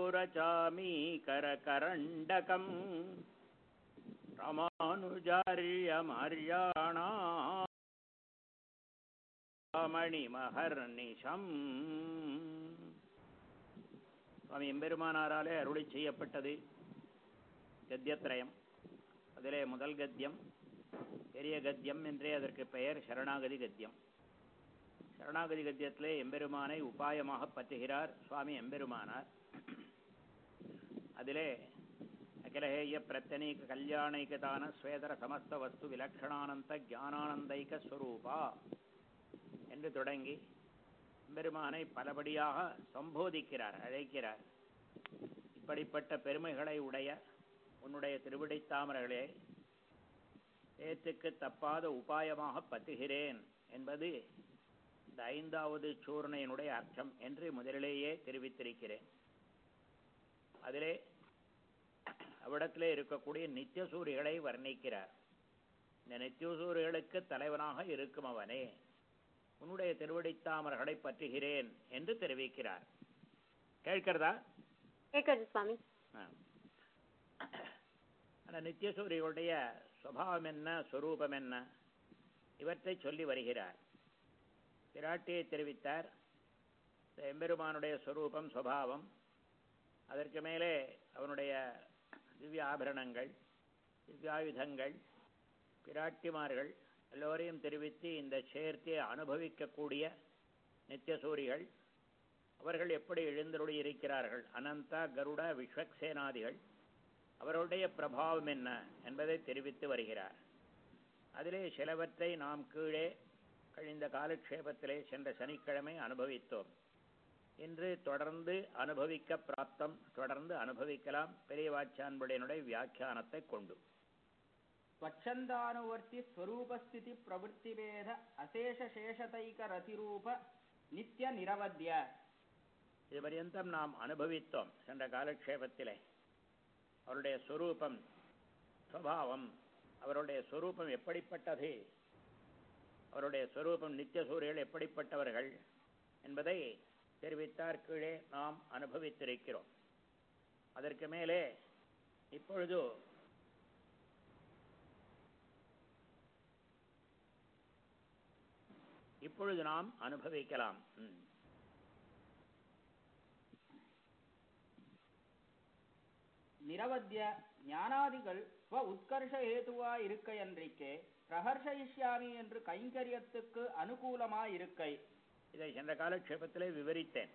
रचामीकरकरण्डकम् रामानुजार्यमार्याणा மணிமகர்நிஷம் சுவாமி எம்பெருமானாராலே அருளி செய்யப்பட்டது கத்தியத்ரயம் அதிலே முதல் கத்தியம் பெரிய கத்தியம் என்றே அதற்கு பெயர் சரணாகதி கத்தியம் சரணாகதி கத்தியத்திலே எம்பெருமானை உபாயமாக பற்றுகிறார் சுவாமி எம்பெருமானார் அதிலே அகிலஹேய பிரத்தனீக கல்யாணைகதான ஸ்வேதர சமஸ்த வஸ்து விலக்ஷணானந்த ஜானானந்தைக ஸ்வரூபா என்று தொடங்கி பெருமானை பலபடியாக சம்போதிக்கிறார் அழைக்கிறார் இப்படிப்பட்ட பெருமைகளை உடைய உன்னுடைய திருவிடைத்தாமர்களே ஏத்துக்கு தப்பாத உபாயமாக பத்துகிறேன் என்பது இந்த ஐந்தாவது சூர்ணையினுடைய அர்த்தம் என்று முதலிலேயே தெரிவித்திருக்கிறேன் அதிலே அவ்விடத்திலே இருக்கக்கூடிய நித்தியசூரிகளை வர்ணிக்கிறார் இந்த நித்தியசூரிகளுக்கு தலைவனாக இருக்கும் அவனே உன்னுடைய திருவடித்தாமர்களை பற்றுகிறேன் என்று தெரிவிக்கிறார் கேட்கிறதா கேட்குது சுவாமி அந்த நித்தியசூரிகளுடைய சுவாவம் என்ன ஸ்வரூபம் என்ன இவற்றை சொல்லி வருகிறார் பிராட்டியை தெரிவித்தார் எம்பெருமானுடைய ஸ்வரூபம் சுவாவம் அதற்கு மேலே அவனுடைய திவ்ய ஆபரணங்கள் திவ்யாயுதங்கள் பிராட்டிமார்கள் எல்லோரையும் தெரிவித்து இந்த சேர்த்தியை அனுபவிக்கக்கூடிய நித்தியசூரிகள் அவர்கள் எப்படி எழுந்தருளி இருக்கிறார்கள் அனந்தா கருட விஸ்வக்சேனாதிகள் அவர்களுடைய பிரபாவம் என்ன என்பதை தெரிவித்து வருகிறார் அதிலே சிலவற்றை நாம் கீழே கழிந்த காலக்ஷேபத்திலே சென்ற சனிக்கிழமை அனுபவித்தோம் இன்று தொடர்ந்து அனுபவிக்க பிராப்தம் தொடர்ந்து அனுபவிக்கலாம் பெரியவாச்சான்புடையனுடைய வியாக்கியானத்தை கொண்டு ಸ್ವಚ್ಛಂದಾನುವರ್ತಿ ಸ್ವರೂಪಸ್ಥಿತಿ ಪ್ರವೃತ್ತಿಭೇದ ಅಶೇಷ ಶೇಷತೈಕ ರತಿರೂಪ ನಿತ್ಯ ನಿರವಧ್ಯ இது பரியந்தம் நாம் அனுபவித்தோம் சென்ற காலக்ஷேபத்திலே அவருடைய ஸ்வரூபம் சுவாவம் அவருடைய ஸ்வரூபம் எப்படிப்பட்டது அவருடைய ஸ்வரூபம் நித்திய சூரியர்கள் எப்படிப்பட்டவர்கள் என்பதை தெரிவித்தார் கீழே நாம் அனுபவித்திருக்கிறோம் அதற்கு மேலே இப்பொழுது இப்பொழுது நாம் அனுபவிக்கலாம் நிரவத்திய ஞானாதிகள் ஸ்வ உத்கர்ஷ ஹேதுவா இருக்க என்றிக்கே பிரஹர்ஷயிஷ்யாமி என்று கைங்கரியத்துக்கு அனுகூலமா இருக்கை இதை சென்ற காலக்ஷேபத்திலே விவரித்தேன்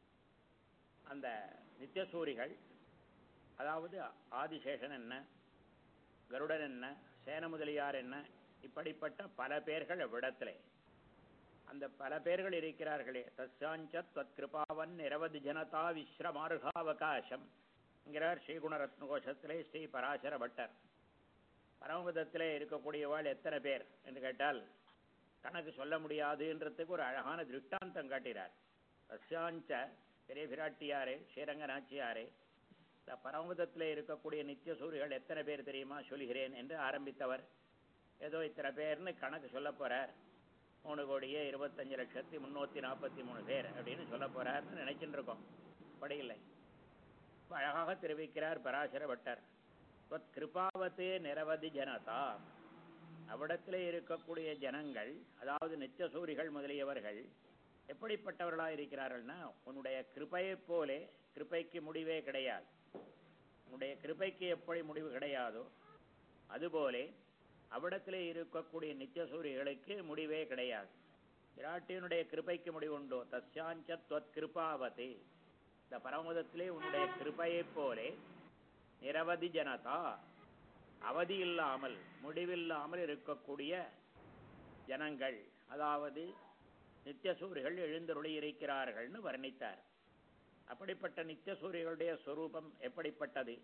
அந்த நித்தியசூரிகள் அதாவது ஆதிசேஷன் என்ன கருடன் என்ன சேன முதலியார் என்ன இப்படிப்பட்ட பல பேர்கள் அவ்விடத்திலே அந்த பல பேர்கள் இருக்கிறார்களே தஸ்யாஞ்ச தத் கிருபாவன் நிரவதி ஜனதா விஸ்ரமார்காவகாசம் என்கிறார் ஸ்ரீகுணரத்ன கோஷத்திலே ஸ்ரீ பராசர பட்டர் பரமபதத்திலே இருக்கக்கூடியவாள் எத்தனை பேர் என்று கேட்டால் கணக்கு சொல்ல முடியாதுன்றதுக்கு ஒரு அழகான திருஷ்டாந்தம் காட்டினார் தஸ்யாஞ்ச பெரிய பிராட்டியாரே ஸ்ரீரங்க நாச்சியாரே இந்த பரமபதத்திலே இருக்கக்கூடிய நித்திய சூரிகள் எத்தனை பேர் தெரியுமா சொல்கிறேன் என்று ஆரம்பித்தவர் ஏதோ இத்தனை பேர்னு கணக்கு சொல்ல போறார் மூணு கோடியே இருபத்தஞ்சு லட்சத்தி முன்னூத்தி நாற்பத்தி மூணு பேர் அப்படின்னு சொல்ல போறார்னு நினைச்சுட்டு இருக்கோம் படியில்லை அழகாக தெரிவிக்கிறார் பராசர பட்டர் கிருபாவத்தே நிரவதி ஜனதா அவ்விடத்திலே இருக்கக்கூடிய ஜனங்கள் அதாவது நித்தியசூரிகள் முதலியவர்கள் எப்படிப்பட்டவர்களாக இருக்கிறார்கள்னா உன்னுடைய கிருப்பையைப் போலே கிருப்பைக்கு முடிவே கிடையாது உன்னுடைய கிருப்பைக்கு எப்படி முடிவு கிடையாதோ அதுபோலே அவ்விடத்திலே இருக்கக்கூடிய நித்தியசூரிகளுக்கு முடிவே கிடையாது விராட்டியனுடைய கிருப்பைக்கு முடிவுண்டோ தஸ்யாஞ்ச துவத் கிருபாவதே இந்த பரமதத்திலே உன்னுடைய கிருப்பையைப் போலே நிரவதி ஜனதா அவதி இல்லாமல் முடிவில்லாமல் இருக்கக்கூடிய ஜனங்கள் அதாவது நித்தியசூரிகள் எழுந்தருளி இருக்கிறார்கள்னு வர்ணித்தார் அப்படிப்பட்ட நித்தியசூரிகளுடைய ஸ்வரூபம் எப்படிப்பட்டது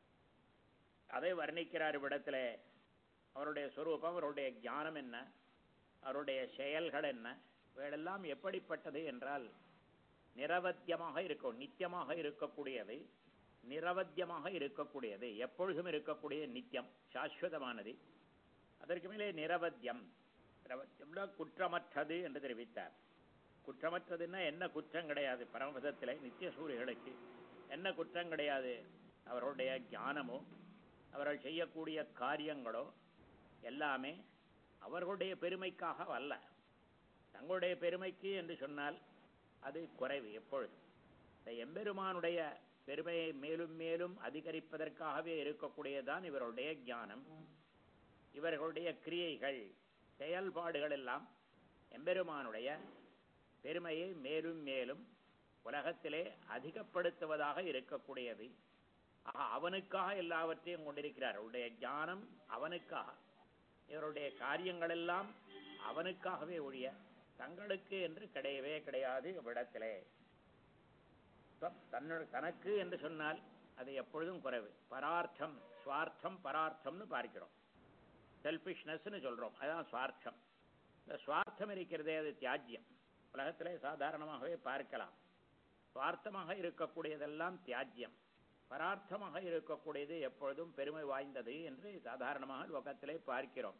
அதை வர்ணிக்கிறார் இவ்விடத்துல அவருடைய ஸ்வரூபம் அவருடைய ஞானம் என்ன அவருடைய செயல்கள் என்ன இவையெல்லாம் எப்படிப்பட்டது என்றால் நிரவத்தியமாக இருக்கும் நித்தியமாக இருக்கக்கூடியது நிரவத்தியமாக இருக்கக்கூடியது எப்பொழுதும் இருக்கக்கூடிய நித்தியம் சாஸ்வதமானது அதற்கு மேலே நிரவத்தியம் நிரவத்தியம்னா குற்றமற்றது என்று தெரிவித்தார் குற்றமற்றதுன்னா என்ன குற்றம் கிடையாது பரமபதத்தில் நித்திய சூரியர்களுக்கு என்ன குற்றம் கிடையாது அவர்களுடைய ஞானமோ அவர்கள் செய்யக்கூடிய காரியங்களோ எல்லாமே அவர்களுடைய பெருமைக்காக அல்ல தங்களுடைய பெருமைக்கு என்று சொன்னால் அது குறைவு எப்பொழுது இந்த எம்பெருமானுடைய பெருமையை மேலும் மேலும் அதிகரிப்பதற்காகவே இருக்கக்கூடியதுதான் இவருடைய ஞானம் இவர்களுடைய கிரியைகள் செயல்பாடுகள் எல்லாம் எம்பெருமானுடைய பெருமையை மேலும் மேலும் உலகத்திலே அதிகப்படுத்துவதாக இருக்கக்கூடியது ஆக அவனுக்காக எல்லாவற்றையும் கொண்டிருக்கிறார் அவருடைய ஞானம் அவனுக்காக இவருடைய காரியங்கள் எல்லாம் அவனுக்காகவே ஒழிய தங்களுக்கு என்று கிடையவே கிடையாது இவ்விடத்திலே தன்னோட தனக்கு என்று சொன்னால் அது எப்பொழுதும் குறைவு பரார்த்தம் சுவார்த்தம் பரார்த்தம்னு பார்க்கிறோம் செல்பிஷ்னஸ்னு சொல்றோம் அதுதான் சுவார்த்தம் இந்த சுவார்த்தம் இருக்கிறதே அது தியாஜ்யம் உலகத்திலே சாதாரணமாகவே பார்க்கலாம் சுவார்த்தமாக இருக்கக்கூடியதெல்லாம் தியாஜ்யம் பரார்த்தமாக இருக்கக்கூடியது எப்பொழுதும் பெருமை வாய்ந்தது என்று சாதாரணமாக லோகத்திலே பார்க்கிறோம்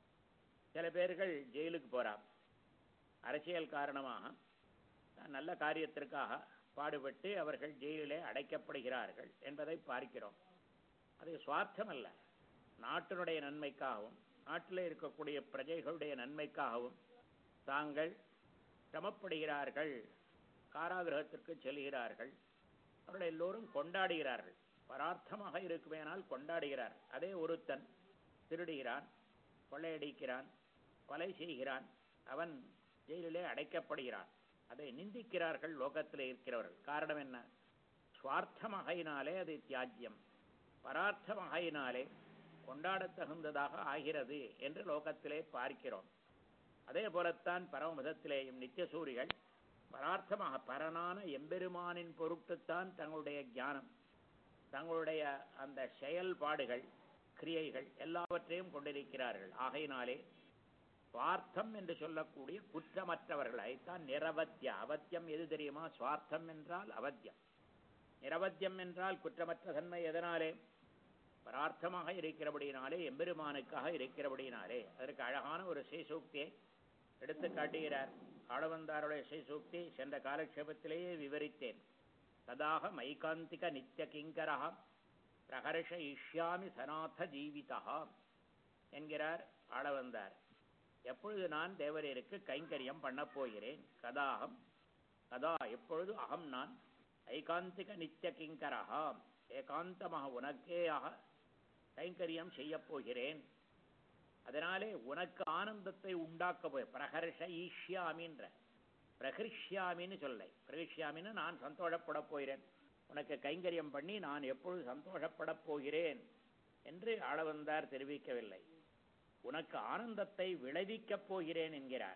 சில பேர்கள் ஜெயிலுக்கு போறார் அரசியல் காரணமாக நல்ல காரியத்திற்காக பாடுபட்டு அவர்கள் ஜெயிலிலே அடைக்கப்படுகிறார்கள் என்பதை பார்க்கிறோம் அது சுவார்த்தம் அல்ல நாட்டினுடைய நன்மைக்காகவும் நாட்டில் இருக்கக்கூடிய பிரஜைகளுடைய நன்மைக்காகவும் தாங்கள் சிரமப்படுகிறார்கள் காராகிரகத்திற்கு செல்கிறார்கள் அவர்கள் எல்லோரும் கொண்டாடுகிறார்கள் பரார்த்தமாக இருக்குமேனால் கொண்டாடுகிறார் அதே ஒருத்தன் திருடுகிறான் கொள்ளையடிக்கிறான் கொலை செய்கிறான் அவன் ஜெயிலிலே அடைக்கப்படுகிறான் அதை நிந்திக்கிறார்கள் லோகத்தில் இருக்கிறவர்கள் காரணம் என்ன சுவார்த்தமகையினாலே அது தியாஜ்யம் பரார்த்தமகையினாலே கொண்டாடத்தகுந்ததாக ஆகிறது என்று லோகத்திலே பார்க்கிறோம் அதே போலத்தான் பரமபதத்திலேயும் நித்தியசூரிகள் பரார்த்தமாக பரனான எம்பெருமானின் பொருட்டுத்தான் தங்களுடைய ஞானம் தங்களுடைய அந்த செயல்பாடுகள் கிரியைகள் எல்லாவற்றையும் கொண்டிருக்கிறார்கள் ஆகையினாலே சுவார்த்தம் என்று சொல்லக்கூடிய குற்றமற்றவர்கள் அதைத்தான் நிரவத்திய அவத்தியம் எது தெரியுமா சுவார்த்தம் என்றால் அவத்தியம் நிரவத்தியம் என்றால் குற்றமற்ற தன்மை எதனாலே பரார்த்தமாக இருக்கிறபடியினாலே எம்பெருமானுக்காக இருக்கிறபடியினாலே அதற்கு அழகான ஒரு ஸ்ரீசூக்தியை எடுத்து காட்டுகிறார் ஆளவந்தாருடைய ஸ்ரீசூக்தி சென்ற காலக்ஷேபத்திலேயே விவரித்தேன் ததாக மைகாந்திக நித்திய கிங்கரா பிரகர்ஷ இஷ்யாமி சனாத ஜீவிதா என்கிறார் ஆளவந்தார் எப்பொழுது நான் தேவரீருக்கு கைங்கரியம் பண்ணப் போகிறேன் கதாகம் கதா எப்பொழுது அகம் நான் ஐகாந்திக நித்திய கிங்கரா ஏகாந்தமாக உனக்கேயாக கைங்கரியம் செய்யப் போகிறேன் அதனாலே உனக்கு ஆனந்தத்தை உண்டாக்க போய் பிரகர்ஷ ஈஷ்யாமின்ற பிரகிருஷ்யாமின்னு சொல்லை பிரகிருஷ்யாமின்னு நான் சந்தோஷப்பட போகிறேன் உனக்கு கைங்கரியம் பண்ணி நான் எப்பொழுது சந்தோஷப்படப் போகிறேன் என்று ஆளவந்தார் தெரிவிக்கவில்லை உனக்கு ஆனந்தத்தை விளைவிக்கப் போகிறேன் என்கிறார்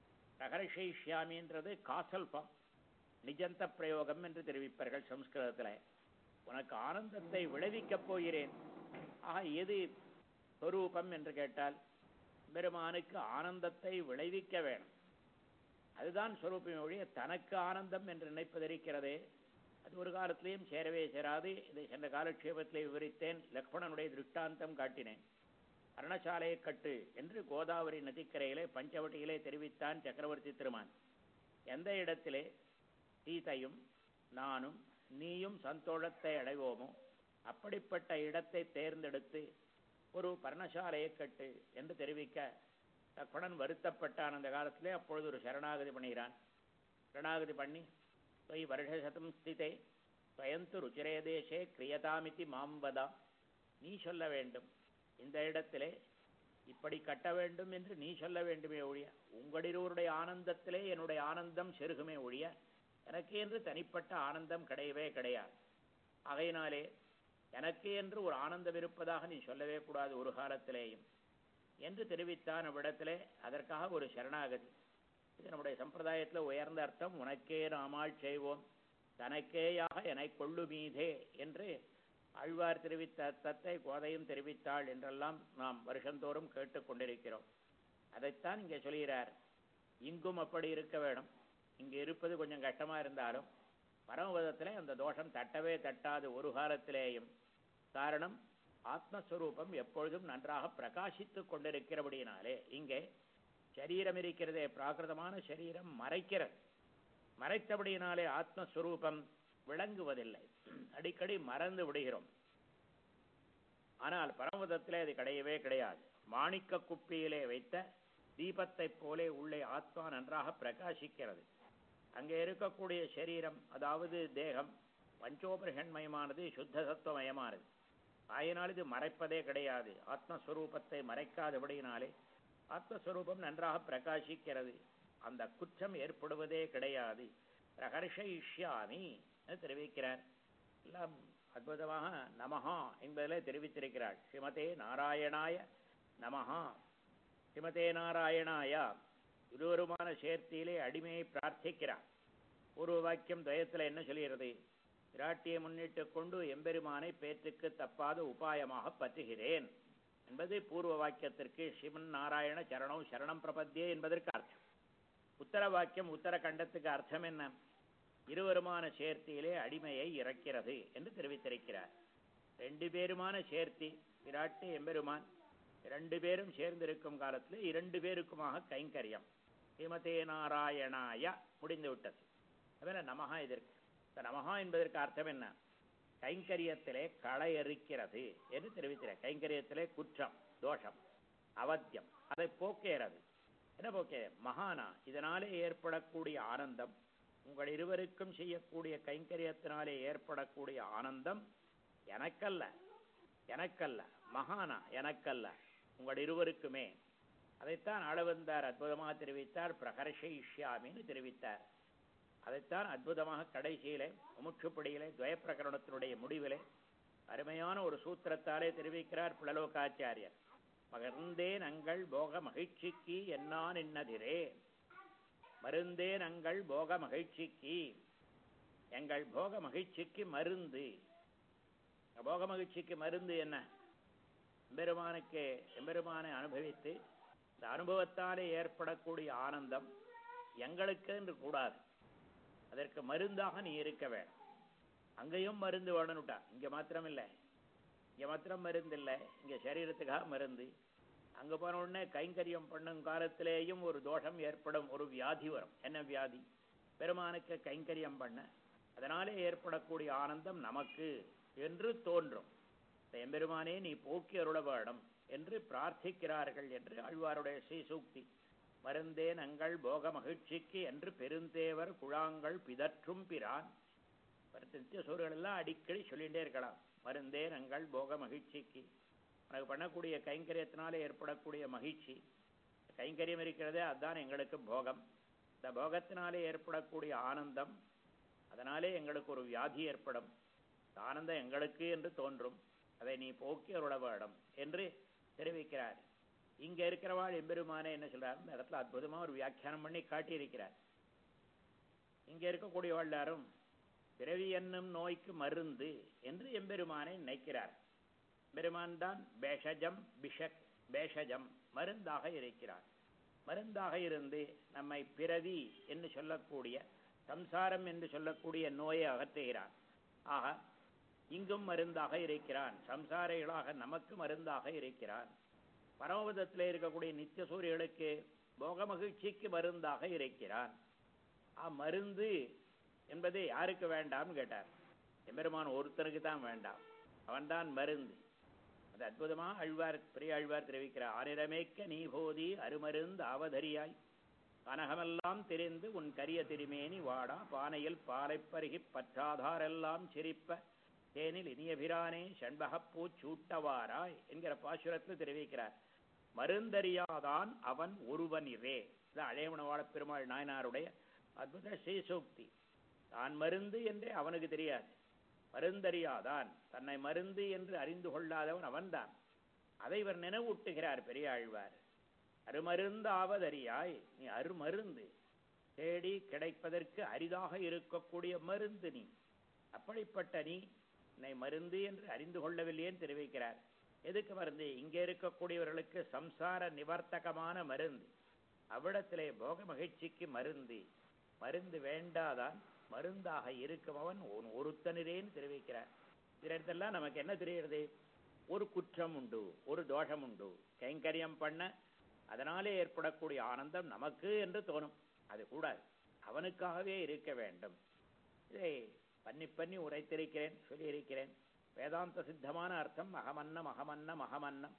பிரகர்ஷயிஷ்யாமின்றது காசல்பம் நிஜந்த பிரயோகம் என்று தெரிவிப்பார்கள் சம்ஸ்கிருதத்தில் உனக்கு ஆனந்தத்தை விளைவிக்கப் போகிறேன் ஆக எது ஸ்வரூபம் என்று கேட்டால் பெருமானுக்கு ஆனந்தத்தை விளைவிக்க வேணும் அதுதான் ஸ்வரூபம் ஒழிய தனக்கு ஆனந்தம் என்று நினைப்பதிருக்கிறதே அது ஒரு காலத்திலேயும் சேரவே சேராது இதை சென்ற காலக்ஷேபத்திலே விவரித்தேன் லக்ஷ்மணனுடைய திருஷ்டாந்தம் காட்டினேன் அரணசாலையை கட்டு என்று கோதாவரி நதிக்கரையிலே பஞ்சவட்டியிலே தெரிவித்தான் சக்கரவர்த்தி திருமான் எந்த இடத்திலே சீதையும் நானும் நீயும் சந்தோஷத்தை அடைவோமோ அப்படிப்பட்ட இடத்தை தேர்ந்தெடுத்து ஒரு பர்ணசாலையை கட்டு என்று தெரிவிக்க லக்ஷ்மணன் வருத்தப்பட்டான் அந்த காலத்திலே அப்பொழுது ஒரு சரணாகதி பண்ணுகிறான் சரணாகதி பண்ணி தொய் வருஷசதம் ஸ்திதே ஸ்வயந்து ருச்சிரே தேசே கிரியதாமிதி மாம்பதா நீ சொல்ல வேண்டும் இந்த இடத்திலே இப்படி கட்ட வேண்டும் என்று நீ சொல்ல வேண்டுமே ஒழிய உங்களிருவருடைய ஆனந்தத்திலே என்னுடைய ஆனந்தம் செருகுமே ஒழிய எனக்கு என்று தனிப்பட்ட ஆனந்தம் கிடையவே கிடையாது ஆகையினாலே எனக்கு என்று ஒரு ஆனந்தம் இருப்பதாக நீ சொல்லவே கூடாது ஒரு காலத்திலேயும் என்று தெரிவித்தான் அவ்விடத்திலே அதற்காக ஒரு சரணாகதி இது நம்முடைய சம்பிரதாயத்தில் உயர்ந்த அர்த்தம் உனக்கே நாமாள் செய்வோம் தனக்கேயாக என கொள்ளு மீதே என்று ஆழ்வார் தெரிவித்த அர்த்தத்தை கோதையும் தெரிவித்தாள் என்றெல்லாம் நாம் வருஷந்தோறும் கேட்டுக்கொண்டிருக்கிறோம் அதைத்தான் இங்கே சொல்கிறார் இங்கும் அப்படி இருக்க வேணும் இங்கே இருப்பது கொஞ்சம் கஷ்டமா இருந்தாலும் பரமபதத்திலே அந்த தோஷம் தட்டவே தட்டாது ஒரு காலத்திலேயும் காரணம் ஆத்மஸ்வரூபம் எப்பொழுதும் நன்றாக பிரகாசித்துக் கொண்டிருக்கிறபடியினாலே இங்கே சரீரம் இருக்கிறதே பிராகிருதமான சரீரம் மறைக்கிறது மறைத்தபடியினாலே ஆத்மஸ்வரூபம் விளங்குவதில்லை அடிக்கடி மறந்து விடுகிறோம் ஆனால் பரமதத்திலே அது கிடையவே கிடையாது மாணிக்க குப்பியிலே வைத்த தீபத்தைப் போலே உள்ளே ஆத்மா நன்றாக பிரகாசிக்கிறது அங்கே இருக்கக்கூடிய சரீரம் அதாவது தேகம் பஞ்சோபரிஷன்மயமானது சுத்த சத்துவமயமானது ஆயினால் இது மறைப்பதே கிடையாது ஆத்மஸ்வரூபத்தை மறைக்காதபடியினாலே ஆத்மஸ்வரூபம் நன்றாக பிரகாசிக்கிறது அந்த குற்றம் ஏற்படுவதே கிடையாது பிரகர்ஷயிஷ்யாமி என்று தெரிவிக்கிறார் எல்லாம் அற்புதமாக நமஹா என்பதிலே தெரிவித்திருக்கிறாள் ஸ்ரீமதே நாராயணாய நமஹா ஸ்ரீமதே நாராயணாயா இருவருமான சேர்த்தியிலே அடிமையை பிரார்த்திக்கிறார் பூர்வ வாக்கியம் துவயத்தில் என்ன சொல்கிறது விராட்டியை முன்னிட்டு கொண்டு எம்பெருமானை பேற்றுக்கு தப்பாத உபாயமாக பற்றுகிறேன் என்பது பூர்வ வாக்கியத்திற்கு சிவன் நாராயண சரணம் சரணம் பிரபத்தியே என்பதற்கு அர்த்தம் உத்தர வாக்கியம் உத்தர கண்டத்துக்கு அர்த்தம் என்ன இருவருமான சேர்த்தியிலே அடிமையை இறக்கிறது என்று தெரிவித்திருக்கிறார் ரெண்டு பேருமான சேர்த்தி விராட்டு எம்பெருமான் இரண்டு பேரும் சேர்ந்திருக்கும் காலத்தில் இரண்டு பேருக்குமாக கைங்கரியம் ஸ்ரீமதே நாராயணாய முடிந்து விட்டது அதுவே நமஹா இதற்கு இந்த நமஹா என்பதற்கு அர்த்தம் என்ன கைங்கரியத்திலே களை எரிக்கிறது என்று தெரிவிக்கிறார் கைங்கரியத்திலே குற்றம் தோஷம் அவத்தியம் அதை போக்குகிறது என்ன போக்கே மகானா இதனாலே ஏற்படக்கூடிய ஆனந்தம் உங்கள் இருவருக்கும் செய்யக்கூடிய கைங்கரியத்தினாலே ஏற்படக்கூடிய ஆனந்தம் எனக்கல்ல எனக்கல்ல மகானா எனக்கல்ல உங்கள் இருவருக்குமே அதைத்தான் ஆளவந்தார் அற்புதமாக தெரிவித்தார் பிரகர்ஷயிஷ்யாமின்னு தெரிவித்தார் அதைத்தான் அற்புதமாக கடைசியிலே முமுட்சுப்படியிலே துவயப்பிரகரணத்தினுடைய முடிவிலே அருமையான ஒரு சூத்திரத்தாலே தெரிவிக்கிறார் புலலோகாச்சாரியர் மகர்ந்தேன் அங்கள் போக மகிழ்ச்சிக்கு என்னான் என்னதிரே மருந்தேன் அங்கள் போக மகிழ்ச்சிக்கு எங்கள் போக மகிழ்ச்சிக்கு மருந்து போக மகிழ்ச்சிக்கு மருந்து என்ன எம்பெருமானுக்கு எம்பெருமானை அனுபவித்து இந்த அனுபவத்தாலே ஏற்படக்கூடிய ஆனந்தம் எங்களுக்கு என்று கூடாது அதற்கு மருந்தாக நீ இருக்க வேணும் அங்கேயும் மருந்து வேணும்ட்டா இங்க மாத்திரம் இல்லை இங்க மாத்திரம் மருந்து இல்லை இங்க சரீரத்துக்காக மருந்து அங்க போன உடனே கைங்கரியம் பண்ணும் காலத்திலேயும் ஒரு தோஷம் ஏற்படும் ஒரு வியாதி வரும் என்ன வியாதி பெருமானுக்கு கைங்கரியம் பண்ண அதனாலே ஏற்படக்கூடிய ஆனந்தம் நமக்கு என்று தோன்றும் எம்பெருமானே நீ போக்கி அருள வேணும் என்று பிரார்த்திக்கிறார்கள் என்று ஆழ்வாருடைய ஸ்ரீசூக்தி மருந்தே நங்கள் போக மகிழ்ச்சிக்கு என்று பெருந்தேவர் குழாங்கள் பிதற்றும் பிரான் நித்திய சோறுகள் எல்லாம் அடிக்கடி சொல்லிகிட்டே இருக்கலாம் மருந்தே நங்கள் போக மகிழ்ச்சிக்கு உனக்கு பண்ணக்கூடிய கைங்கரியத்தினால ஏற்படக்கூடிய மகிழ்ச்சி கைங்கரியம் இருக்கிறதே அதுதான் எங்களுக்கு போகம் இந்த போகத்தினாலே ஏற்படக்கூடிய ஆனந்தம் அதனாலே எங்களுக்கு ஒரு வியாதி ஏற்படும் இந்த ஆனந்தம் எங்களுக்கு என்று தோன்றும் அதை நீ போக்கி அருள வேணும் என்று தெரிவிக்கிறார் இங்க இருக்கிறவாள் எம்பெருமானே என்ன சொல்றாரு இந்த இடத்துல அற்புதமா ஒரு வியாக்கியானம் பண்ணி காட்டியிருக்கிறார் இங்க இருக்கக்கூடியவாள் யாரும் பிறவி என்னும் நோய்க்கு மருந்து என்று எம்பெருமானை நினைக்கிறார் பெருமான் தான் பேஷஜம் பிஷக் பேஷஜம் மருந்தாக இருக்கிறார் மருந்தாக இருந்து நம்மை பிறவி என்று சொல்லக்கூடிய சம்சாரம் என்று சொல்லக்கூடிய நோயை அகற்றுகிறான் ஆக இங்கும் மருந்தாக இருக்கிறான் சம்சாரிகளாக நமக்கு மருந்தாக இருக்கிறான் பரமபதத்தில் இருக்கக்கூடிய நித்திய சூரியர்களுக்கு போக மகிழ்ச்சிக்கு மருந்தாக இருக்கிறான் ஆ மருந்து என்பது யாருக்கு வேண்டாம்னு கேட்டார் எம்பெருமான் ஒருத்தனுக்கு தான் வேண்டாம் அவன்தான் மருந்து அது அற்புதமாக அழ்வார் பெரிய அழ்வார் தெரிவிக்கிறார் ஆனிரமேக்க நீ போதி அருமருந்து அவதரியாய் கனகமெல்லாம் தெரிந்து உன் கரிய திருமேனி வாடா பானையில் பாலை பருகி பற்றாதாரெல்லாம் சிரிப்ப தேனில் இனியபிரானே சண்பகப்பூ சூட்டவாராய் என்கிற பாசுரத்தில் தெரிவிக்கிறார் மருந்தறியாதான் அவன் ஒருவன் இரே இது அழையமனவாள பெருமாள் நாயனாருடைய அற்புத ஸ்ரீசூக்தி தான் மருந்து என்றே அவனுக்கு தெரியாது மருந்தறியாதான் தன்னை மருந்து என்று அறிந்து கொள்ளாதவன் அவன்தான் அதை இவர் நினைவூட்டுகிறார் பெரிய ஆழ்வார் அருமருந்தாவதறியாய் நீ அருமருந்து தேடி கிடைப்பதற்கு அரிதாக இருக்கக்கூடிய மருந்து நீ அப்படிப்பட்ட நீ என்னை மருந்து என்று அறிந்து கொள்ளவில்லையேன்னு தெரிவிக்கிறார் எதுக்கு மருந்து இங்கே இருக்கக்கூடியவர்களுக்கு சம்சார நிவர்த்தகமான மருந்து அவ்விடத்திலே போக மகிழ்ச்சிக்கு மருந்து மருந்து வேண்டாதான் மருந்தாக இருக்குமவன் ஒருத்தனிரேன்னு தெரிவிக்கிறார் இதெல்லாம் நமக்கு என்ன தெரிகிறது ஒரு குற்றம் உண்டு ஒரு தோஷம் உண்டு கைங்கரியம் பண்ண அதனாலே ஏற்படக்கூடிய ஆனந்தம் நமக்கு என்று தோணும் அது கூடாது அவனுக்காகவே இருக்க வேண்டும் இதை பண்ணி பண்ணி உரைத்திருக்கிறேன் சொல்லியிருக்கிறேன் வேதாந்த சித்தமான அர்த்தம் அகமன்னம் அகமன்னம் அகமன்னம்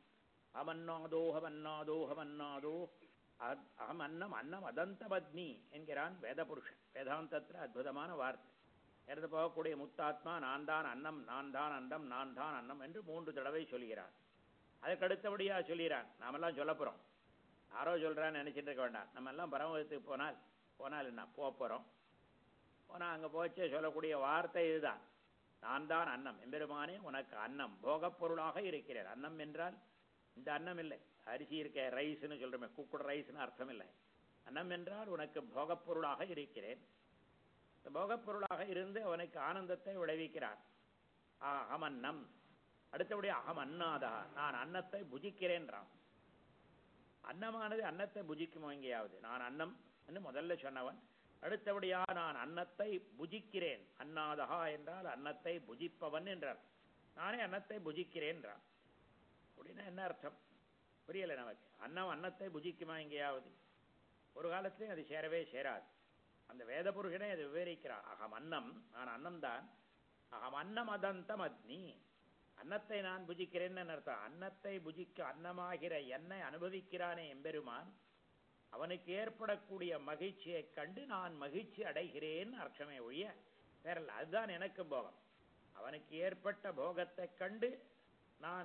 அமன்னாதோஹமன்னாதோஹமன்னாதோ அகம் அன்னம் அன்னம் அதந்தபத்னி என்கிறான் வேதபுருஷன் வேதாந்தத்தில் அற்புதமான வார்த்தை இறந்து போகக்கூடிய முத்தாத்மா நான் தான் அன்னம் நான் தான் அன்னம் நான் தான் அன்னம் என்று மூன்று தடவை சொல்கிறான் அதுக்கு அடுத்தபடியாக சொல்கிறான் நாமெல்லாம் சொல்ல போகிறோம் யாரோ சொல்கிறான்னு நினச்சிட்டு இருக்க வேண்டாம் நம்ம எல்லாம் பரமத்துக்கு போனால் போனால் என்ன போக போகிறோம் போனால் அங்கே போச்சு சொல்லக்கூடிய வார்த்தை இதுதான் நான் தான் அன்னம் எம்பெருமானே உனக்கு அன்னம் போகப் பொருளாக இருக்கிறேன் அன்னம் என்றால் இந்த அன்னம் இல்லை அரிசி இருக்க ரைஸ்னு சொல்கிறோமே குக்குடு ரைஸ்னு அர்த்தம் இல்லை அன்னம் என்றால் உனக்கு போகப் பொருளாக இருக்கிறேன் இந்த போகப் பொருளாக இருந்து அவனுக்கு ஆனந்தத்தை விளைவிக்கிறான் ஆ அகமன்னம் அடுத்தபடி அகம் அன்னாதா நான் அன்னத்தை புஜிக்கிறேன்றான் அன்னமானது அன்னத்தை புஜிக்குமோ எங்கேயாவது நான் அன்னம் என்று முதல்ல சொன்னவன் அடுத்தபடியா நான் அன்னத்தை புஜிக்கிறேன் அன்னாதகா என்றால் அன்னத்தை புஜிப்பவன் என்றார் நானே அன்னத்தை புஜிக்கிறேன்றான் அப்படின்னா என்ன அர்த்தம் புரியலை நமக்கு அன்னம் அன்னத்தை புஜிக்குமா எங்கேயாவது ஒரு காலத்திலையும் அது சேரவே சேராது அந்த வேத புருஷனே அதை விவரிக்கிறான் அகம் அன்னம் நான் அன்னம் தான் அகம் அன்னம் அதந்தம் அக்னி அன்னத்தை நான் புஜிக்கிறேன்னு அர்த்தம் அன்னத்தை புஜிக்க அன்னமாகிற என்னை அனுபவிக்கிறானே எம்பெருமான் அவனுக்கு ஏற்படக்கூடிய மகிழ்ச்சியை கண்டு நான் மகிழ்ச்சி அடைகிறேன் அர்த்தமே ஒழிய வேறல்ல அதுதான் எனக்கு போகம் அவனுக்கு ஏற்பட்ட போகத்தை கண்டு நான்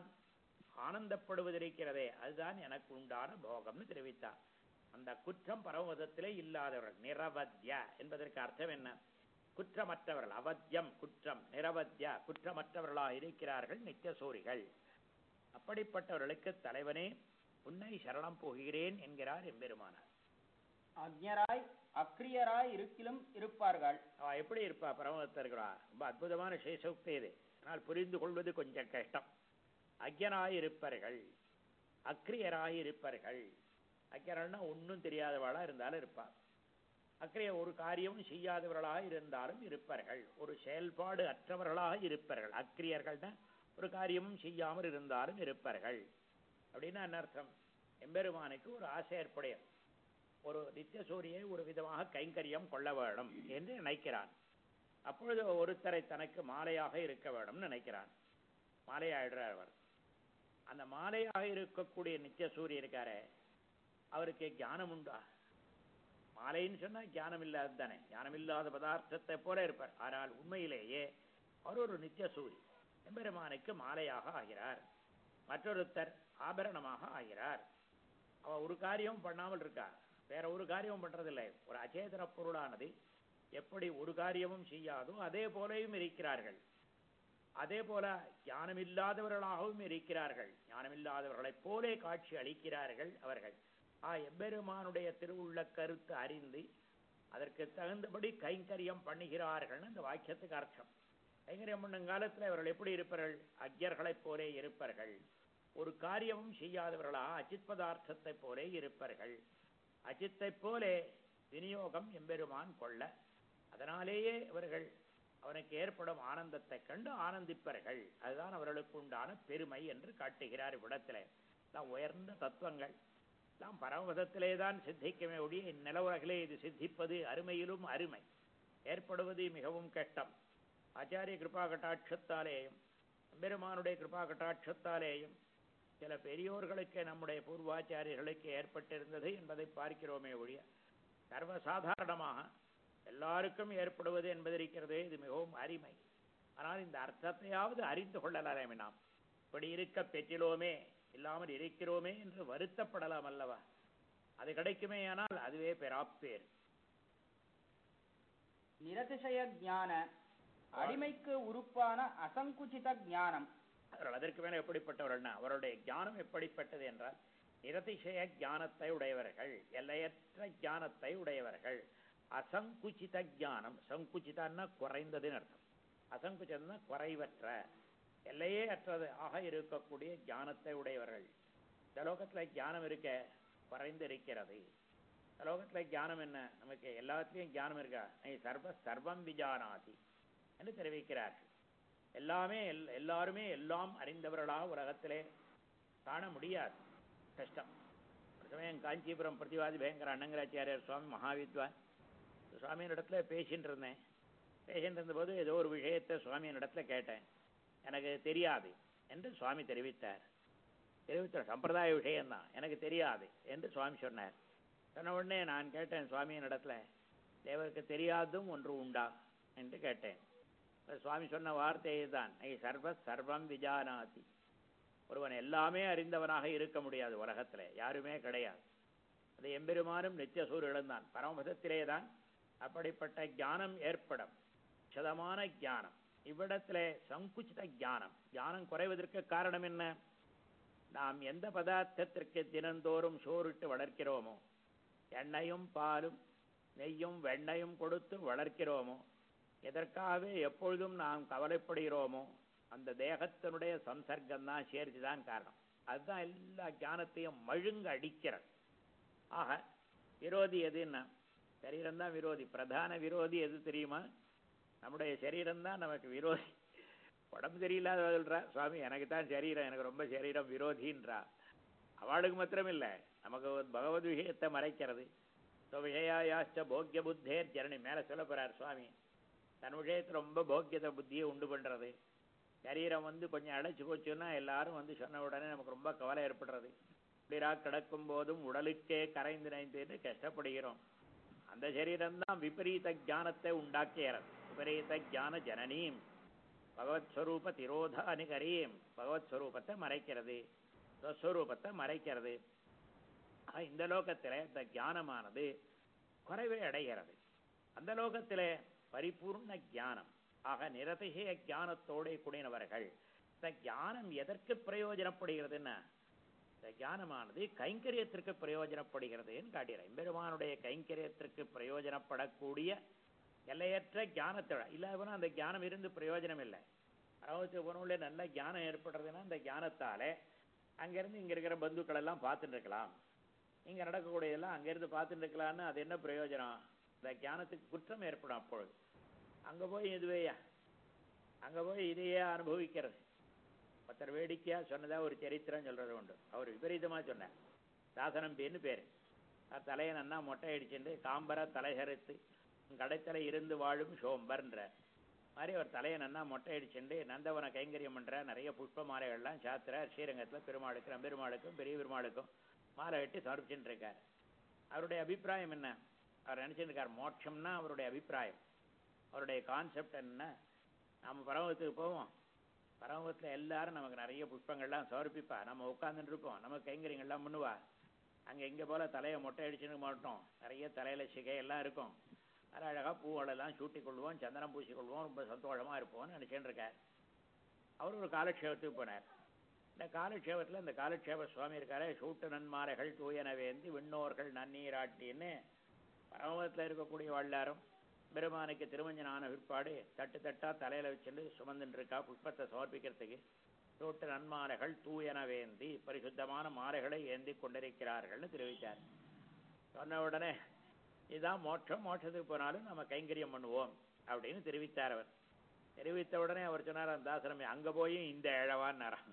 ஆனந்தப்படுவதிருக்கிறதே அதுதான் எனக்கு உண்டான போகம்னு தெரிவித்தார் அந்த குற்றம் பரமதத்திலே இல்லாதவர்கள் நிரவத்ய என்பதற்கு அர்த்தம் என்ன குற்றமற்றவர்கள் அவத்தியம் குற்றம் நிரவத்ய குற்றமற்றவர்களாக இருக்கிறார்கள் நித்தியசூரிகள் அப்படிப்பட்டவர்களுக்கு தலைவனே உன்னை சரணம் போகிறேன் என்கிறார் எம்பெருமானார் அக்ஞராய் அக்ரியராய் இருக்கிலும் இருப்பார்கள் அவ எப்படி இருப்பா பரமதத்தர்களா ரொம்ப அற்புதமான சேஷோக்தி இது ஆனால் புரிந்து கொள்வது கொஞ்சம் கஷ்டம் அக்ஞராய் இருப்பார்கள் அக்ரியராய் இருப்பார்கள் அக்ஞரன்னா ஒன்றும் தெரியாதவளா இருந்தாலும் இருப்பார் அக்கறைய ஒரு காரியமும் செய்யாதவர்களாக இருந்தாலும் இருப்பார்கள் ஒரு செயல்பாடு அற்றவர்களாக இருப்பார்கள் அக்கிரியர்கள்னா ஒரு காரியமும் செய்யாமல் இருந்தாலும் இருப்பார்கள் அப்படின்னா என்ன அர்த்தம் எம்பெருமானுக்கு ஒரு ஆசை ஏற்புடையது ஒரு நித்திய சூரியை ஒரு விதமாக கைங்கரியம் கொள்ள வேணும் என்று நினைக்கிறான் அப்பொழுது ஒருத்தரை தனக்கு மாலையாக இருக்க வேணும்னு நினைக்கிறான் மாலையாயிடுறார் அவர் அந்த மாலையாக இருக்கக்கூடிய நித்திய சூரிய இருக்காரே அவருக்கு ஞானம் உண்டா மாலைன்னு சொன்னா ஞானம் இல்லாத தானே ஞானம் இல்லாத பதார்த்தத்தை போல இருப்பார் ஆனால் உண்மையிலேயே அவர் ஒரு நித்திய சூரி எம்பெருமானுக்கு மாலையாக ஆகிறார் மற்றொருத்தர் ஆபரணமாக ஆகிறார் அவ ஒரு காரியமும் பண்ணாமல் இருக்கா வேற ஒரு காரியமும் பண்றதில்லை ஒரு அச்சேதன பொருளானது எப்படி ஒரு காரியமும் செய்யாதோ அதே போலவும் இருக்கிறார்கள் அதே போல ஞானமில்லாதவர்களாகவும் இருக்கிறார்கள் ஞானமில்லாதவர்களைப் போலே காட்சி அளிக்கிறார்கள் அவர்கள் ஆ எம்பெருமானுடைய திருவுள்ள கருத்து அறிந்து அதற்கு தகுந்தபடி கைங்கரியம் பண்ணுகிறார்கள் அந்த வாக்கியத்துக்கு அர்த்தம் கைங்கரியம் பண்ணும் காலத்தில் அவர்கள் எப்படி இருப்பார்கள் அக்யர்களைப் போலே இருப்பார்கள் ஒரு காரியமும் செய்யாதவர்களா அச்சித் பதார்த்தத்தைப் போலே இருப்பார்கள் அச்சித்தைப் போலே விநியோகம் எம்பெருமான் கொள்ள அதனாலேயே இவர்கள் அவனுக்கு ஏற்படும் ஆனந்தத்தை கண்டு ஆனந்திப்பார்கள் அதுதான் அவர்களுக்கு உண்டான பெருமை என்று காட்டுகிறார் இவ்விடத்தில் எல்லாம் உயர்ந்த தத்துவங்கள் எல்லாம் பரமபதத்திலே தான் சித்திக்குமே ஒழிய இந்நிலவுலகிலே இது சித்திப்பது அருமையிலும் அருமை ஏற்படுவது மிகவும் கஷ்டம் ஆச்சாரிய கிருபா கட்டாட்சத்தாலேயும் பெருமானுடைய கிருபா கட்டாட்சத்தாலேயும் சில பெரியோர்களுக்கு நம்முடைய பூர்வாச்சாரியர்களுக்கு ஏற்பட்டிருந்தது என்பதை பார்க்கிறோமே ஒழிய சர்வசாதாரணமாக எல்லாருக்கும் ஏற்படுவது என்பதிருக்கிறதே இது மிகவும் அருமை ஆனால் இந்த அர்த்தத்தையாவது அறிந்து கொள்ளலாமே நாம் இப்படி இருக்க பெற்றிலோமே இல்லாமல் இருக்கிறோமே என்று வருத்தப்படலாம் அல்லவா அது கிடைக்குமே ஆனால் அதுவே பெறாப்பேர் நிரதிசய ஞான அடிமைக்கு உறுப்பான அசங்குச்சித ஞானம் அவர்கள் அதற்கு மேல எப்படிப்பட்டவர்கள்னா அவருடைய ஞானம் எப்படிப்பட்டது என்றால் நிரதிசய ஞானத்தை உடையவர்கள் எல்லையற்ற ஞானத்தை உடையவர்கள் அசங்குச்சித ஞானம் சங்குச்சிதன்னா குறைந்ததுன்னு அர்த்தம் அசங்குச்சிதம்னா குறைவற்ற எல்லையே அற்றது ஆக இருக்கக்கூடிய ஞானத்தை உடையவர்கள் இந்த லோகத்துல ஞானம் இருக்க குறைந்து இருக்கிறது இந்த லோகத்துல ஞானம் என்ன நமக்கு எல்லாத்துலேயும் ஞானம் இருக்கா நீ சர்வ சர்வம் விஜானாதி என்று தெரிவிக்கிறார்கள் எல்லாமே எல் எல்லாருமே எல்லாம் அறிந்தவர்களாக உலகத்திலே காண முடியாது கஷ்டம் ஒரு சமயம் காஞ்சிபுரம் பிரதிவாதி பயங்கர அண்ணங்கராச்சாரியார் சுவாமி மகாவித்வான் சுவாமியின் இடத்துல பேசின்னு இருந்தேன் பேசிட்டு இருந்தபோது ஏதோ ஒரு விஷயத்தை சுவாமியின் இடத்துல கேட்டேன் எனக்கு தெரியாது என்று சுவாமி தெரிவித்தார் தெரிவித்தார் சம்பிரதாய விஷயம்தான் எனக்கு தெரியாது என்று சுவாமி சொன்னார் சொன்ன உடனே நான் கேட்டேன் சுவாமியின் இடத்துல தேவருக்கு தெரியாதும் ஒன்று உண்டா என்று கேட்டேன் அப்ப சுவாமி சொன்ன வார்த்தை தான் ஐ சர்வ சர்வம் விஜானாதி ஒருவன் எல்லாமே அறிந்தவனாக இருக்க முடியாது உலகத்துல யாருமே கிடையாது அது எம்பெருமானும் நித்திய சூரியலும் தான் பரமபதத்திலே தான் அப்படிப்பட்ட ஞானம் ஏற்படும் சதமான ஞானம் இவ்விடத்துல சங்குச்சித ஞானம் ஞானம் குறைவதற்கு காரணம் என்ன நாம் எந்த பதார்த்தத்திற்கு தினந்தோறும் சோறிட்டு வளர்க்கிறோமோ எண்ணெயும் பாலும் நெய்யும் வெண்ணையும் கொடுத்து வளர்க்கிறோமோ எதற்காகவே எப்பொழுதும் நாம் கவலைப்படுகிறோமோ அந்த தேகத்தினுடைய சம்சர்க்கம் தான் சேர்த்து தான் காரணம் அதுதான் எல்லா ஞானத்தையும் மழுங்க அடிக்கிறது ஆக விரோதி எதுன்னா சரீரம் தான் விரோதி பிரதான விரோதி எது தெரியுமா நம்முடைய சரீரம் தான் நமக்கு விரோதி உடம்பு சரியில்லாத சொல்றா சுவாமி எனக்கு தான் சரீரம் எனக்கு ரொம்ப சரீரம் விரோதின்றா அவளுக்கு மாத்திரம் இல்லை நமக்கு ஒரு பகவத் விஷயத்தை மறைக்கிறது ஸோ விஷயாயாச்ச போக்கிய புத்தேர் ஜனனி மேலே சொல்ல போறார் சுவாமி தன் விஷயத்தில் ரொம்ப போக்கியத்தை புத்தியை உண்டு பண்றது சரீரம் வந்து கொஞ்சம் அடைச்சு போச்சுன்னா எல்லாரும் வந்து சொன்ன உடனே நமக்கு ரொம்ப கவலை ஏற்படுறது இப்படிரா கிடக்கும் போதும் உடலுக்கே கரைந்து நைந்துன்னு கஷ்டப்படுகிறோம் அந்த சரீரம் தான் விபரீத ஞானத்தை உண்டாக்குகிறது விபரீத ஞான ஜனனீம் பகவத் ஸ்வரூப திரோத அனுகரீம் பகவத் ஸ்வரூபத்தை மறைக்கிறது ஸ்வஸ்வரூபத்தை மறைக்கிறது ஆக இந்த லோகத்திலே இந்த ஞானமானது குறைவை அடைகிறது அந்த லோகத்திலே பரிபூர்ண ஞானம் ஆக நிரதிசய ஞானத்தோட கூடினவர்கள் இந்த ஞானம் எதற்கு பிரயோஜனப்படுகிறதுன்னா இந்த ஞானமானது கைங்கரியத்திற்கு பிரயோஜனப்படுகிறதுன்னு காட்டுகிறார் எம்பெருமானுடைய கைங்கரியத்திற்கு பிரயோஜனப்படக்கூடிய எல்லையற்ற ஞானத்தோட இல்லாதவனா அந்த ஞானம் இருந்து பிரயோஜனம் இல்லை அறுபத்தி உணவுல நல்ல ஞானம் ஏற்படுறதுன்னா அந்த ஞானத்தாலே அங்கேருந்து இங்கே இருக்கிற பந்துக்கள் எல்லாம் பார்த்துட்டு இருக்கலாம் இங்கே நடக்கக்கூடியதெல்லாம் அங்கேருந்து பார்த்துட்டு இருக்கலாம்னு அது என்ன பிரயோஜனம் இந்த ஞானத்துக்கு குற்றம் ஏற்படும் அப்பொழுது அங்கே போய் இதுவேயா அங்கே போய் இதையே அனுபவிக்கிறது ஒருத்தர் வேடிக்கையா சொன்னதா ஒரு சரித்திரம் சொல்றது உண்டு அவர் விபரீதமா சொன்னார் தாசனம் பேன்னு பேரு அவர் தலையை நன்னா மொட்டை அடிச்சுட்டு காம்பர தலைகரித்து கடைத்தலை இருந்து வாழும் சோம்பர்ன்ற மாதிரி அவர் தலையை நன்னா மொட்டை அடிச்சுட்டு நந்தவன கைங்கரியம் பண்ற நிறைய புஷ்ப மாலைகள்லாம் சாத்துறார் ஸ்ரீரங்கத்துல பெருமாளுக்கு நம்பெருமாளுக்கும் பெரிய பெருமாளுக்கும் மாலை கட்டி சமர்ப்பிச்சுட்டு இருக்கார் அவருடைய அபிப்பிராயம் என்ன அவர் நினைச்சிட்டு இருக்கார் மோட்சம்னா அவருடைய அபிப்பிராயம் அவருடைய கான்செப்ட் என்ன நாம பரமத்துக்கு போவோம் பரமத்தில் எல்லாரும் நமக்கு நிறைய புஷ்பங்கள்லாம் சமர்ப்பிப்பா நம்ம உட்காந்துட்டு இருப்போம் நம்ம கைங்கரியங்கள்லாம் பண்ணுவா அங்கே இங்கே போல தலையை மொட்டை அடிச்சுன்னு மாட்டோம் நிறைய தலையில் சிகை எல்லாம் இருக்கும் அது அழகாக பூவளெல்லாம் சூட்டி கொள்வோம் சந்தனம் பூசி கொள்வோம் ரொம்ப சந்தோஷமாக இருப்போம்னு நினச்சிட்டு இருக்கார் அவர் ஒரு காலக்ஷேபத்துக்கு போனார் இந்த காலக்ஷேபத்தில் இந்த காலக்ஷேப சுவாமி இருக்காரே சூட்டு நன்மாரைகள் தூயனவேந்தி விண்ணோர்கள் நன்னீராட்டின்னு பரமத்தில் இருக்கக்கூடிய வல்லாரும் பெருமானுக்கு திருமஞ்சன் ஆன பிற்பாடு தட்டு தட்டா தலையில வச்சுட்டு சுமந்துட்டு இருக்கா புஷ்பத்தை சமர்ப்பிக்கிறதுக்கு தோட்டு நன்மாலைகள் தூயன வேந்தி பரிசுத்தமான மாலைகளை ஏந்தி கொண்டிருக்கிறார்கள்னு தெரிவித்தார் சொன்ன உடனே இதுதான் மோட்சம் மோட்சத்துக்கு போனாலும் நம்ம கைங்கரியம் பண்ணுவோம் அப்படின்னு தெரிவித்தார் அவர் தெரிவித்த உடனே அவர் சொன்னார் அந்த தாசனமே அங்க போய் இந்த இழவான்னாராம்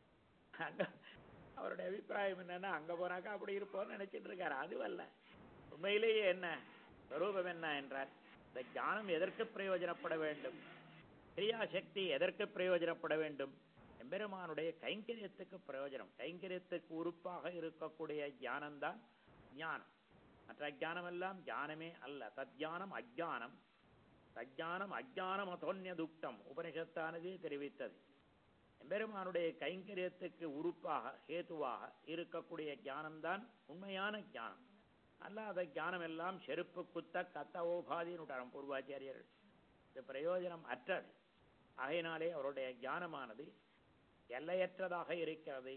அங்க அவருடைய அபிப்பிராயம் என்னன்னா அங்க போனாக்கா அப்படி இருப்போம்னு நினைச்சிட்டு இருக்காரு அதுவல்ல உண்மையிலேயே என்ன ஸ்வரூபம் என்ன என்றார் இந்த ஞானம் எதற்கு பிரயோஜனப்பட வேண்டும் கிரியாசக்தி எதற்கு பிரயோஜனப்பட வேண்டும் எம்பெருமானுடைய கைங்கரியத்துக்கு பிரயோஜனம் கைங்கரியத்துக்கு உறுப்பாக இருக்கக்கூடிய ஞானம்தான் ஞானம் மற்ற ஞானம் எல்லாம் ஞானமே அல்ல தத்ஞானம் அஜானம் தஜானம் அஜானம் அதோன்ய துக்தம் உபனிஷத்தானது தெரிவித்தது எம்பெருமானுடைய கைங்கரியத்துக்கு உறுப்பாக ஹேதுவாக இருக்கக்கூடிய ஞானம்தான் உண்மையான ஞானம் அல்லாத ஞானம் எல்லாம் செருப்பு குத்த கத்த ஓபாதினுட்டாரம் பூர்வாச்சாரியர்கள் இது பிரயோஜனம் அற்றது ஆகையினாலே அவருடைய ஞானமானது எல்லையற்றதாக இருக்கிறது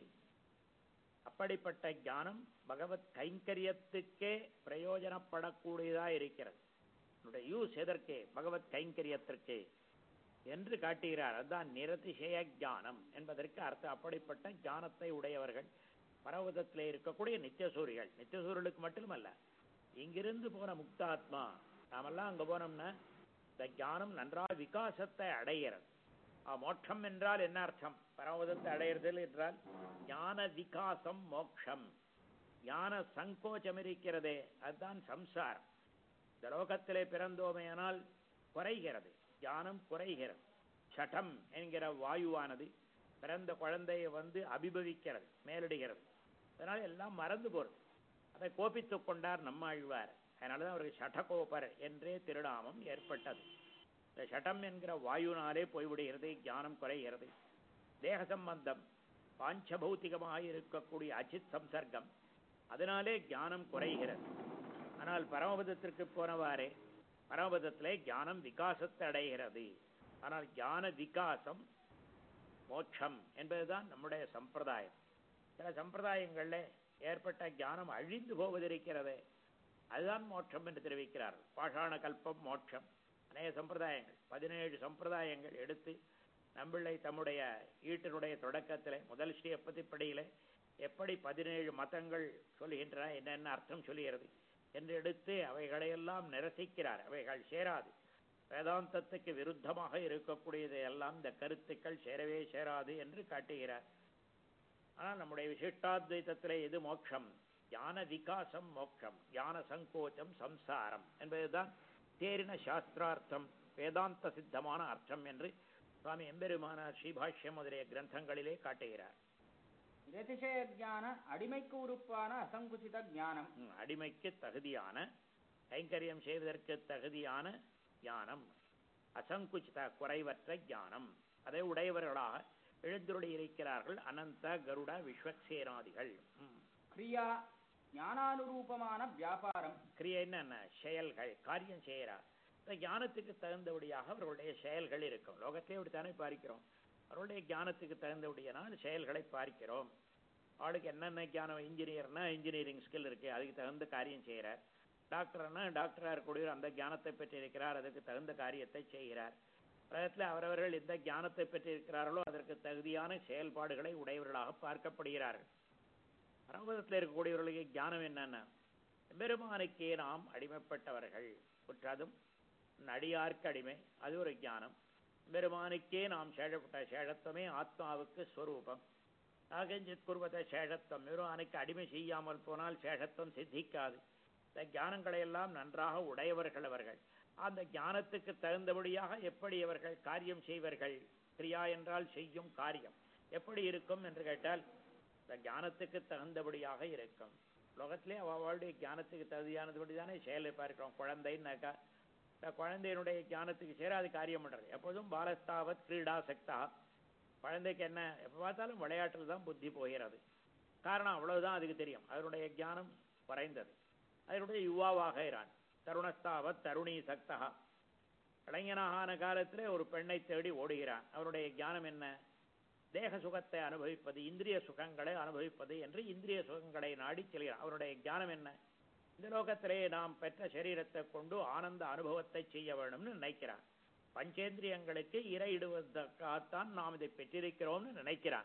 அப்படிப்பட்ட ஞானம் பகவத் கைங்கரியத்துக்கே பிரயோஜனப்படக்கூடியதா இருக்கிறது என்னுடைய யூஸ் எதற்கே பகவத் கைங்கரியத்திற்கே என்று காட்டுகிறார் அதுதான் நிரதிசய ஞானம் என்பதற்கு அர்த்தம் அப்படிப்பட்ட ஞானத்தை உடையவர்கள் பரவதத்திலே இருக்கக்கூடிய நித்தியசூரிகள் நித்தியசூரியலுக்கு மட்டுமல்ல இங்கிருந்து போன முக்தாத்மா நாமெல்லாம் அங்க போனோம்னா இந்த ஞானம் நன்றாக விகாசத்தை அடைகிறது மோட்சம் என்றால் என்ன அர்த்தம் பரமதத்தை அடையிறதில் என்றால் ஞான விகாசம் மோக்ஷம் ஞான சங்கோச்சம் இருக்கிறதே அதுதான் சம்சாரம் இந்த லோகத்திலே பிறந்தோமையானால் குறைகிறது ஞானம் குறைகிறது சட்டம் என்கிற வாயுவானது பிறந்த குழந்தையை வந்து அபிபவிக்கிறது மேலிடுகிறது அதனால எல்லாம் மறந்து போறது அதை கோபித்துக் கொண்டார் நம்மாழ்வார் அதனாலதான் அவருக்கு சட்டகோபர் என்றே திருநாமம் ஏற்பட்டது இந்த சட்டம் என்கிற வாயுனாலே போய்விடுகிறது ஞானம் குறைகிறது தேக சம்பந்தம் பாஞ்சபௌத்திகமாக இருக்கக்கூடிய அச்சித் சம்சர்க்கம் அதனாலே ஞானம் குறைகிறது ஆனால் பரமபதத்திற்கு போனவாறே பரமபதத்திலே ஞானம் விகாசத்தை அடைகிறது ஆனால் ஞான விகாசம் மோட்சம் என்பதுதான் நம்முடைய சம்பிரதாயம் சில சம்பிரதாயங்கள்ல ஏற்பட்ட ஞானம் அழிந்து போவதிருக்கிறது அதுதான் மோட்சம் என்று தெரிவிக்கிறார்கள் பாஷாண கல்பம் மோட்சம் அநேக சம்பிரதாயங்கள் பதினேழு சம்பிரதாயங்கள் எடுத்து நம்பிள்ளை தம்முடைய ஈட்டினுடைய தொடக்கத்திலே முதல் ஸ்ரீ படியிலே எப்படி பதினேழு மதங்கள் சொல்கின்றன என்னென்ன அர்த்தம் சொல்லுகிறது என்று எடுத்து அவைகளையெல்லாம் நிரசிக்கிறார் அவைகள் சேராது வேதாந்தத்துக்கு விருத்தமாக இருக்கக்கூடியது எல்லாம் இந்த கருத்துக்கள் சேரவே சேராது என்று காட்டுகிறார் ஆனால் நம்முடைய விசிஷ்டாத்வைத்தத்திலே எது மோட்சம் ஞான விகாசம் மோட்சம் ஞான சங்கோச்சம் சம்சாரம் என்பதுதான் தேரின சாஸ்திரார்த்தம் வேதாந்த சித்தமான அர்த்தம் என்று சுவாமி எம்பெருமானார் ஸ்ரீபாஷ்யம் முதலிய கிரந்தங்களிலே காட்டுகிறார் நிரதிசய ஞான அடிமைக்கு உறுப்பான அசங்குச்சித ஞானம் ம், அடிமைக்கு தகுதியான கைங்கரியம் செய்வதற்கு தகுதியான ஞானம் அசங்குச்சித குறைவற்ற ஞானம் அதை உடையவர்களாக எழுந்துருளி இருக்கிறார்கள் அனந்த கருட விஸ்வக்சேனாதிகள் ம். கிரியா ஞானானுரூபமான வியாபாரம் கிரியைன்னு என்ன செயல்கள் காரியம் செய்கிறார் இந்த ஞானத்துக்கு தகுந்தபடியாக அவர்களுடைய செயல்கள் இருக்கும் லோகத்தை அப்படித்தானே பார்க்கிறோம் அவருடைய ஞானத்துக்கு தகுந்தபடியான செயல்களை பார்க்கிறோம் அவளுக்கு என்னென்ன ஞானம் இன்ஜினியர்னா இன்ஜினியரிங் ஸ்கில் இருக்கு அதுக்கு தகுந்த காரியம் செய்கிறார் டாக்டர்னா டாக்டராக இருக்கக்கூடிய அந்த ஞானத்தை பெற்றிருக்கிறார் அதற்கு தகுந்த காரியத்தை செய்கிறார் உலகத்தில் அவரவர்கள் எந்த ஞானத்தை பெற்றிருக்கிறார்களோ அதற்கு தகுதியான செயல்பாடுகளை உடையவர்களாக பார்க்கப்படுகிறார்கள் பரமபதத்தில் இருக்கக்கூடியவர்களுக்கு ஞானம் என்னன்னா பெருமானுக்கே நாம் அடிமைப்பட்டவர்கள் குற்றதும் நடிகார்க்கு அடிமை அது ஒரு ஞானம் பெருமானுக்கே நாம் சேழப்பட்ட சேழத்துவமே ஆத்மாவுக்கு ஸ்வரூபம் ஆகஞ்சித் குருவத சேஷத்துவம் பெருமானுக்கு அடிமை செய்யாமல் போனால் சேஷத்துவம் சித்திக்காது இந்த ஞானங்களை எல்லாம் நன்றாக உடையவர்கள் அவர்கள் அந்த ஞானத்துக்கு தகுந்தபடியாக எப்படி அவர்கள் காரியம் செய்வார்கள் கிரியா என்றால் செய்யும் காரியம் எப்படி இருக்கும் என்று கேட்டால் இந்த ஞானத்துக்கு தகுந்தபடியாக இருக்கும் உலகத்திலே அவளுடைய ஞானத்துக்கு தகுதியானதுபடி தானே செயலை பார்க்கிறோம் குழந்தைன்னாக்கா இந்த குழந்தையினுடைய ஞானத்துக்கு சேராது காரியம் பண்றது எப்போதும் பாலஸ்தாவத் கிரீடா சக்தா குழந்தைக்கு என்ன எப்போ பார்த்தாலும் விளையாட்டில் தான் புத்தி போகிறது காரணம் அவ்வளவுதான் அதுக்கு தெரியும் அதனுடைய ஞானம் குறைந்தது அதனுடைய யுவாவாகிறான் தருணஸ்தாவத் தருணி சக்தா இளைஞனான காலத்திலே ஒரு பெண்ணை தேடி ஓடுகிறான் அவருடைய ஞானம் என்ன தேக சுகத்தை அனுபவிப்பது இந்திரிய சுகங்களை அனுபவிப்பது என்று இந்திரிய சுகங்களை நாடி செல்கிறான் அவருடைய ஞானம் என்ன இந்த லோகத்திலே நாம் பெற்ற சரீரத்தை கொண்டு ஆனந்த அனுபவத்தை செய்ய வேண்டும்னு நினைக்கிறான் பஞ்சேந்திரியங்களுக்கு இரையிடுவதற்காகத்தான் நாம் இதை பெற்றிருக்கிறோம்னு நினைக்கிறான்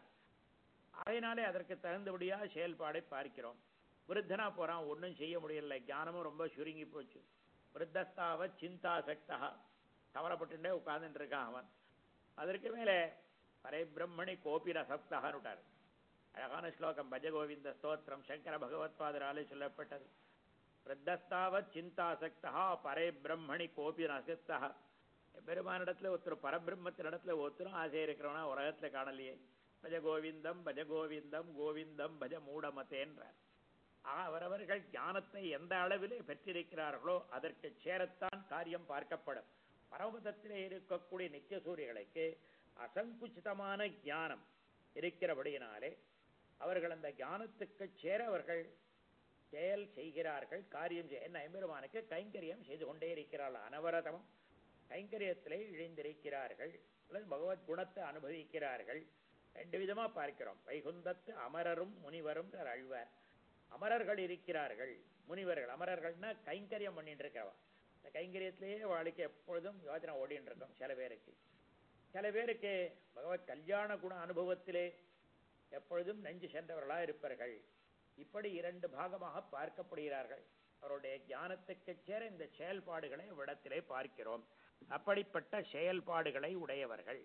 அதனாலே அதற்கு தகுந்தபடியாக செயல்பாடை பார்க்கிறோம் விருத்தனா போறான் ஒன்றும் செய்ய முடியல ஞானமும் ரொம்ப சுருங்கி போச்சு விருத்தஸ்தாவ சிந்தா சக்தா கவலைப்பட்டுட்டே உட்கார்ந்துட்டு இருக்கான் அவன் அதற்கு மேலே பரபிரம்மணி கோபி ரசப்தகான்னு விட்டார் அழகான ஸ்லோகம் பஜகோவிந்த ஸ்தோத்திரம் சங்கர பகவத்பாதராலே சொல்லப்பட்டது விருத்தஸ்தாவ சிந்தாசக்தா பரே பிரம்மணி கோபி ரசப்தா பெருமானிடத்துல ஒருத்தர் பரபிரம்மத்தினிடத்துல ஒருத்தரும் ஆசை இருக்கிறவனா உலகத்துல காணலையே பஜ கோவிந்தம் பஜ கோவிந்தம் கோவிந்தம் பஜ மூடமத்தேன்றார் ஆக அவரவர்கள் ஞானத்தை எந்த அளவிலே பெற்றிருக்கிறார்களோ அதற்கு சேரத்தான் காரியம் பார்க்கப்படும் பரமபதத்திலே இருக்கக்கூடிய நித்திய சூரியர்களுக்கு அசங்குச்சிதமான ஞானம் இருக்கிறபடியினாலே அவர்கள் அந்த ஞானத்துக்கு சேர அவர்கள் செயல் செய்கிறார்கள் காரியம் செய்ய என்ன எம்பெருமானுக்கு கைங்கரியம் செய்து கொண்டே இருக்கிறார்கள் அனவரதமும் கைங்கரியத்திலே இழிந்திருக்கிறார்கள் அல்லது பகவத் குணத்தை அனுபவிக்கிறார்கள் ரெண்டு விதமா பார்க்கிறோம் வைகுந்தத்து அமரரும் முனிவரும் அழ்வார் அமரர்கள் இருக்கிறார்கள் முனிவர்கள் அமரர்கள்னா கைங்கரியம் பண்ணிட்டு இருக்கவா இந்த கைங்கரியத்திலேயே வாழ்க்கை எப்பொழுதும் யோஜனை ஓடிட்டு இருக்கும் சில பேருக்கு சில பேருக்கு பகவத் கல்யாண குண அனுபவத்திலே எப்பொழுதும் நெஞ்சு சென்றவர்களா இருப்பார்கள் இப்படி இரண்டு பாகமாக பார்க்கப்படுகிறார்கள் அவருடைய ஞானத்துக்கு சேர இந்த செயல்பாடுகளை விடத்திலே பார்க்கிறோம் அப்படிப்பட்ட செயல்பாடுகளை உடையவர்கள்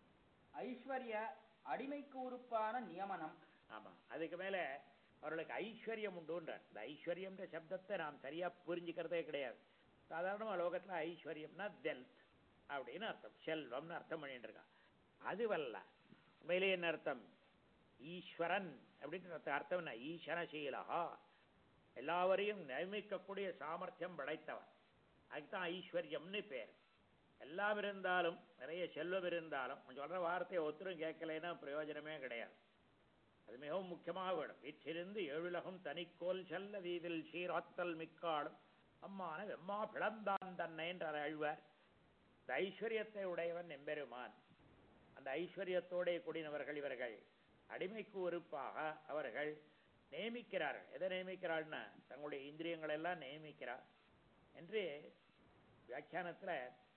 ஐஸ்வர்ய அடிமைக்கு உறுப்பான நியமனம் ஆமா அதுக்கு மேல அவர்களுக்கு ஐஸ்வர்யம் உண்டுன்றார் இந்த ஐஸ்வர்யம்ன்ற சப்தத்தை நாம் சரியா புரிஞ்சுக்கிறதே கிடையாது சாதாரணமா லோகத்துல ஐஸ்வர்யம்னா வெல்த் அப்படின்னு அர்த்தம் செல்வம்னு அர்த்தம் பண்ணிட்டு இருக்கான் அதுவல்ல உண்மையிலே என்ன அர்த்தம் ஈஸ்வரன் அப்படின்னு அர்த்தம் என்ன ஈஸ்வரசீலா எல்லாவரையும் நியமிக்கக்கூடிய சாமர்த்தியம் படைத்தவன் அதுக்குதான் ஐஸ்வர்யம்னு பேர் எல்லாம் இருந்தாலும் நிறைய செல்வம் இருந்தாலும் சொல்ற வார்த்தையை ஒத்துரும் கேட்கலைன்னா பிரயோஜனமே கிடையாது அது மிகவும் முக்கியமாக வேணும் வீற்றிருந்து ஏழுலகம் தனிக்கோல் செல்ல வீதில் சீராத்தல் மிக்காடும் அம்மான வெம்மா பிளந்தான் தன்னை என்றார் அழ்வார் இந்த ஐஸ்வர்யத்தை உடையவன் எம்பெருமான் அந்த ஐஸ்வர்யத்தோட கூடினவர்கள் இவர்கள் அடிமைக்கு உறுப்பாக அவர்கள் நியமிக்கிறார்கள் எதை நியமிக்கிறாள்னா தங்களுடைய இந்திரியங்கள் எல்லாம் நியமிக்கிறார் என்று வியாக்கியானத்துல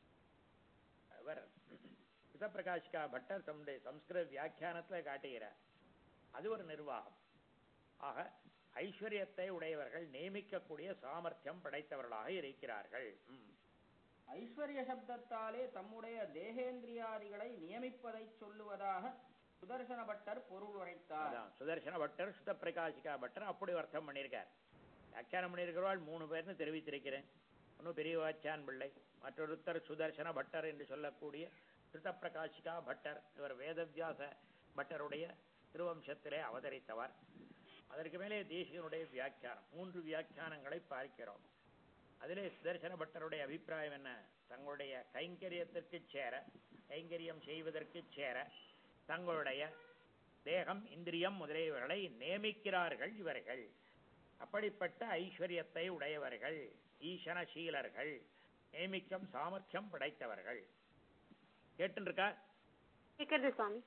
அவர் சிதப்பிரகாஷ்கா பட்டர் தம்முடைய சம்ஸ்கிருத வியாக்கியானத்துல காட்டுகிறார் அது ஒரு நிர்வாகம் ஆக ஐஸ்வர்யத்தை உடையவர்கள் நியமிக்கக்கூடிய சாமர்த்தியம் படைத்தவர்களாக இருக்கிறார்கள் ம். ஐஸ்வர்ய சப்தத்தாலே தம்முடைய தேகேந்திரியாதிகளை நியமிப்பதை சொல்லுவதாக சுதர்சன பட்டர் பொருள் உரைத்தார் அதான் சுதர்சன பட்டர் சுத பிரகாசிகா பட்டர் அப்படி அர்த்தம் பண்ணியிருக்கார் வியாக்கியானம் பண்ணியிருக்கிறவாள் மூணு பேர்னு தெரிவித்திருக்கிறேன் ஒன்றும் பெரிய வாச்சான் பிள்ளை மற்றொருத்தர் சுதர்சன பட்டர் என்று சொல்லக்கூடிய சுத பிரகாசிகா பட்டர் இவர் வேதவியாச பட்டருடைய திருவம்சத்திலே அவதரித்தவர் அதற்கு மேலே தேசிகனுடைய வியாக்கியானம் மூன்று வியாக்கியானங்களை பார்க்கிறோம் அதிலே சுதர்சன பட்டருடைய அபிப்பிராயம் என்ன தங்களுடைய கைங்கரியத்திற்கு சேர கைங்கரியம் செய்வதற்கு சேர தங்களுடைய தேகம் இந்திரியம் முதலியவர்களை நியமிக்கிறார்கள் இவர்கள் அப்படிப்பட்ட ஐஸ்வர்யத்தை உடையவர்கள் ஈசனசீலர்கள் நியமிக்கும் சாமர்த்தியம் படைத்தவர்கள் கேட்டுருக்கா கேட்கறது சுவாமி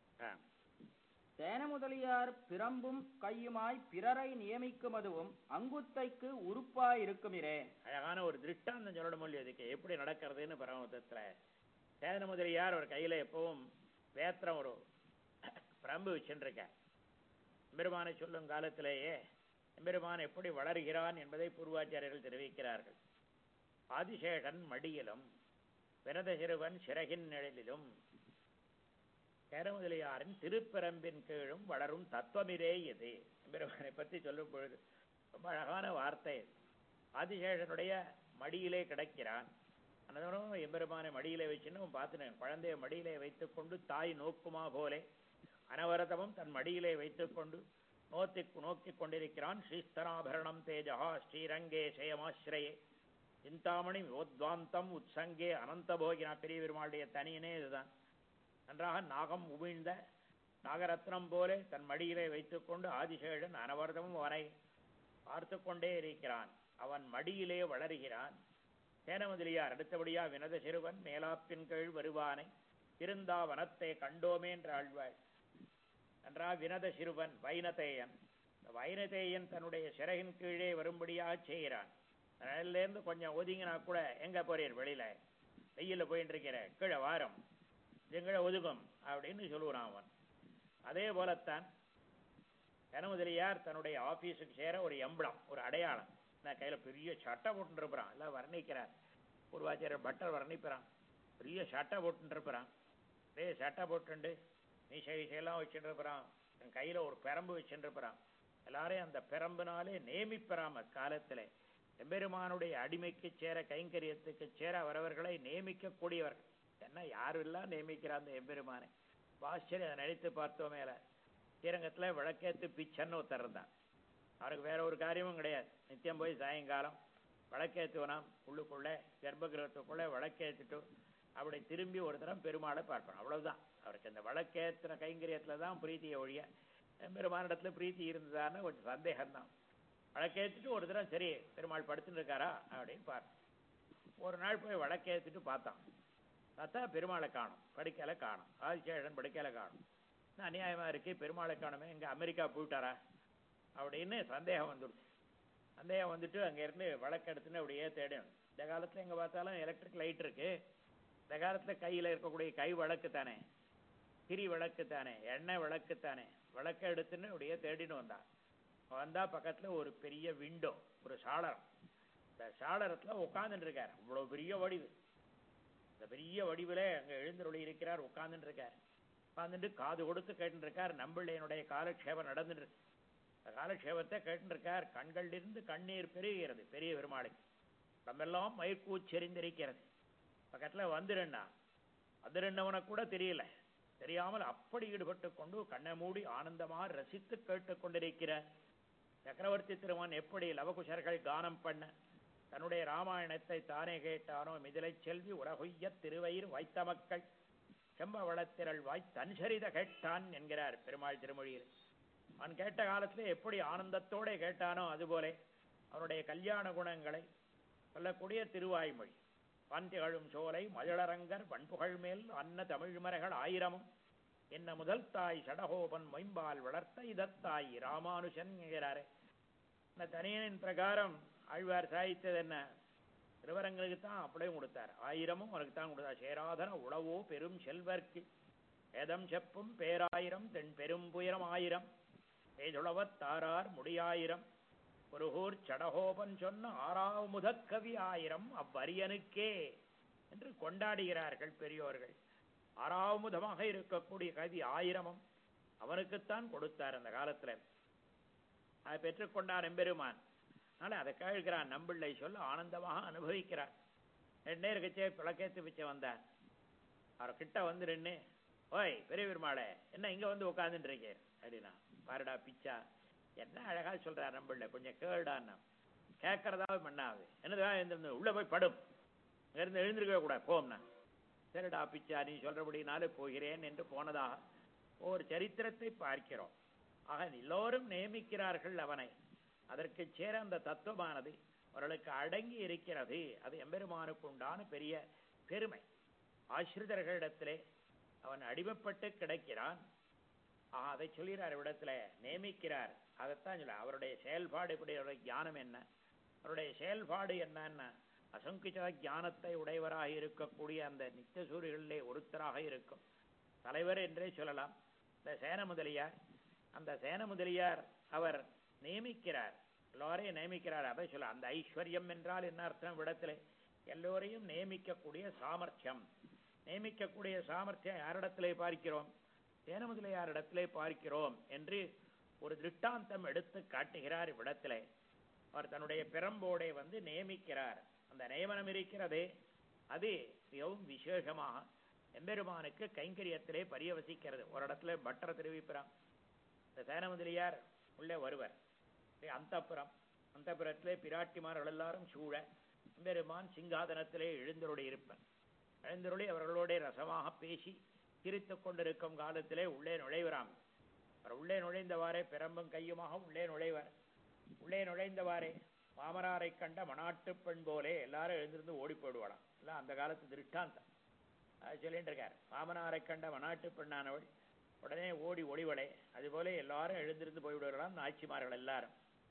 சேன முதலியார் பிரம்பும் கையுமாய் பிறரை நியமிக்குமதுவும் அங்குத்தைக்கு உறுப்பாய் இருக்குமிரே அழகான ஒரு திருஷ்டாந்தம் சொல்லணும் இல்லையா இதுக்கு எப்படி நடக்கிறதுன்னு பரமதத்துல சேதன முதலியார் ஒரு கையில எப்பவும் வேத்திரம் ஒரு பிரம்பு வச்சுருக்க எம்பெருமானை சொல்லும் காலத்திலேயே எம்பெருமான் எப்படி வளர்கிறான் என்பதை பூர்வாச்சாரியர்கள் தெரிவிக்கிறார்கள் ஆதிசேஷன் மடியிலும் விரத சிறுவன் சிறகின் நிழலிலும் சேரமுதலியாரின் திருப்பெரம்பின் கீழும் வளரும் தத்துவமிரே இது எம்பெருமானை பற்றி சொல்லும் பொழுது ரொம்ப அழகான வார்த்தை இது. ஆதிசேஷனுடைய மடியிலே கிடக்கிறான் அனந்தரம் எம்பெருமானை மடியிலே வச்சுன்னு பார்த்துனேன் குழந்தைய மடியிலே வைத்துக்கொண்டு தாய் நோக்குமா போலே அனவரதமும் தன் மடியிலே வைத்துக்கொண்டு நோத்தி நோக்கி கொண்டிருக்கிறான் ஸ்ரீஸ்தராபரணம் தேஜா ஸ்ரீரங்கே சேயமாஸ்ரயே சிந்தாமணி ஓத்வாந்தம் உத்சங்கே அனந்தபோகினா பெரிய பெருமாளுடைய தனியனே இதுதான் நன்றாக நாகம் உமிழ்ந்த நாகரத்னம் போலே தன் மடியிலே வைத்துக்கொண்டு ஆதிசேஷன் அனவரதமும் அவனை பார்த்து கொண்டே இருக்கிறான் அவன் மடியிலே வளருகிறான் சேனமதிலியார் அடுத்தபடியா வினத சிறுவன் மேலாப்பின் கீழ் வருவானை திருந்தா வனத்தை கண்டோமே என்று ஆழ்வாள் நன்றா வினத சிறுவன் வைனதேயன் இந்த வைனதேயன் தன்னுடைய சிறகின் கீழே வரும்படியாக செய்கிறான் நிழல்லேருந்து கொஞ்சம் ஒதுங்கினா கூட எங்க போறீர் வெளியில வெயில்ல போயிட்டு இருக்கிற கீழே வாரம் எங்களை ஒதுக்கும் அப்படின்னு சொல்லுவான் அவன் அதே போலத்தான் கனமுதலியார் தன்னுடைய ஆபீஸுக்கு சேர ஒரு எம்பளம் ஒரு அடையாளம் நான் கையில பெரிய சட்டை போட்டுருப்பான் எல்லாம் வர்ணிக்கிறார் பூர்வாச்சாரியர் பட்டர் வர்ணிக்கிறான் பெரிய சட்டை போட்டுருப்பான் பெரிய சட்டை போட்டுண்டு மீசை விஷயெல்லாம் வச்சுட்டு இருக்கிறான் என் கையில ஒரு பெரம்பு வச்சுட்டு இருக்கிறான் எல்லாரையும் அந்த பெரம்பினாலே நியமிப்பறாம காலத்துல எம்பெருமானுடைய அடிமைக்கு சேர கைங்கரியத்துக்கு சேர அவரவர்களை நியமிக்கக்கூடியவர் என்ன யாரெல்லாம் நியமிக்கிறார் அந்த எம்பெருமானை ஆச்சரியம் அதை நினைத்து பார்த்தோம் மேல ஸ்ரீரங்கத்துல விளக்கேத்து பிச்சன்னு ஒருத்தர் இருந்தான் அவருக்கு வேற ஒரு காரியமும் கிடையாது நித்தியம் போய் சாயங்காலம் விளக்கேத்துவனாம் உள்ளுக்குள்ள கர்ப்பகிரகத்துக்குள்ள விளக்கேத்துட்டு அப்படி திரும்பி ஒரு தரம் பெருமாளை பார்ப்பான் அவ்வளவுதான் அவருக்கு அந்த விளக்கேத்தின கைங்கரியத்துல தான் பிரீத்தியை ஒழிய பெருமானிடத்துல பிரீத்தி இருந்ததான்னு கொஞ்சம் சந்தேகம்தான் விளக்கேத்திட்டு ஒரு தரம் சரி பெருமாள் படுத்துட்டு இருக்காரா அப்படின்னு பார்த்தான் ஒரு நாள் போய் விளக்கேத்திட்டு பார்த்தான் பார்த்தா பெருமாளை காணும் படுக்கையில காணும் ஆதிசேஷன் படுக்கையில காணும் என்ன அநியாயமா இருக்கு பெருமாளை காணுமே எங்க அமெரிக்கா போயிட்டாரா அப்படின்னு சந்தேகம் வந்துடுச்சு சந்தேகம் வந்துட்டு அங்க இருந்து விளக்கெடுத்துன்னு அப்படியே தேடணும் இந்த காலத்துல எங்க பார்த்தாலும் எலக்ட்ரிக் லைட் இருக்கு இந்த காலத்துல கையில இருக்கக்கூடிய கை விளக்கு தானே திரி விளக்கு தானே எண்ணெய் விளக்கு தானே விளக்க எடுத்துன்னு அப்படியே தேடின்னு வந்தான் வந்தா பக்கத்துல ஒரு பெரிய விண்டோ ஒரு சாளரம் இந்த சாளரத்துல உட்கார்ந்துட்டு இருக்காரு இவ்வளவு பெரிய வடிவு இந்த பெரிய வடிவில அங்க எழுந்தருளி இருக்கிறார் உட்கார்ந்துட்டு இருக்கார் உட்கார்ந்துட்டு காது கொடுத்து கேட்டுட்டு இருக்கார் நம்பிள்ளையனுடைய காலக்ஷேபம் நடந்துட்டு இருக்கு இந்த காலக்ஷேபத்தை கேட்டுட்டு இருக்கார் கண்களிலிருந்து கண்ணீர் பெருகிறது பெரிய பெருமாளுக்கு நம்மெல்லாம் மயிர்கூச்செறிந்திருக்கிறது பக்கத்துல வந்துருன்னா வந்துருன்னவனை கூட தெரியல தெரியாமல் அப்படி ஈடுபட்டு கொண்டு கண்ணை மூடி ஆனந்தமாக ரசித்து கேட்டுக் கொண்டிருக்கிற சக்கரவர்த்தி திருமன் எப்படி லவகுஷர்கள் கானம் பண்ண தன்னுடைய ராமாயணத்தை தானே கேட்டானோ மிதிலை செல்வி உலகுய்ய திருவயிர் வைத்த மக்கள் செம்பவளத்திரள் வாய் தன்சரித கேட்டான் என்கிறார் பெருமாள் திருமொழியில் அவன் கேட்ட காலத்திலே எப்படி ஆனந்தத்தோட கேட்டானோ அதுபோல அவனுடைய கல்யாண குணங்களை சொல்லக்கூடிய திருவாய்மொழி பாந்திகழும் சோலை மழலரங்கர் வன்புகழ் மேல் அன்ன தமிழ்மறைகள் ஆயிரமும் என்ன முதல் தாய் சடகோபன் மொயம்பால் வளர்த்த இதத்தாய் ராமானுஜன் என்கிறாரே இந்த தனியனின் பிரகாரம் ஆழ்வார் சாதித்தது என்ன திருவரங்களுக்கு தான் அப்படியே கொடுத்தார் ஆயிரமும் அவருக்கு தான் கொடுத்தார் சேராதன உளவோ பெரும் செல்வர்க்கு வேதம் செப்பும் பேராயிரம் தென் பெரும் புயரம் ஆயிரம் பேதுளவத் தாரார் முடியாயிரம் குருகூர் சடகோபன் சொன்ன ஆறாவது முதற்கவி ஆயிரம் அவ்வரியனுக்கே என்று கொண்டாடுகிறார்கள் பெரியோர்கள் ஆறாவதுமாக இருக்கக்கூடிய கவி ஆயிரமும் அவனுக்குத்தான் கொடுத்தார் அந்த காலத்துல அதை பெற்றுக்கொண்டார் எம்பெருமான் அதனால அதை கேட்கிறான் நம்பிள்ளை சொல்ல ஆனந்தமாக அனுபவிக்கிறார் ரெண்டே இருக்கச்சே பிளக்கேத்து பிச்சை வந்தார் அவர் கிட்ட வந்து ரெண்டு ஓய் பெரிய பெருமாளே என்ன இங்க வந்து உட்காந்துட்டு இருக்கேன் அப்படின்னா பாருடா பிச்சா என்ன அழகா சொல்றார் நம்பிள்ள கொஞ்சம் கேளுடான்னா கேட்கறதாவது மண்ணாது என்னதான் எழுந்திருந்து உள்ள போய் படும் இருந்து எழுந்திருக்கவே கூடாது போம்னா சரிடா பிச்சா நீ சொல்றபடினாலே போகிறேன் என்று போனதாக ஒரு சரித்திரத்தை பார்க்கிறோம் ஆக எல்லோரும் நியமிக்கிறார்கள் அவனை அதற்கு சேர அந்த தத்துவமானது அவர்களுக்கு அடங்கி இருக்கிறது அது எம்பெருமானுக்கு உண்டான பெரிய பெருமை ஆசிரிதர்களிடத்திலே அவன் அடிமைப்பட்டு கிடக்கிறான் ஆ, அதை சொல்கிறார் இவ்விடத்துல நியமிக்கிறார் அதைத்தான் சொல்ல அவருடைய செயல்பாடு இப்படி அவருடைய ஞானம் என்ன அவருடைய செயல்பாடு என்னன்னா அசங்கித ஞானத்தை உடையவராக இருக்கக்கூடிய அந்த நித்தியசூரிகளிலே ஒருத்தராக இருக்கும் தலைவர் என்றே சொல்லலாம் இந்த சேன முதலியார் அந்த சேன முதலியார் அவர் நியமிக்கிறார் எல்லோரையும் நியமிக்கிறார் அதை சொல்ல அந்த ஐஸ்வர்யம் என்றால் என்ன அர்த்தம் விடத்திலே எல்லோரையும் நியமிக்கக்கூடிய சாமர்த்தியம் நியமிக்கக்கூடிய சாமர்த்தியம் யாரிடத்திலே பார்க்கிறோம் சேன முதலியாரிடத்திலே பார்க்கிறோம் என்று ஒரு திருஷ்டாந்தம் எடுத்து காட்டுகிறார் இவ்விடத்திலே அவர் தன்னுடைய பெரம்போடே வந்து நியமிக்கிறார் அந்த நியமனம் இருக்கிறதே அது மிகவும் விசேஷமாக எம்பெருமானுக்கு கைங்கரியத்திலே பரியவசிக்கிறது ஒரு இடத்துல பட்டர் தெரிவிக்கிறான் இந்த சேன முதலியார் உள்ளே வருவர் அந்தப்புறம் அந்தப்புறத்திலே பிராட்டிமார்கள் எல்லாரும் சூழ எம்பெருமான் சிங்காதனத்திலே எழுந்தருளி இருப்பர் எழுந்தருளி அவர்களோட ரசமாக பேசி சிரித்துக் கொண்டிருக்கும் காலத்திலே உள்ளே நுழைவராம் அவர் உள்ளே நுழைந்தவாறே பிரம்பும் கையுமாக உள்ளே நுழைவர் உள்ளே நுழைந்தவாறே மாமனாரை கண்ட மனாட்டு பெண் போலே எல்லாரும் எழுந்திருந்து ஓடி போயிடுவாளாம் எல்லாம் அந்த காலத்து திருஷ்டாந்தம் அது சொல்லிட்டு இருக்கார் மாமனாரை கண்ட மனாட்டு பெண்ணானவள் உடனே ஓடி ஒளிவளே அதுபோல எல்லாரும் எழுந்திருந்து போய்விடுவார்களாம் நாச்சிமார்கள் எல்லாரும்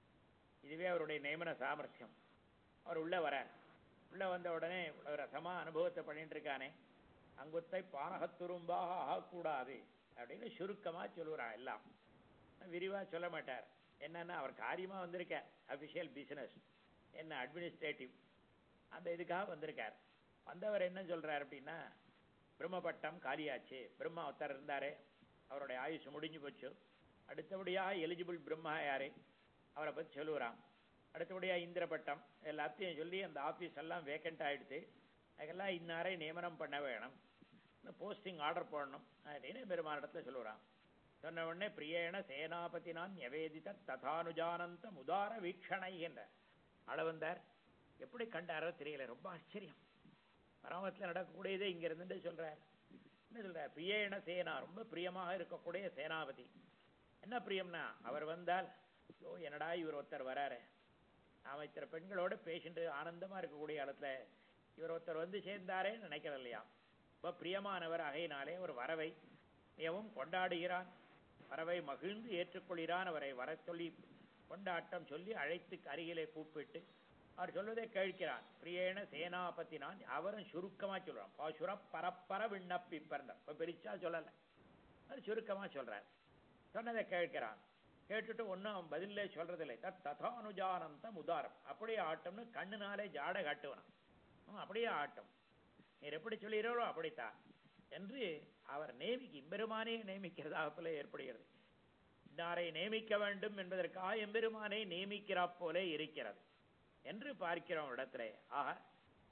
இதுவே அவருடைய நியமன சாமர்த்தியம் அவர் உள்ள வரார் உள்ள வந்த உடனே ஒரு ரசமா அனுபவத்தை பண்ணிட்டு இருக்கானே அங்குத்தை பானகத்துரும்பாக ஆகக்கூடாது அப்படின்னு சுருக்கமா சொல்லுறான் எல்லாம் விரிவா சொல்ல மாட்டார் என்னன்னா அவர் காரியமா வந்திருக்கார் அபிஷியல் பிசினஸ் என்ன அட்மினிஸ்ட்ரேட்டிவ் அந்த இதுக்காக வந்திருக்கார் வந்தவர் என்ன சொல்றார் அப்படின்னா பிரம்மபட்டம் காலியாச்சு பிரம்மா ஒருத்தர் இருந்தாரு அவருடைய ஆயுசு முடிஞ்சு போச்சு அடுத்தபடியாக எலிஜிபிள் பிரம்மா யாரு அவரை பத்தி சொல்லுறான் அடுத்தபடியா இந்திரபட்டம் எல்லாத்தையும் சொல்லி அந்த ஆபீஸ் எல்லாம் வேக்கண்ட் ஆயிடுச்சு அதுக்கெல்லாம் இன்னாரை நியமனம் பண்ண வேணும் போஸ்டிங் ஆர்டர் போடணும் அப்படின்னு பெருமானிடத்துல சொல்லுறான் சொன்ன உடனே பிரியேன சேனாபதினான் நிவேதித ததானுஜானந்த முதார வீக்ஷணை என்ற அளவந்தார் எப்படி கண்டாரோ தெரியல ரொம்ப ஆச்சரியம் பராமத்தில் நடக்கக்கூடியதே இங்க இருந்துட்டு சொல்றார் என்ன சொல்றார் பிரியேன சேனா ரொம்ப பிரியமாக இருக்கக்கூடிய சேனாபதி என்ன பிரியம்னா அவர் வந்தால் ஓ என்னடா இவர் ஒருத்தர் வராரு நாம இத்தனை பெண்களோட பேசிட்டு ஆனந்தமா இருக்கக்கூடிய இடத்துல இவர் ஒருத்தர் வந்து சேர்ந்தாரே நினைக்கிறது இல்லையா ரொம்ப பிரியமானவர் ஆகையினாலே ஒரு வரவை மிகவும் கொண்டாடுகிறான் வரவை மகிழ்ந்து ஏற்றுக்கொள்கிறான் அவரை வர சொல்லி கொண்டாட்டம் சொல்லி அழைத்து அருகிலே கூப்பிட்டு அவர் சொல்வதை கேட்கிறான் பிரியேன சேனாபதி நான் அவரும் சுருக்கமா சொல்றான் பாசுர பரப்பர விண்ணப்பிப்பர் பெருசா சொல்லல அது சுருக்கமா சொல்றார் சொன்னதை கேட்கிறான் கேட்டுட்டு ஒன்னும் பதிலே சொல்றதில்லை தத் ததானுஜானந்தம் உதாரம் அப்படியே ஆட்டம்னு கண்ணுனாலே ஜாட காட்டுவனான் அவன் அப்படியே ஆட்டம் நீர் எப்படி சொல்கிறீரோ அப்படித்தான் என்று அவர் நேமிக்க எம்பெருமானே நியமிக்கிறதாக போல ஏற்படுகிறது இன்னாரை நியமிக்க வேண்டும் என்பதற்காக எம்பெருமானை நியமிக்கிறா போல இருக்கிறது என்று பார்க்கிறோம் இடத்திலே ஆக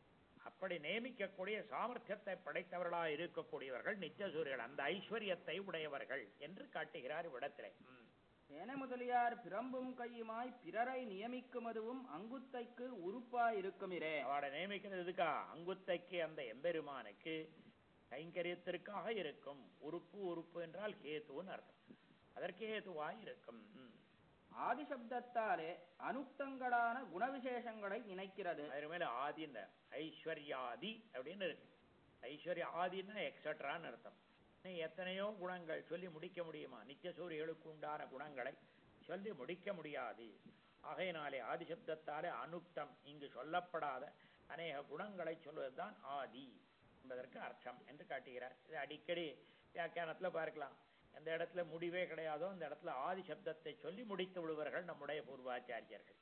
அப்படி நியமிக்கக்கூடிய சாமர்த்தியத்தை படைத்தவர்களா இருக்கக்கூடியவர்கள் நித்தியசூரியர்கள் அந்த ஐஸ்வர்யத்தை உடையவர்கள் என்று காட்டுகிறார் இவ்விடத்திலே ம். சேன முதலியார் பிரம்பும் கையுமாய் பிறரை நியமிக்குமதுவும் அங்குத்தைக்கு உறுப்பாய் இருக்குமிரே அவளை நியமிக்கிறது எதுக்கா அங்குத்தைக்கு அந்த எம்பெருமானுக்கு கைங்கரியத்திற்காக இருக்கும் உறுப்பு உறுப்பு என்றால் கேத்துன்னு அர்த்தம் அதற்கு ஏதுவாய் இருக்கும் ம். ஆதிசப்தத்தாலே அனுக்தங்களான குணவிசேஷங்களை இணைக்கிறது அதற்கு மேல ஆதி இந்த ஐஸ்வர்யாதி அப்படின்னு இருக்கு ஐஸ்வர்ய ஆதின்னா எக்ஸட்ரான்னு அர்த்தம் இன்னும் எத்தனையோ குணங்கள் சொல்லி முடிக்க முடியுமா நித்தியசூரிகளுக்கு உண்டான குணங்களை சொல்லி முடிக்க முடியாது ஆகையினாலே ஆதிசப்தத்தாலே அனுக்தம் இங்கு சொல்லப்படாத அநேக குணங்களை சொல்வதுதான் ஆதி என்பதற்கு அர்த்தம் என்று காட்டுகிறார் இது அடிக்கடி வியாக்கியானத்துல பார்க்கலாம் எந்த இடத்துல முடிவே கிடையாதோ அந்த இடத்துல ஆதி சப்தத்தை சொல்லி முடித்து விடுவார்கள் நம்முடைய பூர்வாச்சாரியர்கள்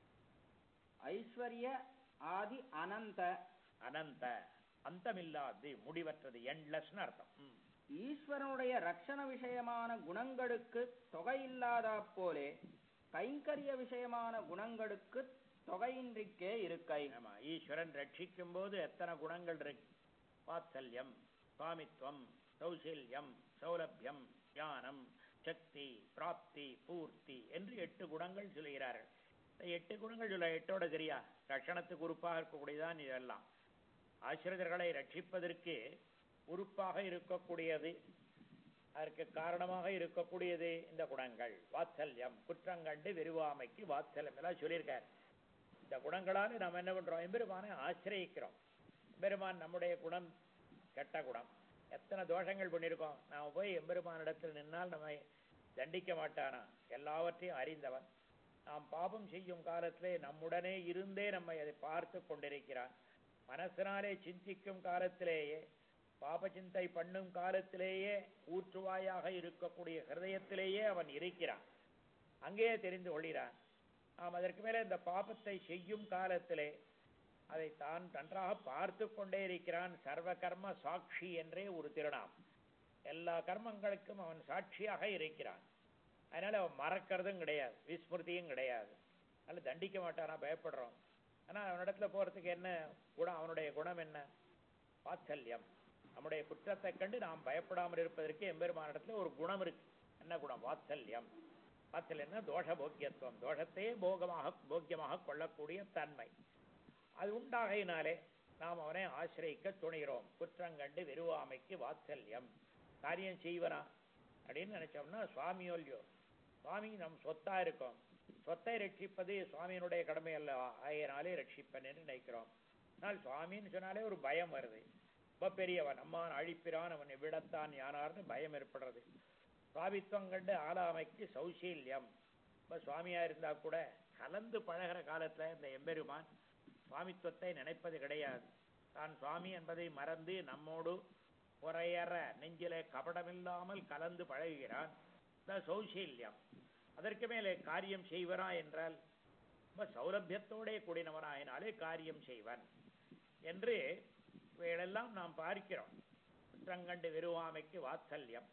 ஐஸ்வர்ய ஆதி அனந்த அனந்த அந்தமில்லாது முடிவற்றது எண்ட்லெஸ்னு அர்த்தம் ம். ஈஸ்வரனுடைய ரட்சண விஷயமான குணங்களுக்கு தொகையில்லாதா போலே கைங்கரிய விஷயமான குணங்களுக்கு தொகையின்றிக்கே இருக்கை ஆமா ஈஸ்வரன் ரட்சிக்கும் போது எத்தனை குணங்கள் இருக்கு வாத்சல்யம் சுவாமித்வம் சௌசல்யம் சௌலபியம் ஞானம் சக்தி பிராப்தி பூர்த்தி என்று எட்டு குணங்கள் சொல்கிறார்கள் இந்த எட்டு குணங்கள் சொல்ல எட்டோட சரியா ரட்சணத்துக்கு உறுப்பாக இருக்கக்கூடியதான் இதெல்லாம் ஆசிரியர்களை ரட்சிப்பதற்கு உறுப்பாக இருக்கக்கூடியது அதற்கு காரணமாக இருக்கக்கூடியது இந்த குணங்கள் வாத்சல்யம் குற்றங்கண்டு வெறுவாமைக்கு வாத்சல்யம் எல்லாம் சொல்லியிருக்காரு இந்த குணங்களால நாம் என்ன பண்றோம் எம்பெருமானை ஆசிரியக்கிறோம் எம்பெருமான் நம்முடைய குணம் கெட்ட குணம் எத்தனை தோஷங்கள் பண்ணியிருக்கோம் நாம் போய் எம்பெருமானிடத்தில் நின்னால் நம்மை தண்டிக்க மாட்டானா எல்லாவற்றையும் அறிந்தவன் நாம் பாபம் செய்யும் காலத்திலே நம்முடனே இருந்தே நம்மை அதை பார்த்து கொண்டிருக்கிறான் மனசினாலே சிந்திக்கும் காலத்திலேயே பாப சிந்தை பண்ணும் காலத்திலேயே ஊற்றுவாயாக இருக்கக்கூடிய ஹிருதயத்திலேயே அவன் இருக்கிறான் அங்கேயே தெரிந்து கொள்கிறான் நாம் அதற்கு மேலே இந்த பாபத்தை செய்யும் காலத்திலே அதை தான் நன்றாக பார்த்து கொண்டே இருக்கிறான் சர்வ கர்ம சாட்சி என்றே ஒரு திருநாம் எல்லா கர்மங்களுக்கும் அவன் சாட்சியாக இருக்கிறான் அதனால அவன் மறக்கிறதும் கிடையாது விஸ்மிருதியும் கிடையாது அதனால தண்டிக்க மாட்டானா பயப்படுறோம் ஆனா அவனிடத்துல போறதுக்கு என்ன குணம் அவனுடைய குணம் என்ன வாத்சல்யம் நம்முடைய குற்றத்தை கண்டு நாம் பயப்படாமல் இருப்பதற்கு எம்பெருமானிடத்துல ஒரு குணம் இருக்கு என்ன குணம் வாத்சல்யம் வாத்சல்யம்னா தோஷ போக்கியத்துவம் தோஷத்தையே போகமாக போக்கியமாக கொள்ளக்கூடிய தன்மை அது உண்டாகையினாலே நாம் அவனை ஆசிரியக்க துணிகிறோம் குற்றங்கண்டு வெறுவாமைக்கு வாத்சல்யம் காரியம் செய்வனா அப்படின்னு நினைச்சோம்னா சுவாமியோல்யோ சுவாமி நம் சொத்தா இருக்கோம் சொத்தை ரட்சிப்பது சுவாமியினுடைய கடமை அல்ல ஆகையினாலே ரட்சிப்பன் என்று நினைக்கிறோம் ஆனால் சுவாமின்னு சொன்னாலே ஒரு பயம் வருது ரொம்ப பெரியவன் அம்மான் அழிப்பிறான் அவன் விடத்தான் யானார்னு பயம் ஏற்படுறது சுவாமித்துவம் கண்டு ஆளாமைக்கு சௌசீல்யம் இப்ப சுவாமியா இருந்தா கூட கலந்து பழகிற காலத்துல இந்த எம்பெருமான் சுவாமித்துவத்தை நினைப்பது கிடையாது தான் சுவாமி என்பதை மறந்து நம்மோடு குறையற நெஞ்சிலே கபடமில்லாமல் கலந்து பழகுகிறான் இந்த சௌசீல்யம் அதற்கு மேலே காரியம் செய்வனா என்றால் ரொம்ப சௌலபியத்தோடே கூடினவனாயினாலே காரியம் செய்வன் என்று இவைகளெல்லாம் நாம் பார்க்கிறோம் குற்றங்கண்டு வெறுவாமைக்கு வாத்சல்யம்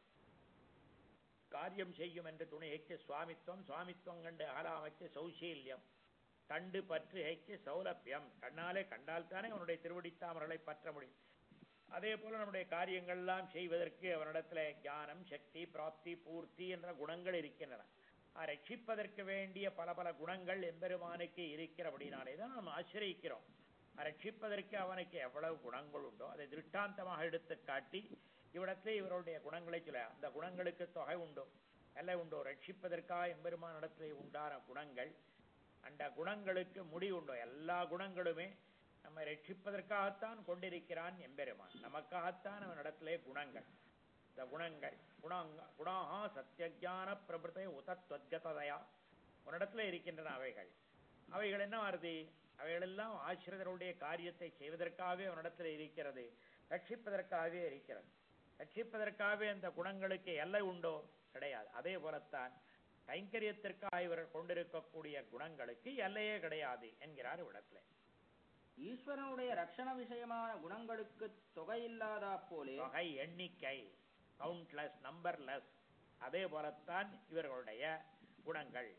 காரியம் செய்யும் என்று துணையைக்கு சுவாமித்துவம் சுவாமித்துவம் கண்டு ஆளாமைக்கு சௌசீல்யம் கண்டு பற்றுகைக்கு சௌலபியம் கண்ணாலே கண்டால் தானே அவனுடைய திருவடித்தாமர்களை பற்ற முடியும் அதே போல நம்முடைய காரியங்கள் எல்லாம் செய்வதற்கு அவனிடத்துல ஞானம் சக்தி பிராப்தி பூர்த்தி என்ற குணங்கள் இருக்கின்றன ஆஹ் ரட்சிப்பதற்கு வேண்டிய பல பல குணங்கள் எம்பெருமானுக்கு இருக்கிறபடினாலே தான் நாம் ஆசிரியிக்கிறோம் ரட்சிப்பதற்கு அவனுக்கு எவ்வளவு குணங்கள் உண்டோ அதை திருஷ்டாந்தமாக எடுத்து காட்டி இவ்விடத்திலே இவருடைய குணங்களை சொல்ல அந்த குணங்களுக்கு தொகை உண்டோ எல்லை உண்டோ ரட்சிப்பதற்காக எம்பெருமானிடத்திலே உண்டான குணங்கள் அந்த குணங்களுக்கு முடிவுண்டோ எல்லா குணங்களுமே நம்மை ரட்சிப்பதற்காகத்தான் கொண்டிருக்கிறான் எம்பெருமான் நமக்காகத்தான் அவனிடத்திலே குணங்கள் இந்த குணங்கள் குணங்க குணாகா சத்தியஜான பிரபுத்தை உதத்வத்கதயா உன்னிடத்துல இருக்கின்றன அவைகள் அவைகள் என்ன வருது அவைகளெல்லாம் ஆசிரியருடைய காரியத்தை செய்வதற்காகவே அவனிடத்துல இருக்கிறது ரட்சிப்பதற்காகவே இருக்கிறது ரட்சிப்பதற்காகவே அந்த குணங்களுக்கு எல்லை உண்டோ கிடையாது அதே போலத்தான் கைங்கரியத்திற்காக இவர்கள் கொண்டிருக்கக்கூடிய குணங்களுக்கு எல்லையே கிடையாது என்கிறார் இவ்விடத்துல ஈஸ்வரனுடைய ரட்சண விஷயமான குணங்களுக்கு தொகையில்லாதா போலே தொகை எண்ணிக்கை கவுண்ட்லெஸ் நம்பர்லெஸ் அதே போலத்தான் இவர்களுடைய குணங்கள் ம்.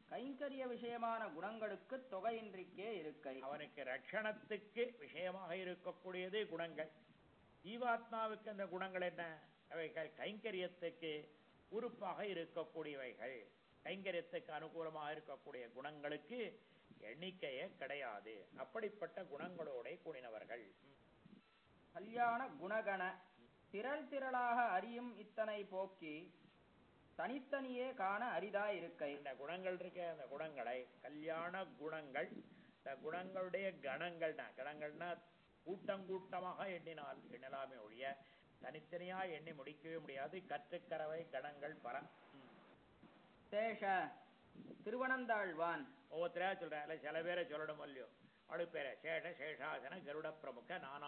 கைங்கரிய விஷயமான குணங்களுக்கு தொகையின்றிக்கே இருக்கை அவனுக்கு ரட்சணத்துக்கு விஷயமாக இருக்கக்கூடியது குணங்கள் ஜீவாத்மாவுக்கு அந்த குணங்கள் என்ன அவைகள் கைங்கரியத்துக்கு உறுப்பாக இருக்கக்கூடியவைகள் கைங்கரியத்துக்கு அனுகூலமாக இருக்கக்கூடிய குணங்களுக்கு எண்ணிக்கையே கிடையாது அப்படிப்பட்ட குணங்களோட கூடினவர்கள் கல்யாண குணகண திரள் திரளாக அறியும் இத்தனை போக்கி தனித்தனியே காண அரிதாய் இருக்கை இந்த குணங்கள் இருக்க அந்த குணங்களை கல்யாண குணங்கள் இந்த குணங்களுடைய கணங்கள் தான் கணங்கள்னா கூட்டம் கூட்டமாக எண்ணினால் எண்ணலாமே ஒழிய தனித்தனியா எண்ணி முடிக்கவே முடியாது கற்றுக்கறவை கணங்கள் பல சேஷ திருவனந்தாழ்வான் ஒவ்வொருத்தரையா சொல்றேன் இல்ல சில பேரை சொல்லணும் இல்லையோ அடு பேர சேஷ சேஷாசன கருட பிரமுக நானா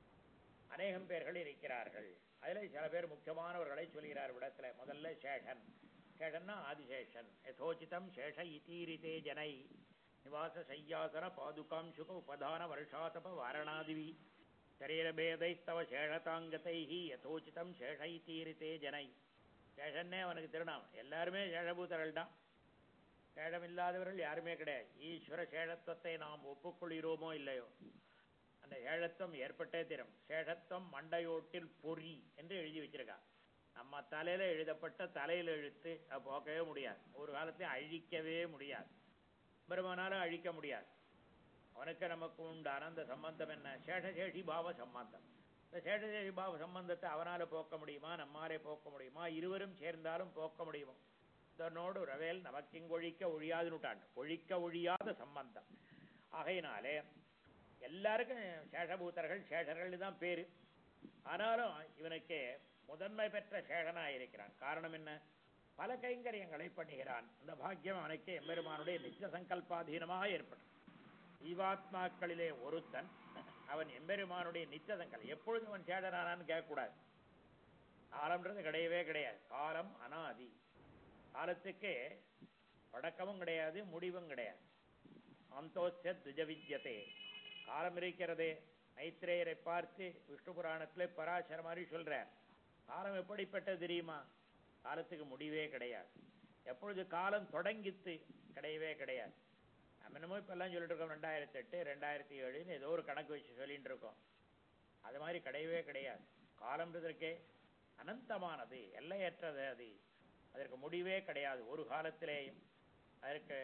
அநேகம் பேர்கள் இருக்கிறார்கள் அதுல சில பேர் முக்கியமானவர்களை சொல்கிறார் விடத்துல முதல்ல சேஷன் சேஷன்னா ஆதிசேஷன் யதோச்சிதம் சேஷ இதீரிதே ஜனை நிவாச சையாசன பாதுகாம் சுக உபதான வருஷாதப வாரணாதிவி சரீரபேதைஸ்தவ சேஷதாங்கதைஹி யதோச்சிதம் சேஷ இதீரிதே ஜனை சேஷன்னே அவனுக்கு திருநாமம் எல்லாருமே சேஷபூதர்கள் தான் சேழமில்லாதவர்கள் யாருமே கிடையாது ஈஸ்வர சேழத்துவத்தை நாம் ஒப்புக்கொள்கிறோமோ இல்லையோ அந்த சேழத்துவம் ஏற்பட்டே தரும் சேஷத்துவம் மண்டையோட்டில் பொறி என்று எழுதி வச்சிருக்கா நம்ம தலையில எழுதப்பட்ட தலையில எழுத்து அது போக்கவே முடியாது ஒரு காலத்தையும் அழிக்கவே முடியாது பெருமானாலும் அழிக்க முடியாது அவனுக்கு நமக்கு உண்டான அந்த சம்பந்தம் என்ன சேஷசேஷி பாவ சம்பந்தம் இந்த சேஷசேஷி பாவ சம்பந்தத்தை அவனால போக்க முடியுமா நம்மாலே போக்க முடியுமா இருவரும் சேர்ந்தாலும் போக்க முடியுமா தன்னோடு ரவேல் நமக்கிங்கொழிக்க ஒழியாதுன்னுட்டான் ஒழிக்க ஒழியாத சம்பந்தம் ஆகையினாலே எல்லாருக்கும் சேஷபூத்தர்கள் சேஷர்கள் தான் பேரு ஆனாலும் இவனுக்கு முதன்மை பெற்ற சேஷனா இருக்கிறான் காரணம் என்ன பல கைங்கரியங்களை பண்ணுகிறான் அந்த பாக்கியம் அவனுக்கு எம்பெருமானுடைய நித்திய சங்கல்பாதீனமாக ஏற்படும் ஜீவாத்மாக்களிலே ஒருத்தன் அவன் எம்பெருமானுடைய நித்திய சங்கல் எப்பொழுது அவன் சேடனானான்னு கேட்கக்கூடாது காலம்ன்றது கிடையவே கிடையாது காலம் அனாதி காலத்துக்கு தொடக்கமும் கிடையாது முடிவும் கிடையாது அந்தோச்ச துஜவித்யதே காலம் இருக்கிறதே மைத்ரேயரை பார்த்து விஷ்ணு புராணத்துல பராசர மாதிரி சொல்றார் காலம் எப்படிப்பட்டது தெரியுமா காலத்துக்கு முடிவே கிடையாது எப்பொழுது காலம் தொடங்கித்து கிடையவே கிடையாது நம்ம என்னமோ இப்பெல்லாம் சொல்லிட்டு இருக்கோம் ரெண்டாயிரத்தி எட்டு ரெண்டாயிரத்தி ஏழுன்னு ஏதோ ஒரு கணக்கு வச்சு சொல்லிட்டு இருக்கோம் அது மாதிரி கிடையவே கிடையாது காலம்ன்றதற்கே அனந்தமானது எல்லையற்றது அது அதற்கு முடிவே கிடையாது ஒரு காலத்திலேயும் அதற்கு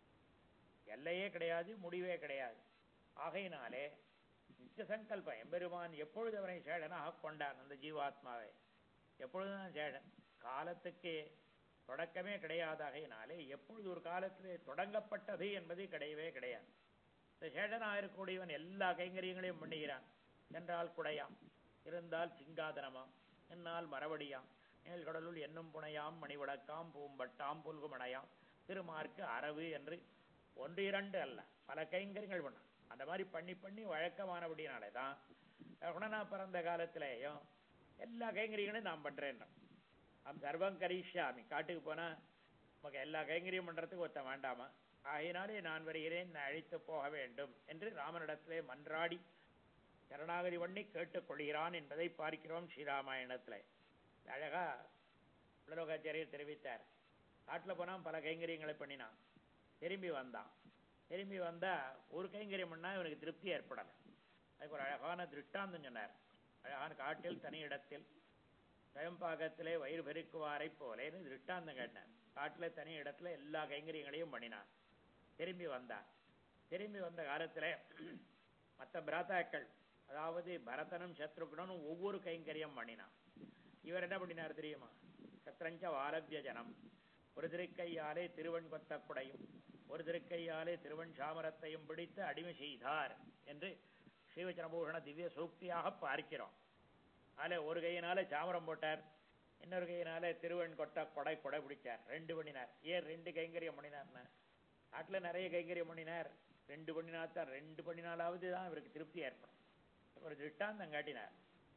எல்லையே கிடையாது முடிவே கிடையாது ஆகையினாலே நித்திய சங்கல்பம் எம்பெருமான் எப்பொழுது அவனை சேடனாக கொண்டான் அந்த ஜீவாத்மாவை எப்பொழுதுதான் சேடன் காலத்துக்கு தொடக்கமே கிடையாதாகையினாலே எப்பொழுது ஒரு காலத்திலே தொடங்கப்பட்டது என்பது கிடையவே கிடையாது இந்த சேடனாக இருக்கக்கூடியவன் எல்லா கைங்கரியங்களையும் பண்ணுகிறான் என்றால் குடையாம் இருந்தால் சிங்காதனமாம் என்னால் மரவடியாம் மேல்கடலுள் என்னும் புனையாம் மணிவடக்காம் பூம்பட்டாம் புல்குமடையாம் திருமார்க்கு அரவு என்று ஒன்று இரண்டு அல்ல பல கைங்கரியங்கள் பண்ணான் அந்த மாதிரி பண்ணி பண்ணி வழக்கமானபடினாலே தான் குணனா பிறந்த காலத்திலேயும் எல்லா கைங்கரியங்களையும் நான் பண்றேன் நாம் சர்வம் கரிஷ்யாமி காட்டுக்கு போனா நமக்கு எல்லா கைங்கரியம் பண்றதுக்கு ஒருத்தன் வேண்டாமா ஆகையினாலே நான் வருகிறேன் நான் அழைத்து போக வேண்டும் என்று ராமனிடத்திலே மன்றாடி சரணாகதி பண்ணி கேட்டுக்கொள்கிறான் என்பதை பார்க்கிறோம் ஸ்ரீராமாயணத்துல அழகா உலலோகாச்சாரியர் தெரிவித்தார் காட்டுல போனா பல கைங்கரியங்களை பண்ணினான் திரும்பி வந்தான் திரும்பி வந்தா ஒரு கைங்கரியம் பண்ணா இவனுக்கு திருப்தி ஏற்படல அதுக்கு ஒரு அழகான திருஷ்டாந்தம் சொன்னார் அழகான காட்டில் தனி இடத்தில் ஸ்வயம்பாகத்திலே வயிறு பெருக்குவாரை போலேன்னு திருஷ்டாந்தம் கேட்டார் காட்டுல தனி இடத்துல எல்லா கைங்கரியங்களையும் பண்ணினான் திரும்பி வந்தான் திரும்பி வந்த காலத்துல மற்ற பிராத்தாக்கள் அதாவது பரதனும் சத்ருகுணனும் ஒவ்வொரு கைங்கரியம் பண்ணினான் இவர் என்ன பண்ணினார் தெரியுமா சத்ரஞ்ச வாரபிய ஜனம் ஒரு திருக்கையாலே திருவன் கொத்த குடையும் ஒரு திருக்கையாலே திருவன் சாமரத்தையும் பிடித்து அடிமை செய்தார் என்று ஸ்ரீவச்சனபூஷண திவ்ய சூக்தியாக பார்க்கிறோம் அதில் ஒரு கையினால சாமரம் போட்டார் இன்னொரு கையினால திருவன் கொட்ட கொடை கொடை பிடிச்சார் ரெண்டு பண்ணினார் ஏன் ரெண்டு கைங்கரியம் பண்ணினார்னா நாட்டில் நிறைய கைங்கரியம் பண்ணினார் ரெண்டு பண்ணினார் தான் ரெண்டு பண்ணினாலாவது தான் இவருக்கு திருப்தி ஏற்படும் ஒரு திட்டாந்தம் காட்டினார்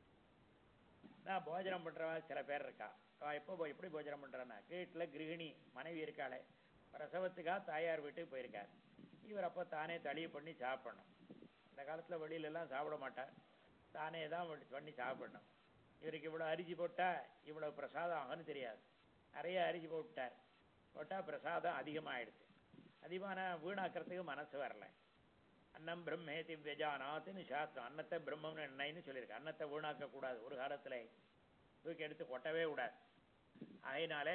நான் போஜனம் பண்றவா சில பேர் இருக்கா அவ எப்போ போய் எப்படி போஜனம் பண்றான்னா வீட்டில் கிருகிணி மனைவி இருக்காளே பிரசவத்துக்காக தாயார் வீட்டுக்கு போயிருக்கார் இவர் அப்போ தானே தளியை பண்ணி சாப்பிடணும் இந்த காலத்துல வெளியில எல்லாம் சாப்பிட மாட்டார் தானே தான் பண்ணி சாப்பிடணும் இவருக்கு இவ்வளவு அரிசி போட்டா இவ்வளவு பிரசாதம் ஆகும்னு தெரியாது நிறைய அரிசி போட்டார் போட்டா பிரசாதம் அதிகமாயிடுது அதிகமான வீணாக்கிறதுக்கு மனசு வரல அன்னம் பிரம்மேதி வியஜானாத்துன்னு சாஸ்திரம் அன்னத்தை பிரம்மம்னு என்னைன்னு சொல்லியிருக்கு அன்னத்தை வீணாக்க கூடாது ஒரு காலத்துல தூக்கி எடுத்து கொட்டவே கூடாது அதனால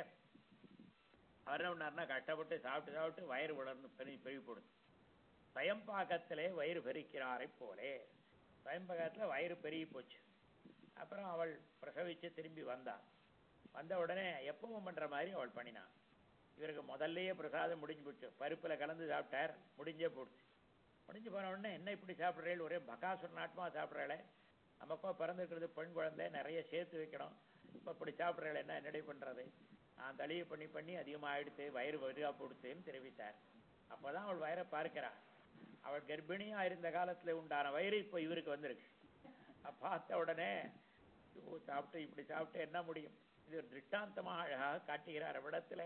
அவர் என்ன பண்ணாருன்னா கஷ்டப்பட்டு சாப்பிட்டு சாப்பிட்டு வயிறு வளர்ந்து பெரிய பெருகி போடுது பயம்பாக்கத்திலே வயிறு பெருக்கிறாரை போலே பயம்பாக்கத்துல வயிறு பெருகி போச்சு அப்புறம் அவள் பிரசவிச்சு திரும்பி வந்தாள் வந்த உடனே எப்பவும் பண்ற மாதிரி அவள் பண்ணினான் இவருக்கு முதல்லயே பிரசாதம் முடிஞ்சு போச்சு பருப்புல கலந்து சாப்பிட்டார் முடிஞ்சே போடுச்சு முடிஞ்சு போன உடனே என்ன இப்படி சாப்பிட்றேள் ஒரே பகாசுர நாட்டமா சாப்பிட்றாளே நமக்கோ பிறந்திருக்கிறது பெண் குழந்தை நிறைய சேர்த்து வைக்கணும் இப்போ இப்படி சாப்பிட்றாள் என்ன என்னடி பண்றது நான் தளியை பண்ணி பண்ணி அதிகமாகிடுத்து வயிறு வரியா போடுத்துன்னு தெரிவித்தார் அப்பதான் அவள் வயிறை பார்க்கிறாள் அவள் கர்ப்பிணியா இருந்த காலத்துல உண்டான வயிறு இப்போ இவருக்கு வந்திருக்கு அப்ப பார்த்த உடனே ஐயோ, சாப்பிட்டு இப்படி சாப்பிட்டு என்ன முடியும் இது ஒரு திருஷ்டாந்தமாக அழகாக காட்டுகிறார் அவ்விடத்திலே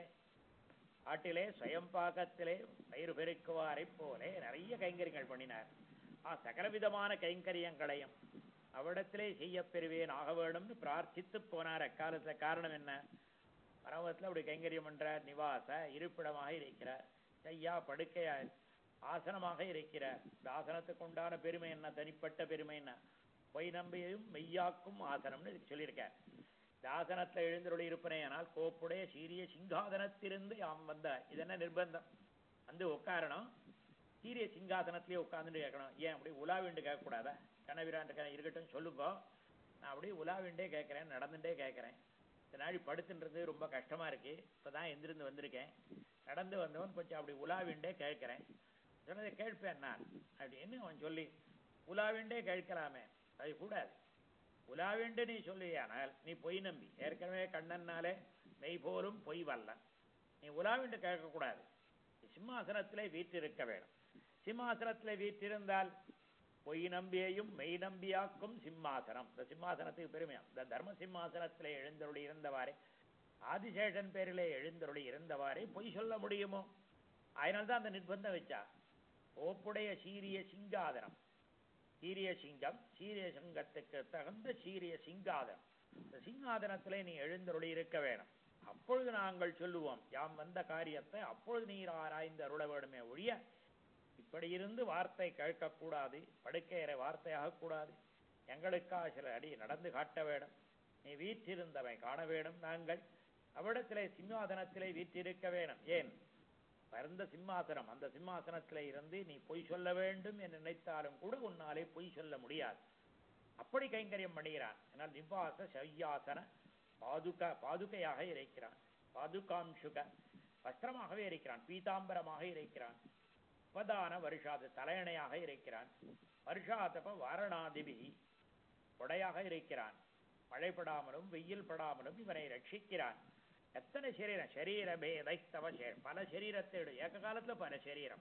ஆட்டிலே சுயம்பாகத்திலே வயிறு பெருக்குவாரை போலே நிறைய கைங்கரியங்கள் பண்ணினார் ஆ சகலவிதமான கைங்கரியங்களையும் அவ்விடத்திலே செய்யப் பெறுவேன் ஆக வேணும்னு பிரார்த்தித்து போனார் அக்காலத்துல காரணம் என்ன பரவத்தில் அப்படி கைங்கரியம் பண்றார் நிவாச இருப்பிடமாக இருக்கிறார் செய்யா படுக்கையா ஆசனமாக இருக்கிறார் இந்த ஆசனத்துக்கு உண்டான பெருமை என்ன தனிப்பட்ட பெருமை என்ன பொய் நம்பியையும் மெய்யாக்கும் ஆசனம்னு இதுக்கு சொல்லியிருக்கார் இந்த ஆசனத்துல எழுந்தருளி இருப்பனே ஆனால் கோப்புடைய சீரிய சிங்காதனத்திலிருந்து யாம் வந்த இது என்ன நிர்பந்தம் வந்து உட்காரணும் சீரிய சிங்காசனத்திலே உட்கார்ந்துட்டு கேட்கணும் ஏன் அப்படி உலாவிண்டு கேட்கக்கூடாதா கனவிராண்டு இருக்கட்டும் சொல்லுங்க நான் அப்படியே உலாவிண்டே கேட்கறேன் நடந்துட்டே கேட்கறேன் இந்த நாள் படுத்துன்றது ரொம்ப கஷ்டமா இருக்கு இப்பதான் எந்திருந்து வந்திருக்கேன் நடந்து வந்தவன் கொஞ்சம் அப்படி உலாவிண்டே கேட்கிறேன் சொன்னதை கேட்பேன் நான் அப்படின்னு அவன் சொல்லி உலாவிண்டே கேட்கலாமே அது கூடாது உலாவிண்டு நீ சொல்லியானால் நீ பொய் நம்பி ஏற்கனவே கண்ணன்னாலே மெய் போலும் பொய் வல்லன் நீ உலாவிண்டு கேட்கக்கூடாது சிம்மாசனத்திலே வீற்றிருக்க வேணும் சிம்மாசனத்திலே வீற்றிருந்தால் பொய் நம்பியையும் மெய் நம்பியாக்கும் சிம்மாசனம் இந்த சிம்மாசனத்துக்கு பெருமையாம் இந்த தர்ம சிம்மாசனத்திலே எழுந்தருளி இருந்தவாறே ஆதிசேஷன் பேரிலே எழுந்தருளி இருந்தவாறே பொய் சொல்ல முடியுமோ அதனால்தான் அந்த நிர்பந்தம் வச்சா ஓப்புடைய சீரிய சிங்காதனம் சீரிய சிங்கம் சீரிய சிங்கத்துக்கு தகுந்த சீரிய சிங்காதனம் இந்த சிங்காதனத்திலே நீ எழுந்தருளி இருக்க வேணும் அப்பொழுது நாங்கள் சொல்லுவோம் யாம் வந்த காரியத்தை அப்பொழுது நீர் ஆராய்ந்து அருள வேணுமே ஒழிய இப்படி இருந்து வார்த்தை கேட்கக்கூடாது படுக்கையற வார்த்தையாக கூடாது எங்களுக்காக சில அடி நடந்து காட்ட வேணும் நீ வீற்றிருந்தவை காண வேணும் நாங்கள் அவ்விடத்திலே சிம்மாசனத்திலே வீற்றிருக்க வேணும் ஏன் பரந்த சிம்மாசனம் அந்த சிம்மாசனத்திலே இருந்து நீ பொய் சொல்ல வேண்டும் என்று நினைத்தாலும் கூட உன்னாலே பொய் சொல்ல முடியாது அப்படி கைங்கரியம் பண்ணுகிறான் ஆனால் நிவாச சையாசன பாதுக பாதுகையாக இருக்கிறான் பாதுகாம்சுக வஸ்திரமாகவே இருக்கிறான் பீதாம்பரமாக இருக்கிறான் உபதான வருஷாத தலையணையாக இருக்கிறான் வருஷாதப வாரணாதிபி கொடையாக இருக்கிறான் மழைப்படாமலும் வெயில் படாமலும் இவனை ரட்சிக்கிறான் எத்தனை சரீரம் சரீர பேதைத்தவ சே- பல சரீரத்தை எடு ஏக காலத்துல பல சரீரம்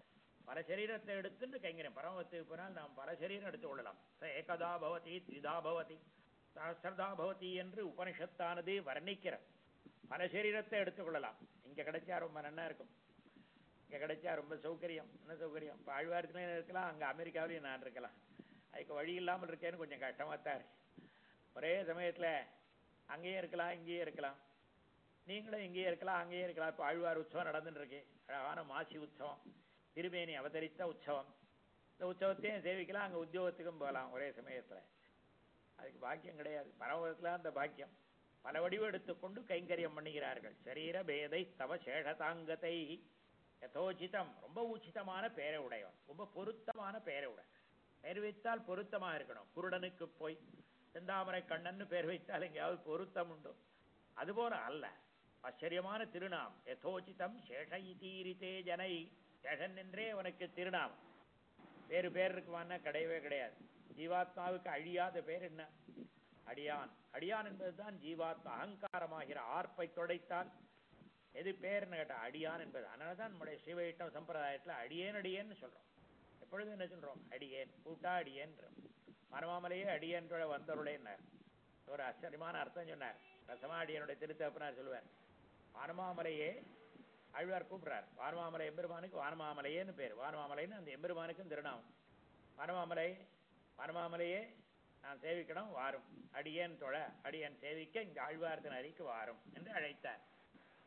பல சரீரத்தை எடுத்துட்டு கைங்கரியம் பரமத்துக்கு போனால் நாம் பல சரீரம் எடுத்துக் கொள்ளலாம் ச ஏகதா பவதி த்விதா பவதி சஹசிரதா பவதி என்று உபனிஷத்தானது வர்ணிக்கிற பல சரீரத்தை எடுத்துக்கொள்ளலாம் இங்க கிடைச்சா ரொம்ப நன்னா இருக்கும் இங்க கிடைச்சா ரொம்ப சௌகரியம் என்ன சௌகரியம் இப்போ ஆழ்வாரத்துலையும் இருக்கலாம் அங்க அமெரிக்காவிலையும் நான் இருக்கலாம் அதுக்கு வழி இல்லாமல் இருக்கேன்னு கொஞ்சம் கஷ்டமா தான் இருக்கு ஒரே சமயத்துல அங்கேயும் இருக்கலாம் இங்கேயும் இருக்கலாம் நீங்களும் இங்கேயே இருக்கலாம் அங்கேயே இருக்கலாம் இப்போ ஆழ்வார் உற்சவம் நடந்துட்டு இருக்கு அழகான மாசி உற்சவம் திருமேனி அவதரித்த உற்சவம் இந்த உற்சவத்தையும் சேவிக்கலாம் அங்க உத்தியோகத்துக்கும் போகலாம் ஒரே சமயத்துல அதுக்கு பாக்கியம் கிடையாது பரவத்துல அந்த பாக்கியம் பல வடிவம் எடுத்துக்கொண்டு கைங்கரியம் பண்ணுகிறார்கள் சரீர பேதை தவ சேஷதாங்கத்தை யதோச்சிதம் ரொம்ப உச்சிதமான பெயரை உடையவன் ரொம்ப பொருத்தமான பெயரை உடைய பெயர் வைத்தால் பொருத்தமா இருக்கணும் குருடனுக்கு போய் செந்தாமரை கண்ணன்னு பெயர் வைத்தால் எங்கேயாவது பொருத்தம் உண்டு அதுபோல அல்ல ஆச்சரியமான திருநாம் யதோச்சிதம் சேஷ இதீரித்தே ஜனை சேஷன் என்றே உனக்கு திருநாமம் வேறு பேர் இருக்குமான்னா கிடையவே கிடையாது ஜீவாத்மாவுக்கு அழியாத பேர் என்ன அடியான் அடியான் என்பதுதான் ஜீவாத்மா அகங்காரமாகிற ஆர்ப்பை தொடைத்தால் எது பேர்னு கேட்டா அடியான் என்பது அதனால தான் நம்முடைய ஸ்ரீ வைஷ்ணவ சம்பிரதாயத்துல அடியேன் அடியேன்னு சொல்றோம் எப்பொழுதும் என்ன சொல்றோம் அடியேன் கூட்டா அடியேன்றோம் மனமாமலையே அடியேன்ற வந்தருளேன்னார் ஒரு ஆச்சரியமான அர்த்தம் சொன்னார் ரசமாடியனுடைய திருத்தப்பனார் சொல்லுவார் வானமாமலையே ஆழ்வார் கூப்பிடுறார் வானமாமலை எம்பெருமானுக்கு வானமாமலையேன்னு பேர் வானமாமலைன்னு அந்த எம்பெருமானுக்கும் திருநாமம் வானமாமலை வானமாமலையே நான் சேவிக்கணும் வாரும் அடியேன் தொழ அடியேன் சேவிக்க இங்க ஆழ்வார்த்தின் அறைக்கு வாரும் என்று அழைத்தார்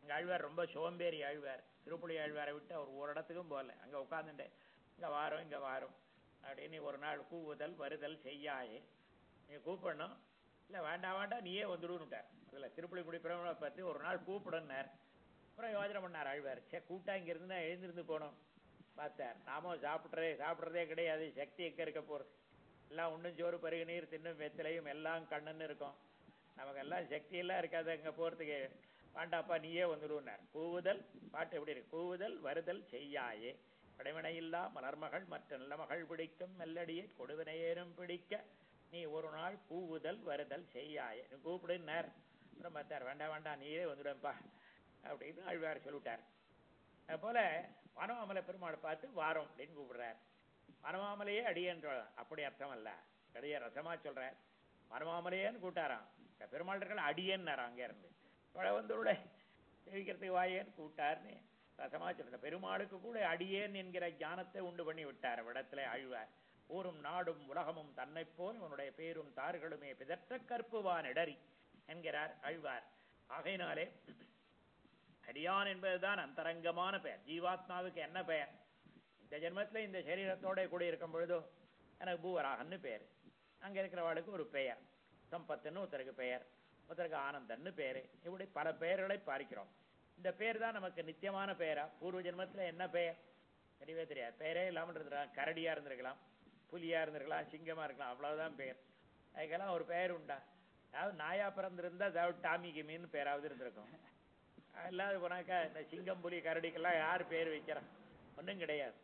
அங்க ஆழ்வார் ரொம்ப சோம்பேறி ஆழ்வார் திருப்புளி ஆழ்வாரை விட்டு அவர் ஒரு இடத்துக்கும் போகல அங்க உட்காந்துட்டு இங்க வாரம் இங்க வாரம் அப்படின்னு ஒரு நாள் கூவுதல் வருதல் செய்யாயே நீ கூப்பிடணும் இல்ல வேண்டாம் வேண்டாம் நீயே வந்துடுன்னுட்டார் அதுல திருப்புளி குடிப்பிரமணை பத்தி ஒரு நாள் கூப்பிடுன்னார் அப்புறம் யோஜனை பண்ணார் ஆழ்வார் சே கூட்டா இங்க இருந்து எழுந்திருந்து போனோம் பார்த்தார் நாமும் சாப்பிட்றதே சாப்பிட்றதே கிடையாது சக்தி எங்க இருக்க போறது எல்லாம் உண்ணும் சோறு பருகு நீர் தின்னும் வெத்திலையும் எல்லாம் கண்ணுன்னு இருக்கும் நமக்கு எல்லாம் சக்தி எல்லாம் இருக்காது அங்க போறதுக்கு வேண்டாப்பா நீயே வந்துடுனார் கூவுதல் பாட்டு எப்படி இருக்கு கூவுதல் வருதல் செய்யாயே படைமனையில்லா மலர்மகள் மற்ற நல்ல மகள் பிடிக்கும் மெல்லடியை கொடுவினையேனும் பிடிக்க நீ ஒரு நாள் கூவுதல் வருதல் செய்யாயே நீ கூப்பிடுன்னார் அப்புறம் பார்த்தார் வேண்டாம் வேண்டாம் நீயே வந்துடுவேன்ப்பா அப்படின்னு ஆழ்வார் சொல்லிவிட்டார் அதுபோல வனமாமலை பெருமாள் பார்த்து வாரம் அப்படின்னு கூப்பிடுறார் வனமாமலையே அடியேன் சொல்ற அப்படி அர்த்தம் அல்ல கடைய ரசமா சொல்றார் வனமாமலையேன்னு கூட்டாராம் இந்த பெருமாள் அடியேன்னாராம் அங்க இருந்து தொலை வந்துள்ள தெரிவிக்கிறதுக்கு வாயேன்னு கூட்டார்னு ரசமா சொல்ற பெருமாளுக்கு கூட அடியேன் என்கிற ஞானத்தை உண்டு பண்ணி விட்டார் விடத்துல ஆழ்வார் ஊரும் நாடும் உலகமும் தன்னை போல் உன்னுடைய பேரும் தார்களுமே பிதற்ற கற்புவான் இடறி என்கிறார் ஆழ்வார் ஆகையினாலே அடியான் என்பதுதான் அந்தரங்கமான பெயர் ஜீவாத்மாவுக்கு என்ன பெயர் இந்த ஜென்மத்துல இந்த சரீரத்தோட கூட இருக்கும் பொழுதோ எனக்கு பூவராகன்னு பேர் அங்க இருக்கிறவாளுக்கு ஒரு பெயர் சம்பத்துன்னு ஒருத்தருக்கு பெயர் ஒருத்தருக்கு ஆனந்தன்னு பேரு இப்படி பல பெயர்களை பார்க்கிறோம் இந்த பேர் தான் நமக்கு நித்தியமான பெயரா பூர்வ ஜென்மத்துல என்ன பெயர் தெரியவே தெரியாது பெயரே இல்லாமல் இருந்திருக்கலாம் கரடியா இருந்திருக்கலாம் புலியா இருந்திருக்கலாம் சிங்கமா இருக்கலாம் அவ்வளவுதான் பெயர் அதுக்கெல்லாம் ஒரு பெயர் உண்டா அதாவது நாயா பிறந்திருந்தா அதாவது டாமி கிமின்னு பேராவது இருந்திருக்கும் இல்லாத போனாக்கா இந்த சிங்கம் புலி கரடிக்கெல்லாம் யார் பேர் வைக்கிறா ஒன்றும் கிடையாது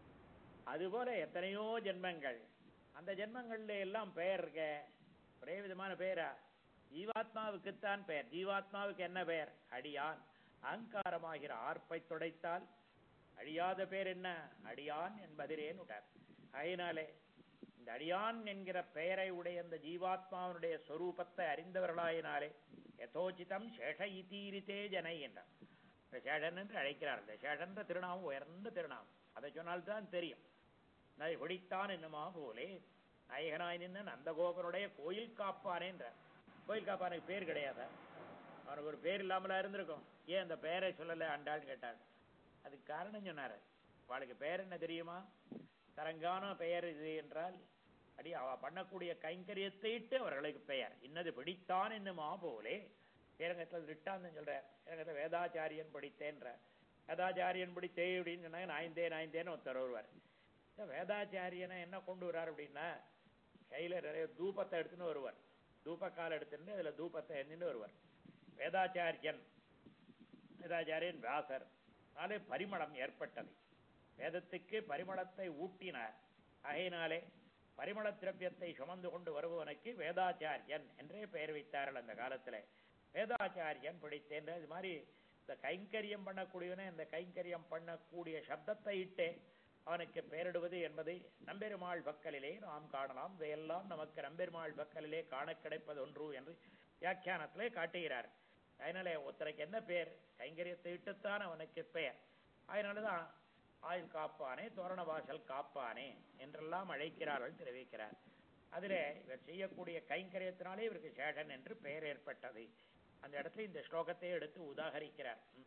அதுபோல எத்தனையோ ஜென்மங்கள் அந்த ஜென்மங்கள்ல எல்லாம் பெயர் இருக்க ஒரே விதமான பெயரா ஜீவாத்மாவுக்குத்தான் பெயர் ஜீவாத்மாவுக்கு என்ன பெயர் அடியான் அகங்காரமாகிற ஆர்ப்பை துடைத்தால் அழியாத பேர் என்ன அடியான் என்பதிரேன் விட்டார் அதனாலே இந்த அடியான் என்கிற பெயரை உடைய இந்த ஜீவாத்மாவினுடைய சொரூபத்தை அறிந்தவர்களாயினாலே யதோச்சிதம் சேஷ இதீரித்தே ஜனை என்றார் இந்த சேஷன் என்று அழைக்கிறார் இந்த சேஷன்ற திருநாமம் உயர்ந்த திருநாமம் அதை சொன்னால்தான் தெரியும் நதை ஒடித்தான் என்னமா போலே நாயகனாய் நின்று நந்தகோபனுடைய கோயில் காப்பானே என்றார் கோயில் காப்பானுக்கு பேர் கிடையாதா அவனுக்கு ஒரு பேர் இல்லாமலா இருந்திருக்கும் ஏன் அந்த பெயரை சொல்லலை ஆண்டாள்னு கேட்டார் அதுக்கு காரணம் சொன்னாரு அவளுக்கு பெயர் என்ன தெரியுமா தரங்கான பெயர் இது என்றால் அடி அவ பண்ணக்கூடிய கைங்கரியத்தை இட்டு அவர்களுக்கு பெயர் இன்னது பிடித்தான் என்னுமா போலே ஸ்ரீரங்கத்தில் திட்டாந்தம் சொல்ற ஸ்ரீரங்கத்தில் வேதாச்சாரியன் படித்தேன்ற வேதாச்சாரியன் படித்தே அப்படின்னு சொன்னாங்க நாய்ந்தே நாய்ந்தேன்னு ஒருத்தர் வருவார் இந்த வேதாச்சாரியனை என்ன கொண்டு வர்றார் அப்படின்னா கையில நிறைய தூபத்தை எடுத்துன்னு வருவார் தூபக்கால் எடுத்துட்டு அதுல தூபத்தை எண்ணின்னு வருவார் வேதாச்சாரியன் வேதாச்சாரியன் வியாசர் அதனாலே பரிமளம் ஏற்பட்டது வேதத்துக்கு பரிமளத்தை ஊட்டினார் ஆகையினாலே பரிமள திரவியத்தை சுமந்து கொண்டு வருபவனுக்கு வேதாச்சாரியன் என்றே பெயர் வைத்தார்கள் அந்த காலத்துல வேதாச்சாரியன் பிடித்தேன் இது மாதிரி இந்த கைங்கரியம் பண்ணக்கூடியவனே இந்த கைங்கரியம் பண்ணக்கூடிய சப்தத்தை இட்டே அவனுக்கு பெயரிடுவது என்பதை நம்பெருமாள் பக்கலிலே நாம் காணலாம் இதையெல்லாம் நமக்கு நம்பெருமாள் பக்கலிலே காண கிடைப்பது ஒன்று என்று வியாக்கியானத்திலே காட்டுகிறார் அதனால ஒருத்தருக்கு என்ன பெயர் கைங்கரியத்தை இட்டுத்தான் அவனுக்கு பெயர் அதனாலதான் ஆயுள் காப்பானே தோரண வாசல் காப்பானே என்றெல்லாம் அழைக்கிறார்கள் தெரிவிக்கிறார் அதிலே இவர் செய்யக்கூடிய கைங்கரியத்தினாலே இவருக்கு சேஷன் என்று பெயர் ஏற்பட்டது அந்த இடத்துல இந்த ஸ்லோகத்தை எடுத்து உதாகரிக்கிறார் ம்.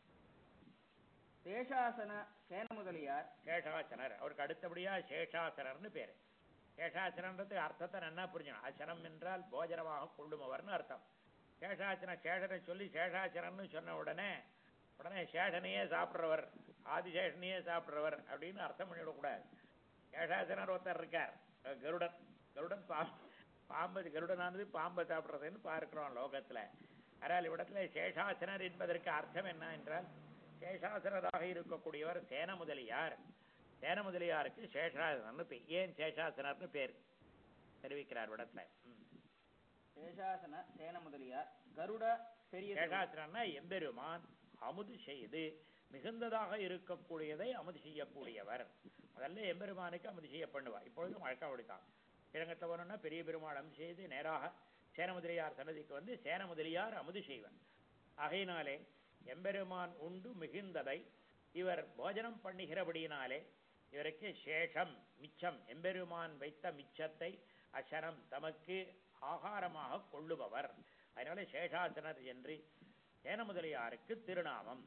சேஷாசன சேன முதலியார் சேஷாசனர் அவருக்கு அடுத்தபடியா சேஷாசனர்னு பேரு சேஷாசனன்றது அர்த்தத்தை நன்னா புரிஞ்சுக்கணும் அசனம் என்றால் போஜனமாக கொள்ளுமவர்னு அர்த்தம் சேஷாசன சேஷனை சொல்லி சேஷாசனன்னு சொன்ன உடனே உடனே சேஷனையே சாப்பிட்றவர் ஆதிசேஷனையே சாப்பிட்றவர் அப்படின்னு அர்த்தம் பண்ணிவிடக்கூடாது சேஷாசனர் ஒருத்தர் இருக்கார் அஹ் கருடன் கருடன் பாம்பு பாம்பு கருடனானது பாம்பை சாப்பிட்றதுன்னு பார்க்கிறோம் லோகத்துல ஆனால் இவ்விடத்துல சேஷாசனர் என்பதற்கு அர்த்தம் என்ன என்றால் சேஷாசனராக இருக்கக்கூடியவர் சேன முதலியார் சேன முதலியாருக்கு சேஷாசனர்னு பேர் ஏன் சேஷாசனர்னு பேர் தெரிவிக்கிறார் விடத்துல ம். சேஷாசன சேன முதலியார் கருட பெரிய சேஷாசனம்னா எம்பெருமான் அமுது செய்து மிகுந்ததாக இருக்கக்கூடியதை அமுது செய்யக்கூடியவர் முதல்ல எம்பெருமானுக்கு அமுது செய்ய பண்ணுவார் இப்பொழுது வழக்கம் அப்படித்தான் இறங்கத்தை வரணும்னா பெரிய பெருமாள் அமுது செய்து நேராக சேனமுதலியார் சன்னதிக்கு வந்து சேனமுதலியார் அமுது செய்வர் ஆகையினாலே எம்பெருமான் உண்டு மிகுந்ததை இவர் போஜனம் பண்ணுகிறபடியினாலே இவருக்கு சேஷம் மிச்சம் எம்பெருமான் வைத்த மிச்சத்தை அசனம் தமக்கு ஆகாரமாக கொள்ளுபவர் அதனால சேஷாசனர் என்று சேன முதலியாருக்கு திருநாமம்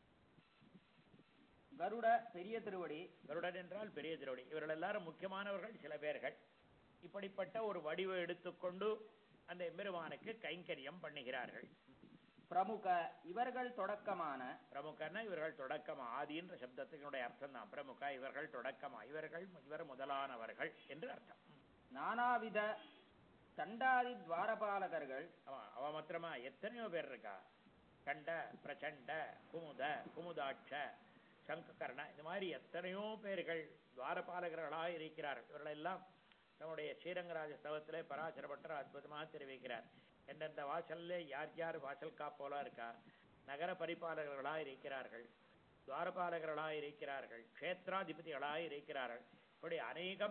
கருட பெரிய திருவடி கருடன் என்றால் பெரிய திருவடி இவர்கள் எல்லாரும் முக்கியமானவர்கள் சில பேர்கள் இப்படிப்பட்ட ஒரு வடிவை எடுத்துக்கொண்டு அந்த எம்பெருமானுக்கு கைங்கரியம் பண்ணுகிறார்கள் பிரமுக இவர்கள் தொடக்கமான பிரமுகன்னா இவர்கள் தொடக்கமா ஆதின்ற சப்தத்தினுடைய அர்த்தம் தான் பிரமுக இவர்கள் தொடக்கமா இவர்கள் இவர் முதலானவர்கள் என்று அர்த்தம் நானாவித சண்டாதி துவாரபாலகர்கள் அவன் அவ மாத்திரமா எத்தனையோ பேர் இருக்கா கண்ட பிரச்சண்ட குமுத குமுதாட்ச சங்ககர்ண இந்த மாதிரி எத்தனையோ பேர்கள் துவாரபாலகர்களாக இருக்கிறார்கள் இவர்கள் எல்லாம் நம்முடைய ஸ்ரீரங்கராஜ ஸ்தவத்திலே பராசரப்பட்டர் அற்புதமாக தெரிவிக்கிறார் எந்தெந்த வாசல்ல யார் யார் வாசல் காப்போலா இருக்கா நகர பரிபாலகர்களாக இருக்கிறார்கள் துவாரபாலகர்களாக இருக்கிறார்கள் க்ஷேத்ராதிபதிகளாக இருக்கிறார்கள் இப்படி அநேகம்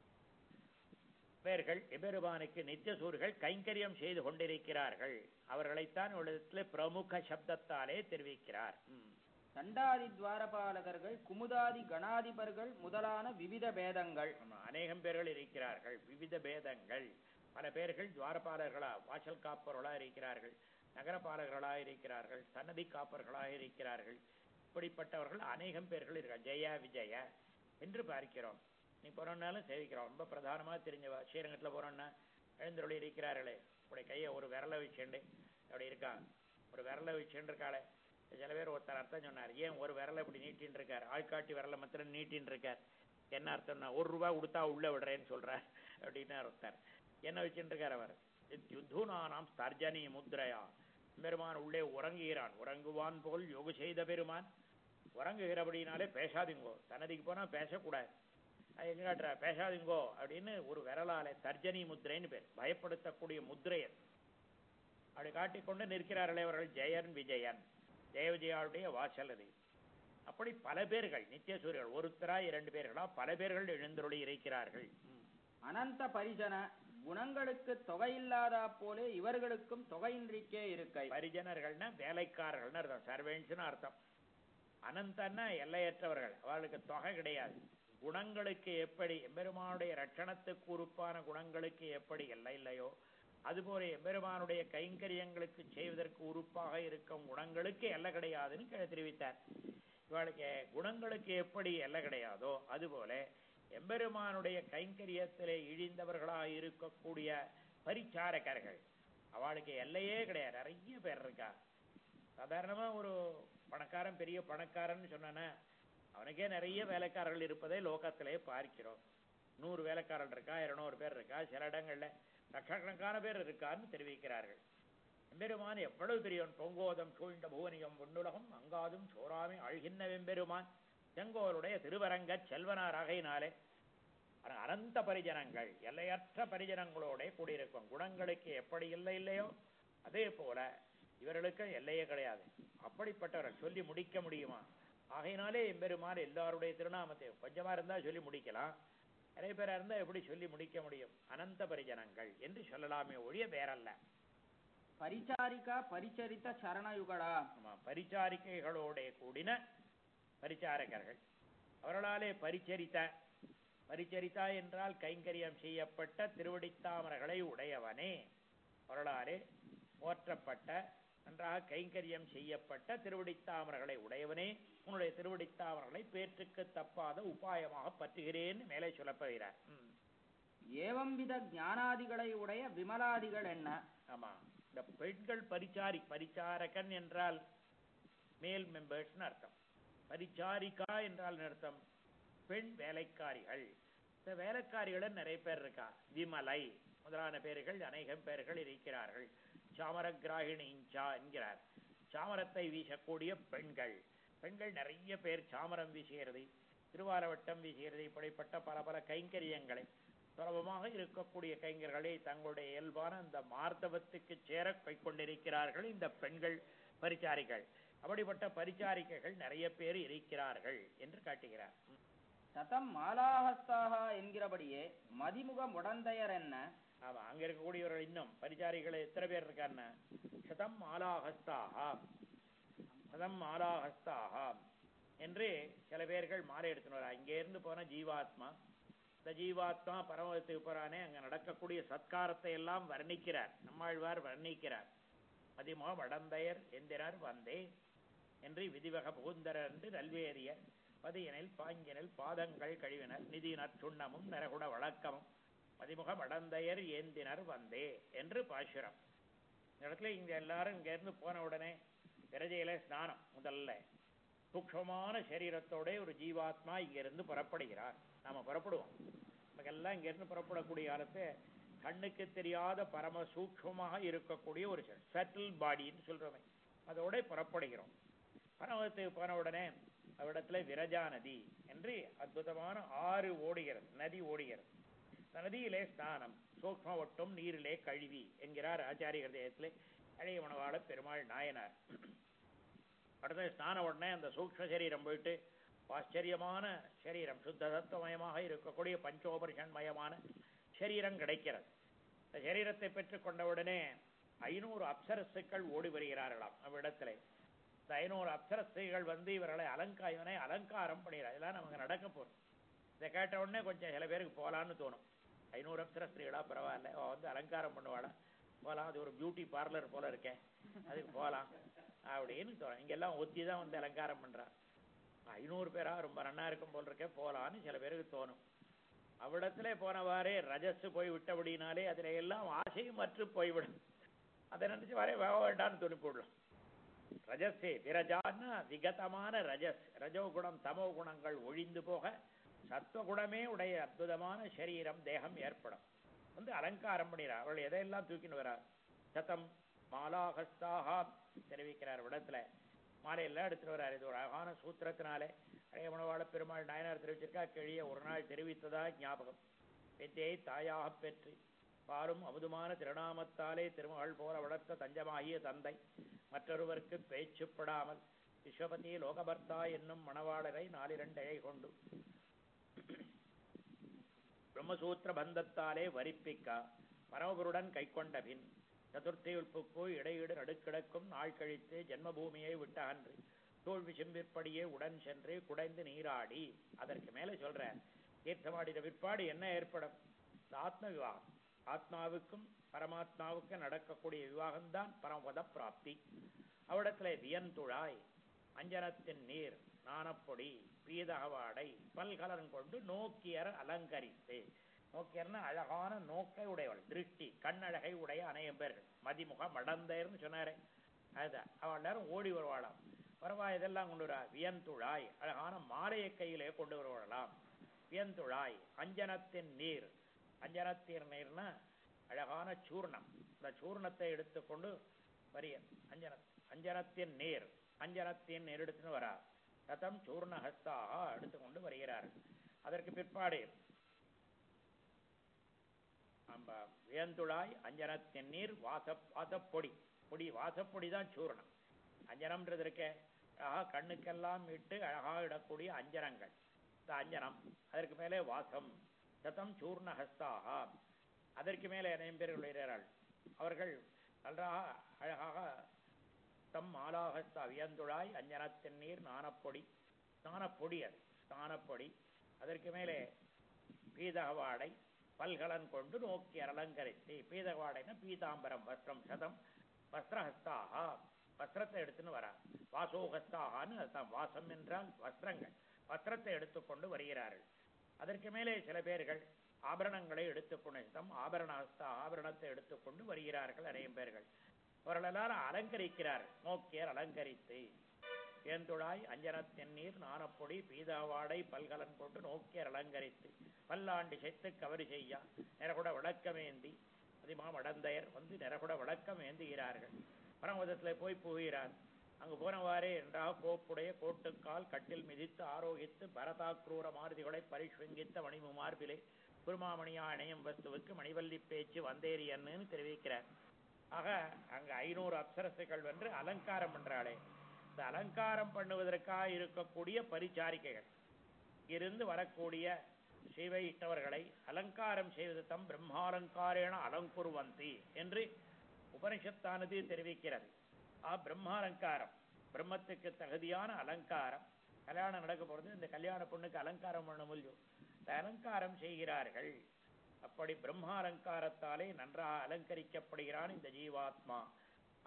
பேர்கள் எபெருமானுக்கு நித்தியசூர்கள் கைங்கரியம் செய்து கொண்டிருக்கிறார்கள் அவர்களைத்தான் உலகத்தில் பிரமுக சப்தத்தாலே தெரிவிக்கிறார் ம். சண்டாதி துவாரபாலகர்கள் குமுதாதி கணாதிபர்கள் முதலான விவித பேதங்கள் ஆமா, அநேகம் பேர்கள் இருக்கிறார்கள் விவித பேதங்கள் பல பேர்கள் துவாரபாலர்களா வாசல் காப்பவர்களா இருக்கிறார்கள் நகரபாலகர்களா இருக்கிறார்கள் சன்னதி காப்பவர்களாக இருக்கிறார்கள் இப்படிப்பட்டவர்கள் அநேகம் பேர்கள் இருக்கார் ஜெய விஜய என்று பார்க்கிறோம் நீ போறோம்னாலும் சேவிக்கிறோம் ரொம்ப பிரதானமா தெரிஞ்சவா ஸ்ரீரங்கத்துல போறோம்னா எழுந்தருளி இருக்கிறார்களே இப்படி கையை ஒரு விரலை வச்சுண்டு அப்படி இருக்கா ஒரு விரலை வச்சுட்டு இருக்காளே சில பேர் ஒருத்தர் அர்த்தம் சொன்னார் ஏன் ஒரு விரலை இப்படி நீட்டின்னு இருக்கார் ஆள்காட்டி விரலை மாத்திரம் நீட்டின்னு இருக்கார் என்ன அர்த்தம்னா ஒரு ரூபாய் கொடுத்தா உள்ள விடுறேன்னு சொல்றார் அப்படின்னு ஒருத்தர் என்ன வச்சுட்டு இருக்கார் அவர் யுத்தூனானாம் ஸ்தர்ஜனி முத்ரையா பெருமான் உள்ளே உறங்குகிறான் உறங்குவான் போல் யோகு செய்த பெருமான் உறங்குகிறபடினாலே பேசாதீங்கோ சன்னதிக்கு போனா பேசக்கூடாது அது எங்க காட்டுற பேசாதீங்கோ அப்படின்னு ஒரு விரலாலே தர்ஜனி முத்திரைன்னு பேர் பயப்படுத்தக்கூடிய முத்திரையன் அப்படி காட்டிக்கொண்டு நிற்கிறார்களே அவர்கள் ஜெயன் விஜயன் ஜெய விஜயாவுடைய வாசல் அது அப்படி பல பேர்கள் நித்தியசூரியர்கள் ஒருத்தரா இரண்டு பேர்களா பல பேர்கள் எழுந்தருளி இருக்கிறார்கள் ம். அனந்த பரிஜன குணங்களுக்கு தொகையில்லாதா போலே இவர்களுக்கும் தொகையின்றிக்கே இருக்கை பரிஜனர்கள்னா வேலைக்காரர்கள்னு அர்த்தம் சர்வெண்ட்ஸ்னு அர்த்தம் அனந்தன்னா எல்லையற்றவர்கள் அவர்களுக்கு தொகை கிடையாது குணங்களுக்கு எப்படி எம்பெருமானுடைய ரட்சணத்துக்கு உறுப்பான குணங்களுக்கு எப்படி எல்லை இல்லையோ அதுபோல எம்பெருமானுடைய கைங்கரியங்களுக்கு செய்வதற்கு உறுப்பாக இருக்கும் குணங்களுக்கு எல்லை கிடையாதுன்னு கீழே தெரிவித்தார் இவளுக்கு குணங்களுக்கு எப்படி எல்லை கிடையாதோ அதுபோல எம்பெருமானுடைய கைங்கரியத்திலே இழிந்தவர்களாக இருக்கக்கூடிய பரிச்சாரகர்கள் அவளுக்கு எல்லையே கிடையாது நிறைய பேர் இருக்கா சாதாரணமா ஒரு பணக்காரன் பெரிய பணக்காரன்னு சொன்னானே அவனுக்கே நிறைய வேலைக்காரர்கள் இருப்பதை லோகத்திலே பார்க்கிறோம் நூறு வேலைக்காரர்கள் இருக்கா இருநூறு பேர் இருக்கா சில இடங்கள்ல லட்சக்கணக்கான பேர் இருக்கான்னு தெரிவிக்கிறார்கள் எம்பெருமான் எவ்வளவு பெரியவன் பொங்கோதம் சூழ்ந்த புவனியம் பொன்னுலகம் அங்காதும் சோராமை அழ்கின்ன வெம்பெருமான் செங்கோலுடைய திருவரங்க செல்வனாராகையினாலே அவன் அனந்த பரிஜனங்கள் எல்லையற்ற பரிஜனங்களோட கூடியிருக்கும் குணங்களுக்கு எப்படி இல்லை இல்லையோ அதே போல இவர்களுக்கு எல்லையே கிடையாது அப்படிப்பட்டவர்கள் சொல்லி முடிக்க முடியுமா ஆகையினாலே எம்பெருமான் எல்லாருடைய திருநாமத்தை கொஞ்சமா இருந்தா சொல்லி முடிக்கலாம் நிறைய பேரா இருந்தா எப்படி சொல்லி முடிக்க முடியும் அனந்த பரிஜனங்கள் என்று சொல்லலாமே ஒழிய வேறல்ல பரிச்சாரிகா பரிச்சரித்த சரணயுகளா ஆமா பரிச்சாரிக்கைகளோட கூடின பரிச்சாரகர்கள் அவர்களாலே பரிச்சரித்த பரிச்சரித்தா என்றால் கைங்கரியம் செய்யப்பட்ட திருவடித்தாமரைகளை உடையவனே அவர்களாலே போற்றப்பட்ட நன்றாக கைங்கரியம் செய்யப்பட்ட திருவடித்தாமரைகளை உடையவனே உன்னுடைய திருவடித்தாமரைகளை பேற்றுக்கு தப்பாத உபாயமாக பற்றுகிறேன்னு மேலே சொல்லப்படுகிறார் ம். ஏவம்பித ஞானாதிகளை உடைய விமலாதிகள் என்ன ஆமா இந்த பெண்கள் பரிச்சாரி பரிச்சாரகன் என்றால் மேல் மெம்பர்ஸ்னு அர்த்தம் பரிச்சாரிகா என்றால் என்ன அர்த்தம் பெண் வேலைக்காரிகள் இந்த வேலைக்காரிகளும் நிறைய பேர் இருக்கா விமலை முதலான பேர்கள் அநேகம் பேர்கள் இருக்கிறார்கள் சாமரகிராகிணிஞ்சா என்கிறார் சாமரத்தை வீசக்கூடிய பெண்கள் பெண்கள் நிறைய பேர் சாமரம் வீசுகிறது திருவாரவட்டம் வீசுகிறது இப்படிப்பட்ட பல பல கைங்கரியங்களை சுலபமாக இருக்கக்கூடிய கைங்கர்களை தங்களுடைய இயல்பான அந்த மார்த்தவத்துக்கு சேர கொண்டிருக்கிறார்கள் இந்த பெண்கள் பரிச்சாரிகள் அப்படிப்பட்ட பரிச்சாரிகைகள் நிறைய பேர் இருக்கிறார்கள் என்று காட்டுகிறார் ம். சதம் மாலாஹஸ்தாக என்கிறபடியே மதிமுக உடந்தையர் என்ன ஆமா அங்க இருக்கக்கூடியவர்கள் இன்னும் பரிச்சாரிகள் எத்தனை பேர் இருக்காருன்னா சதம் மாலாஹஸ்தாகா சதம் மாலாஹஸ்தாகா என்று சில பேர்கள் மாலை எடுத்துன்னு வரா இங்கே இருந்து போன ஜீவாத்மா இந்த ஜீவாத்மா பரமத்துக்கு போறானே அங்க நடக்கக்கூடிய சத்காரத்தை எல்லாம் வர்ணிக்கிறார் நம்மாழ்வார் வர்ணிக்கிறார் மதிமுக வடந்தையர் எந்திரர் வந்தே என்று விதிவக புகுந்தரர் என்று நல்வேறிய பதியனில் பாங்கினில் பாதங்கள் கழிவினர் நிதியினர் சுண்ணமும் நரகுட வழக்கமும் மதிமுக வடந்தையர் ஏந்தினர் வந்தே என்று பாசுரம் இந்த இடத்துல இங்க எல்லாரும் இங்க இருந்து போன உடனே விரஜையில ஸ்நானம் முதல்ல சூக்ஷமான சரீரத்தோட ஒரு ஜீவாத்மா இங்கிருந்து புறப்படுகிறார் நாம புறப்படுவோம் நமக்கெல்லாம் இங்கிருந்து புறப்படக்கூடிய காலத்து கண்ணுக்கு தெரியாத பரம சூக்ஷமாக இருக்கக்கூடிய ஒரு சட்டில் பாடின்னு சொல்றோமே அதோட புறப்படுகிறோம் பரமத்துக்கு போன உடனே அவ்விடத்துல விரஜா நதி என்று அற்புதமான ஆறு ஓடுகிறது நதி ஓடுகிறது இந்த நதியிலே ஸ்நானம் சூக்ம ஒட்டும் நீரிலே கழுவி என்கிறார் ஆச்சாரிய ஹிருதயத்திலே அழகிய மணவாள பெருமாள் நாயனார் அடுத்த ஸ்நான உடனே அந்த சூக்ம சரீரம் போயிட்டு ஆச்சரியமான சரீரம் சுத்த தத்துவமயமாக இருக்கக்கூடிய பஞ்சோபரிஷன்மயமான சரீரம் கிடைக்கிறது இந்த சரீரத்தை பெற்றுக் கொண்டவுடனே ஐநூறு அப்சரசுக்கள் ஓடி வருகிறார்களாம் அவ்விடத்திலே இந்த ஐநூறு அப்சரசுகள் வந்து இவர்களை அலங்கா இவனை அலங்காரம் பண்ணுகிறார் இதெல்லாம் நமக்கு நடக்க போகுது இதை கேட்ட உடனே கொஞ்சம் சில பேருக்கு போகலான்னு தோணும் ஐநூறு அப்சரஸ்திரிகளா பரவாயில்ல அவ வந்து அலங்காரம் பண்ணுவாளா போகலாம் அது ஒரு பியூட்டி பார்லர் போல இருக்கேன் அதுக்கு போகலாம் அப்படின்னு தோணும் இங்கெல்லாம் ஒத்தி தான் வந்து அலங்காரம் பண்றா ஐநூறு பேரா ரொம்ப நன்னா இருக்கும் போல் இருக்கே போகலான்னு சில பேருக்கு தோணும் அவ்விடத்திலே போனவாறே ரஜஸ் போய் விட்டபடினாலே அதுல எல்லாம் ஆசையும் மற்று போய்விடும் அதை நினைச்சு வரே வேக வேண்டாம்னு துணி போடலாம் ரஜஸே விரஜான்னா விகதமான ரஜஸ் ரஜோ குணம் தமோ குணங்கள் ஒழிந்து போக சத்வகுணமே உடைய அற்புதமான சரீரம் தேகம் ஏற்படும் வந்து அலங்காரம் பண்ணிடுறார் அவள் எதையெல்லாம் தூக்கின்னு வரார் சதம் மாலாகஸ்தாக தெரிவிக்கிறார் இடத்துல மாலையெல்லாம் எடுத்துட்டு வர்றார் இது ஒரு அழகான சூத்திரத்தினாலே அழைய மணவாள பெருமாள் நாயனார் தெரிவிச்சிருக்கா கிழிய ஒரு நாள் தெரிவித்ததா ஞாபகம் வித்தியை தாயாக பெற்று பாலும் அமுதுமான திருநாமத்தாலே திருமகள் போல வளர்த்த தஞ்சமாகிய தந்தை மற்றொருவருக்கு பேச்சுப்படாமல் விஸ்வபதி லோகபர்த்தா என்னும் மணவாளரை நாலிரண்டு இழை கொண்டு பிரம்மசூத்திர பந்தத்தாலே வரிப்பிக்கா பரமகுருடன் கைக்கொண்ட பின் சதுர்த்தியுள் புக்கு இடையீடு நடுக்கிடக்கும் நாள் கழித்து ஜென்மபூமியை விட்ட அன்று தோல் விசும்பிற்படியே உடன் சென்று குடைந்து நீராடி அதற்கு மேல சொல்ற தீர்த்தமாடின பிற்பாடு என்ன ஏற்படும் இந்த ஆத்ம விவாகம் ஆத்மாவுக்கும் பரமாத்மாவுக்கும் நடக்கக்கூடிய விவாகம்தான் பரமபத பிராப்தி அவ்விடத்துல வியந்துழாய் அஞ்சனத்தின் நீர் நாணப்பொடி பீதகவாடை பல்கலன் கொண்டு நோக்கியர் அலங்கரித்து நோக்கியர்னா அழகான நோக்கை உடையவள் திருஷ்டி கண்ணழகை உடைய அநேகம்பேர்கள் மதிமுக மடந்தேர்னு சொன்னாரே அதுதான் அவள் நேரம் ஓடி வருவாளாம் வருவா இதெல்லாம் கொண்டு வரா வியந்துழாய் அழகான மாலையை கையிலே கொண்டு வருவாளாம் வியந்துழாய் அஞ்சனத்தின் நீர் அஞ்சனத்தின் நீர்னா அழகான சூர்ணம் இந்த சூர்ணத்தை எடுத்துக்கொண்டு வரிய அஞ்சன அஞ்சனத்தின் நீர் அஞ்சனத்தின் நீர் எடுத்துன்னு வரா ரதம் சூர்ணஹஸ்தாக எடுத்துக்கொண்டு வருகிறார்கள் அதற்கு பிற்பாடு நம்ம வேந்துழாய் அஞ்சனத்தின் நீர் வாச வாசப்பொடி பொடி வாசப்பொடி தான் சூர்ணம் அஞ்சனம்ன்றது இருக்க அழகா கண்ணுக்கெல்லாம் இட்டு அழகாக இடக்கூடிய அஞ்சனங்கள் இந்த அஞ்சனம் அதற்கு மேலே வாசம் சதம் சூர்ணஹஸ்தாக அதற்கு மேலே அனைவரும் பேர் விளைகிறார்கள் அவர்கள் நன்றாக அழகாக தம் மாலாகஸ்தா வியந்துழாய் அஞ்சனத்தின் நீர் நாணப்பொடி ஸ்நானப்பொடி அது ஸ்நானப்பொடி அதற்கு மேலே பீதகவாடை பல்கலன் கொண்டு நோக்கி அலங்கரித்து பீதகவாடைனா பீதாம்பரம் வஸ்திரம் சதம் வஸ்திரஹஸ்தாக வஸ்திரத்தை எடுத்துன்னு வரா வாசோகஸ்தாகான்னு அதுதான் வாசம் என்றால் வஸ்திரங்கள் வஸ்திரத்தை எடுத்துக்கொண்டு வருகிறார்கள் அதற்கு மேலே சில பேர்கள் ஆபரணங்களை எடுத்துக்கொண்டு சதம் ஆபரணஹஸ்தா ஆபரணத்தை எடுத்துக்கொண்டு வருகிறார்கள் அநேகம் பேர்கள் அவர்கள் எல்லாரும் அலங்கரிக்கிறார்கள் நோக்கியர் அலங்கரித்து ஏந்துழாய் அஞ்சனத்தின் நீர் நாணப்பொடி பீதாவாடை பல்கலன் கொண்டு நோக்கியர் அலங்கரித்து பல்லாண்டு செத்து கவரி செய்யா நிறகுட விளக்கமேந்தி அதிமா மடந்தையர் வந்து நிறகுட விளக்கம் ஏந்துகிறார்கள் பரமதத்தில் போய் புகுகிறார் அங்கு போனவாறே என்றாக கோப்புடைய கோட்டுக்கால் கட்டில் மிதித்து ஆரோகித்து பரதாக்ரூர மாருதிகளை பரிஷ்வங்கித்த மணிமு மார்பிலே குருமாமணியா இணையும் வஸ்துவுக்கு மணிவல்லி பேச்சு வந்தேரியன்னு தெரிவிக்கிறார் ஆக அங்க ஐநூறு அப்சரசுகள் வென்று அலங்காரம் பண்றாளே இந்த அலங்காரம் பண்ணுவதற்காக இருக்கக்கூடிய பரிச்சாரிக்கைகள் இருந்து வரக்கூடிய சிவை இட்டவர்களை அலங்காரம் செய்வது தம் பிரம்மாலங்காரேன அலங்குருவந்தி என்று உபனிஷத்தானது தெரிவிக்கிறது ஆ பிரம்மாலங்காரம் பிரம்மத்துக்கு தகுதியான அலங்காரம் கல்யாணம் நடக்க போறது இந்த கல்யாண பொண்ணுக்கு அலங்காரம் பண்ண முடியும் இந்த அலங்காரம் செய்கிறார்கள் அப்படி பிரம்மாலங்காரத்தாலே நன்றாக அலங்கரிக்கப்படுகிறான் இந்த ஜீவாத்மா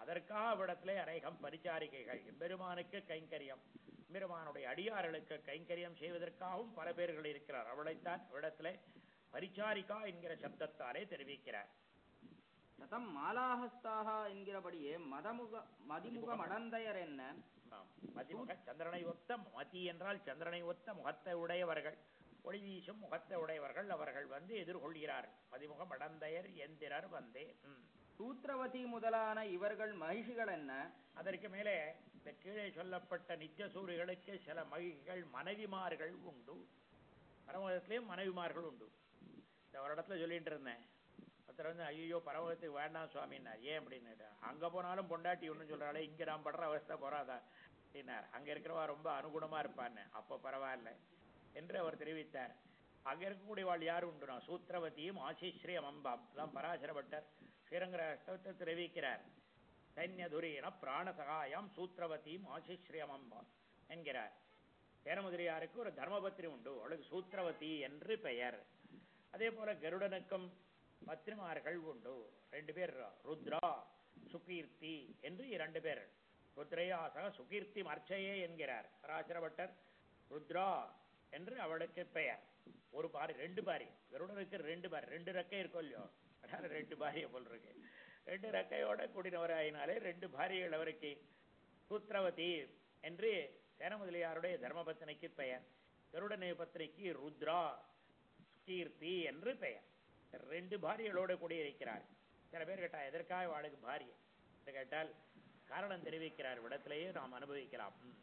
அதற்காக அவ்விடத்திலே அநேகம் பரிச்சாரிகைகள் எம்பெருமானுக்கு கைங்கரியம் எம்பெருமானுடைய அடியார்களுக்கு கைங்கரியம் செய்வதற்காகவும் பல பேர்கள் இருக்கிறார் அவளைத்தான் அவ்விடத்திலே பரிச்சாரிகா என்கிற சப்தத்தாலே தெரிவிக்கிறார் சதம் மாலாஹஸ்தாக என்கிறபடியே மதமுக மதிமுக மடந்தையர் என்ன ஆம். மதிமுக சந்திரனை ஒத்த மதி என்றால் சந்திரனை ஒத்த முகத்தை உடையவர்கள் ஒளி வீசும் முகத்தை உடையவர்கள் அவர்கள் வந்து எதிர்கொள்கிறார்கள் மதிமுக மடந்தையர் எந்திரர் வந்தே ம். சூத்திரவதி முதலான இவர்கள் மகிழ்ச்சிகள் என்ன அதற்கு மேலே இந்த கீழே சொல்லப்பட்ட நித்தியசூரிகளுக்கு சில மகிழ்கள் மனைவிமார்கள் உண்டு பரமதத்திலேயும் மனைவிமார்கள் உண்டு இந்த ஒரு இடத்துல சொல்லிட்டு இருந்தேன் ஒருத்தர் வந்து ஐயோ பரமதத்துக்கு வேண்டாம் சுவாமின்னார் ஏன் அப்படின்னு அங்க போனாலும் பொண்டாட்டி ஒன்றும் சொல்றாளே இங்க நான் படுற அவஸ்தை போறாதா அப்படின்னார் அங்க இருக்கிறவா ரொம்ப அனுகுணமா இருப்பான்னு அப்போ பரவாயில்ல என்று அவர் தெரிவித்தார் அங்க இருக்கக்கூடியவாள் யார் உண்டுனா சூத்திரவதியும் ஆசிஸ்ரீயம் அம்பாம் எல்லாம் பராசரப்பட்டர் ஸ்ரீரங்கர அஷ்டவத்தை தெரிவிக்கிறார் சைன்யதுரீன பிராணசகாயம் சூத்திரவதியும் ஆசிஸ்ரீயம் அம்பாம் என்கிறார் சேரமுதிரியாருக்கு ஒரு தர்மபத்திரி உண்டு அவளுக்கு சூத்திரவதி என்று பெயர் அதே போல கருடனுக்கும் பத்ரிமார்கள் உண்டு ரெண்டு பேர் ருத்ரா சுகீர்த்தி என்று இரண்டு பேர் ருத்ரயாசக சுகீர்த்தி அர்ச்சையே என்கிறார் பராசரபட்டர் ருத்ரா என்று அவளுக்கு பெயர் ஒரு பாரி ரெண்டு பாரி கருடனுக்கு ரெண்டு பாரி ரெண்டு ரெக்கை இருக்கும் இல்லையோ அதனால ரெண்டு பாரிய போல் இருக்கு ரெண்டு ரெக்கையோட கூடினவராயினாலே ரெண்டு பாரியர்கள் அவருக்கு சூத்திரவதி என்று சேனமுதலியாருடைய தர்மபத்தினிக்கு பெயர் கருடனை பத்தினிக்கு ருத்ரா கீர்த்தி என்று பெயர் ரெண்டு பாரியர்களோடு கூடியிருக்கிறார் சில பேர் கேட்டா எதற்காக வாளுக்கு பாரிய என்று கேட்டால் காரணம் தெரிவிக்கிறார் விடத்திலேயே நாம் அனுபவிக்கலாம் ம்.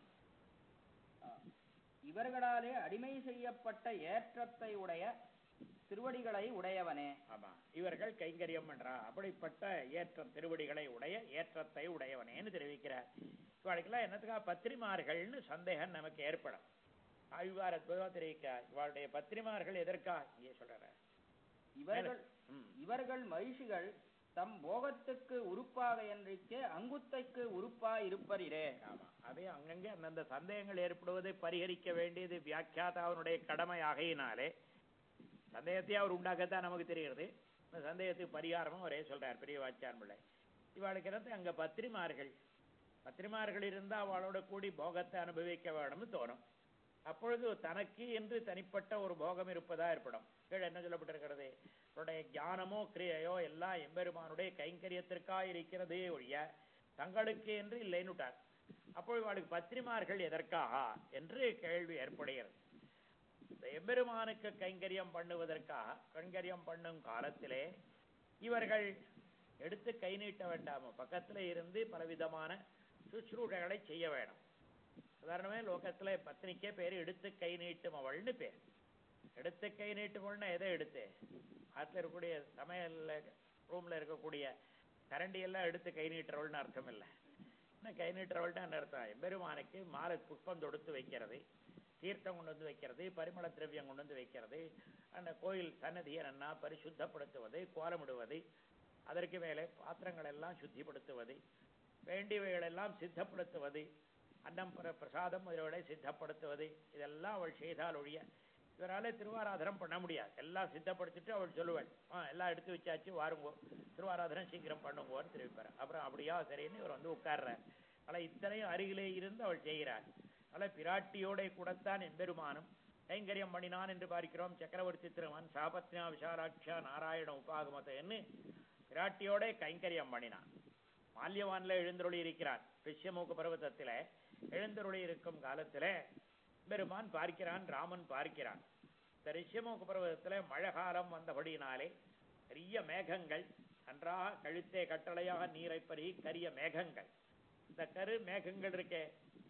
இவர்களாலே அடிமை செய்யப்பட்ட ஏற்றத்தை உடைய திருவடிகளை உடையவனே ஆமா இவர்கள் கைங்கரியம் பண்றா அப்படிப்பட்ட ஏற்றம் திருவடிகளை உடைய ஏற்றத்தை உடையவனேன்னு தெரிவிக்கிறார் இவாளுக்கெல்லாம் என்னத்துக்காக பத்திரிமார்கள்னு சந்தேகம் நமக்கு ஏற்படும் ஆழ்வார் அற்புதமா தெரிவிக்கிறார் இவாளுடைய பத்திரிமார்கள் எதற்கா இங்கே சொல்றாரு இவர்கள் ம். இவர்கள் மகிழ்ச்சிகள் தம் போகத்துக்கு உறுப்பாக என்றிக்கே அங்குத்தைக்கு உறுப்பா இருப்பரிரே ஆமா அதே அங்கங்கே அந்தந்த சந்தேகங்கள் ஏற்படுவதை பரிகரிக்க வேண்டியது வியாக்கியாதாவனுடைய கடமை ஆகையினாலே சந்தேகத்தை அவர் உண்டாக்கத்தான் நமக்கு தெரிகிறது இந்த சந்தேகத்துக்கு பரிகாரமும் ஒரே சொல்றார் பெரிய வாச்சான் பிள்ளை இவாளுக்கு இருந்து அங்க பத்திரிமார்கள் பத்திரிமார்கள் இருந்தா அவளோட கூடி போகத்தை அனுபவிக்க வேணும்னு தோணும் அப்பொழுது தனக்கு என்று தனிப்பட்ட ஒரு போகம் இருப்பதா ஏற்படும் கீழே என்ன சொல்லப்பட்டிருக்கிறது அவருடைய ஞானமோ கிரியையோ எல்லாம் எம்பெருமானுடைய கைங்கரியத்திற்காக இருக்கிறதே ஒழிய தங்களுக்கு என்று இல்லைன்னுட்டார் அப்பொழுது அவளுக்கு பத்திரிமார்கள் எதற்காக என்று கேள்வி ஏற்படுகிறது இந்த எம்பெருமானுக்கு கைங்கரியம் பண்ணுவதற்காக கைங்கரியம் பண்ணும் காலத்திலே இவர்கள் எடுத்து கை நீட்ட வேண்டாமோ பக்கத்துல இருந்து பலவிதமான சுற்றுகளை செய்ய வேணும் உதாரணமே லோகத்துல பத்னிக்கே பேர் எடுத்து கை நீட்டும் அவள்னு பேர் எடுத்து கை நீட்டுமள்னா எதை எடுத்து ஆத்துல இருக்கக்கூடிய சமையல்ல ரூம்ல இருக்கக்கூடிய கரண்டி எல்லாம் எடுத்து கை நீட்டுறவள்னு அர்த்தம் இல்லை என்ன கை நீட்டுறவள்னா என்ன அர்த்தம் எம்பெருமானுக்கு மாலை புஷ்பம் தொடுத்து வைக்கிறது தீர்த்தம் கொண்டு வந்து வைக்கிறது பரிமள திரவியம் கொண்டு வந்து வைக்கிறது அந்த கோயில் சன்னதியை நன்னா பரிசுத்தப்படுத்துவது கோலமிடுவது அதற்கு மேலே பாத்திரங்கள் எல்லாம் சுத்திப்படுத்துவது வேண்டியவைகளெல்லாம் சித்தப்படுத்துவது அன்னம் பிர பிரசாதம் முதல்களை சித்தப்படுத்துவது இதெல்லாம் அவள் செய்தால் ஒழிய இவராலே திருவாராதனம் பண்ண முடியாது எல்லாம் சித்தப்படுத்திட்டு அவள் சொல்லுவாள் ஆ எல்லாம் எடுத்து வச்சாச்சு வாருங்கோ திருவாராதனம் சீக்கிரம் பண்ணுங்கோன்னு தெரிவிப்பார் அப்புறம் அப்படியா சரின்னு இவர் வந்து உட்கார்றார் ஆனால் இத்தனையும் அருகிலே இருந்து அவள் செய்கிறார் அதனால் பிராட்டியோட கூடத்தான் எம்பெருமானும் கைங்கரியம் பண்ணினான் என்று பார்க்கிறோம் சக்கரவர்த்தி திருமன் சாபத்யா விஷாலாட்சா நாராயண உபாகமத்தைன்னு பிராட்டியோட கைங்கரியம் பண்ணினான் மால்யவான்ல எழுந்தருளி இருக்கிறான் பிஷ்யமூக்கு பர்வதத்தில எழுந்தருளி இருக்கும் காலத்துல பெருமான் பார்க்கிறான் ராமன் பார்க்கிறான் இந்த ரிஷ்யமூக்கு பர்வதத்துல மழை காலம் வந்தபடியினாலே பெரிய மேகங்கள் நன்றாக கழுத்தே கட்டளையாக நீரை பருகி கரிய மேகங்கள் இந்த கரு மேகங்கள் இருக்கே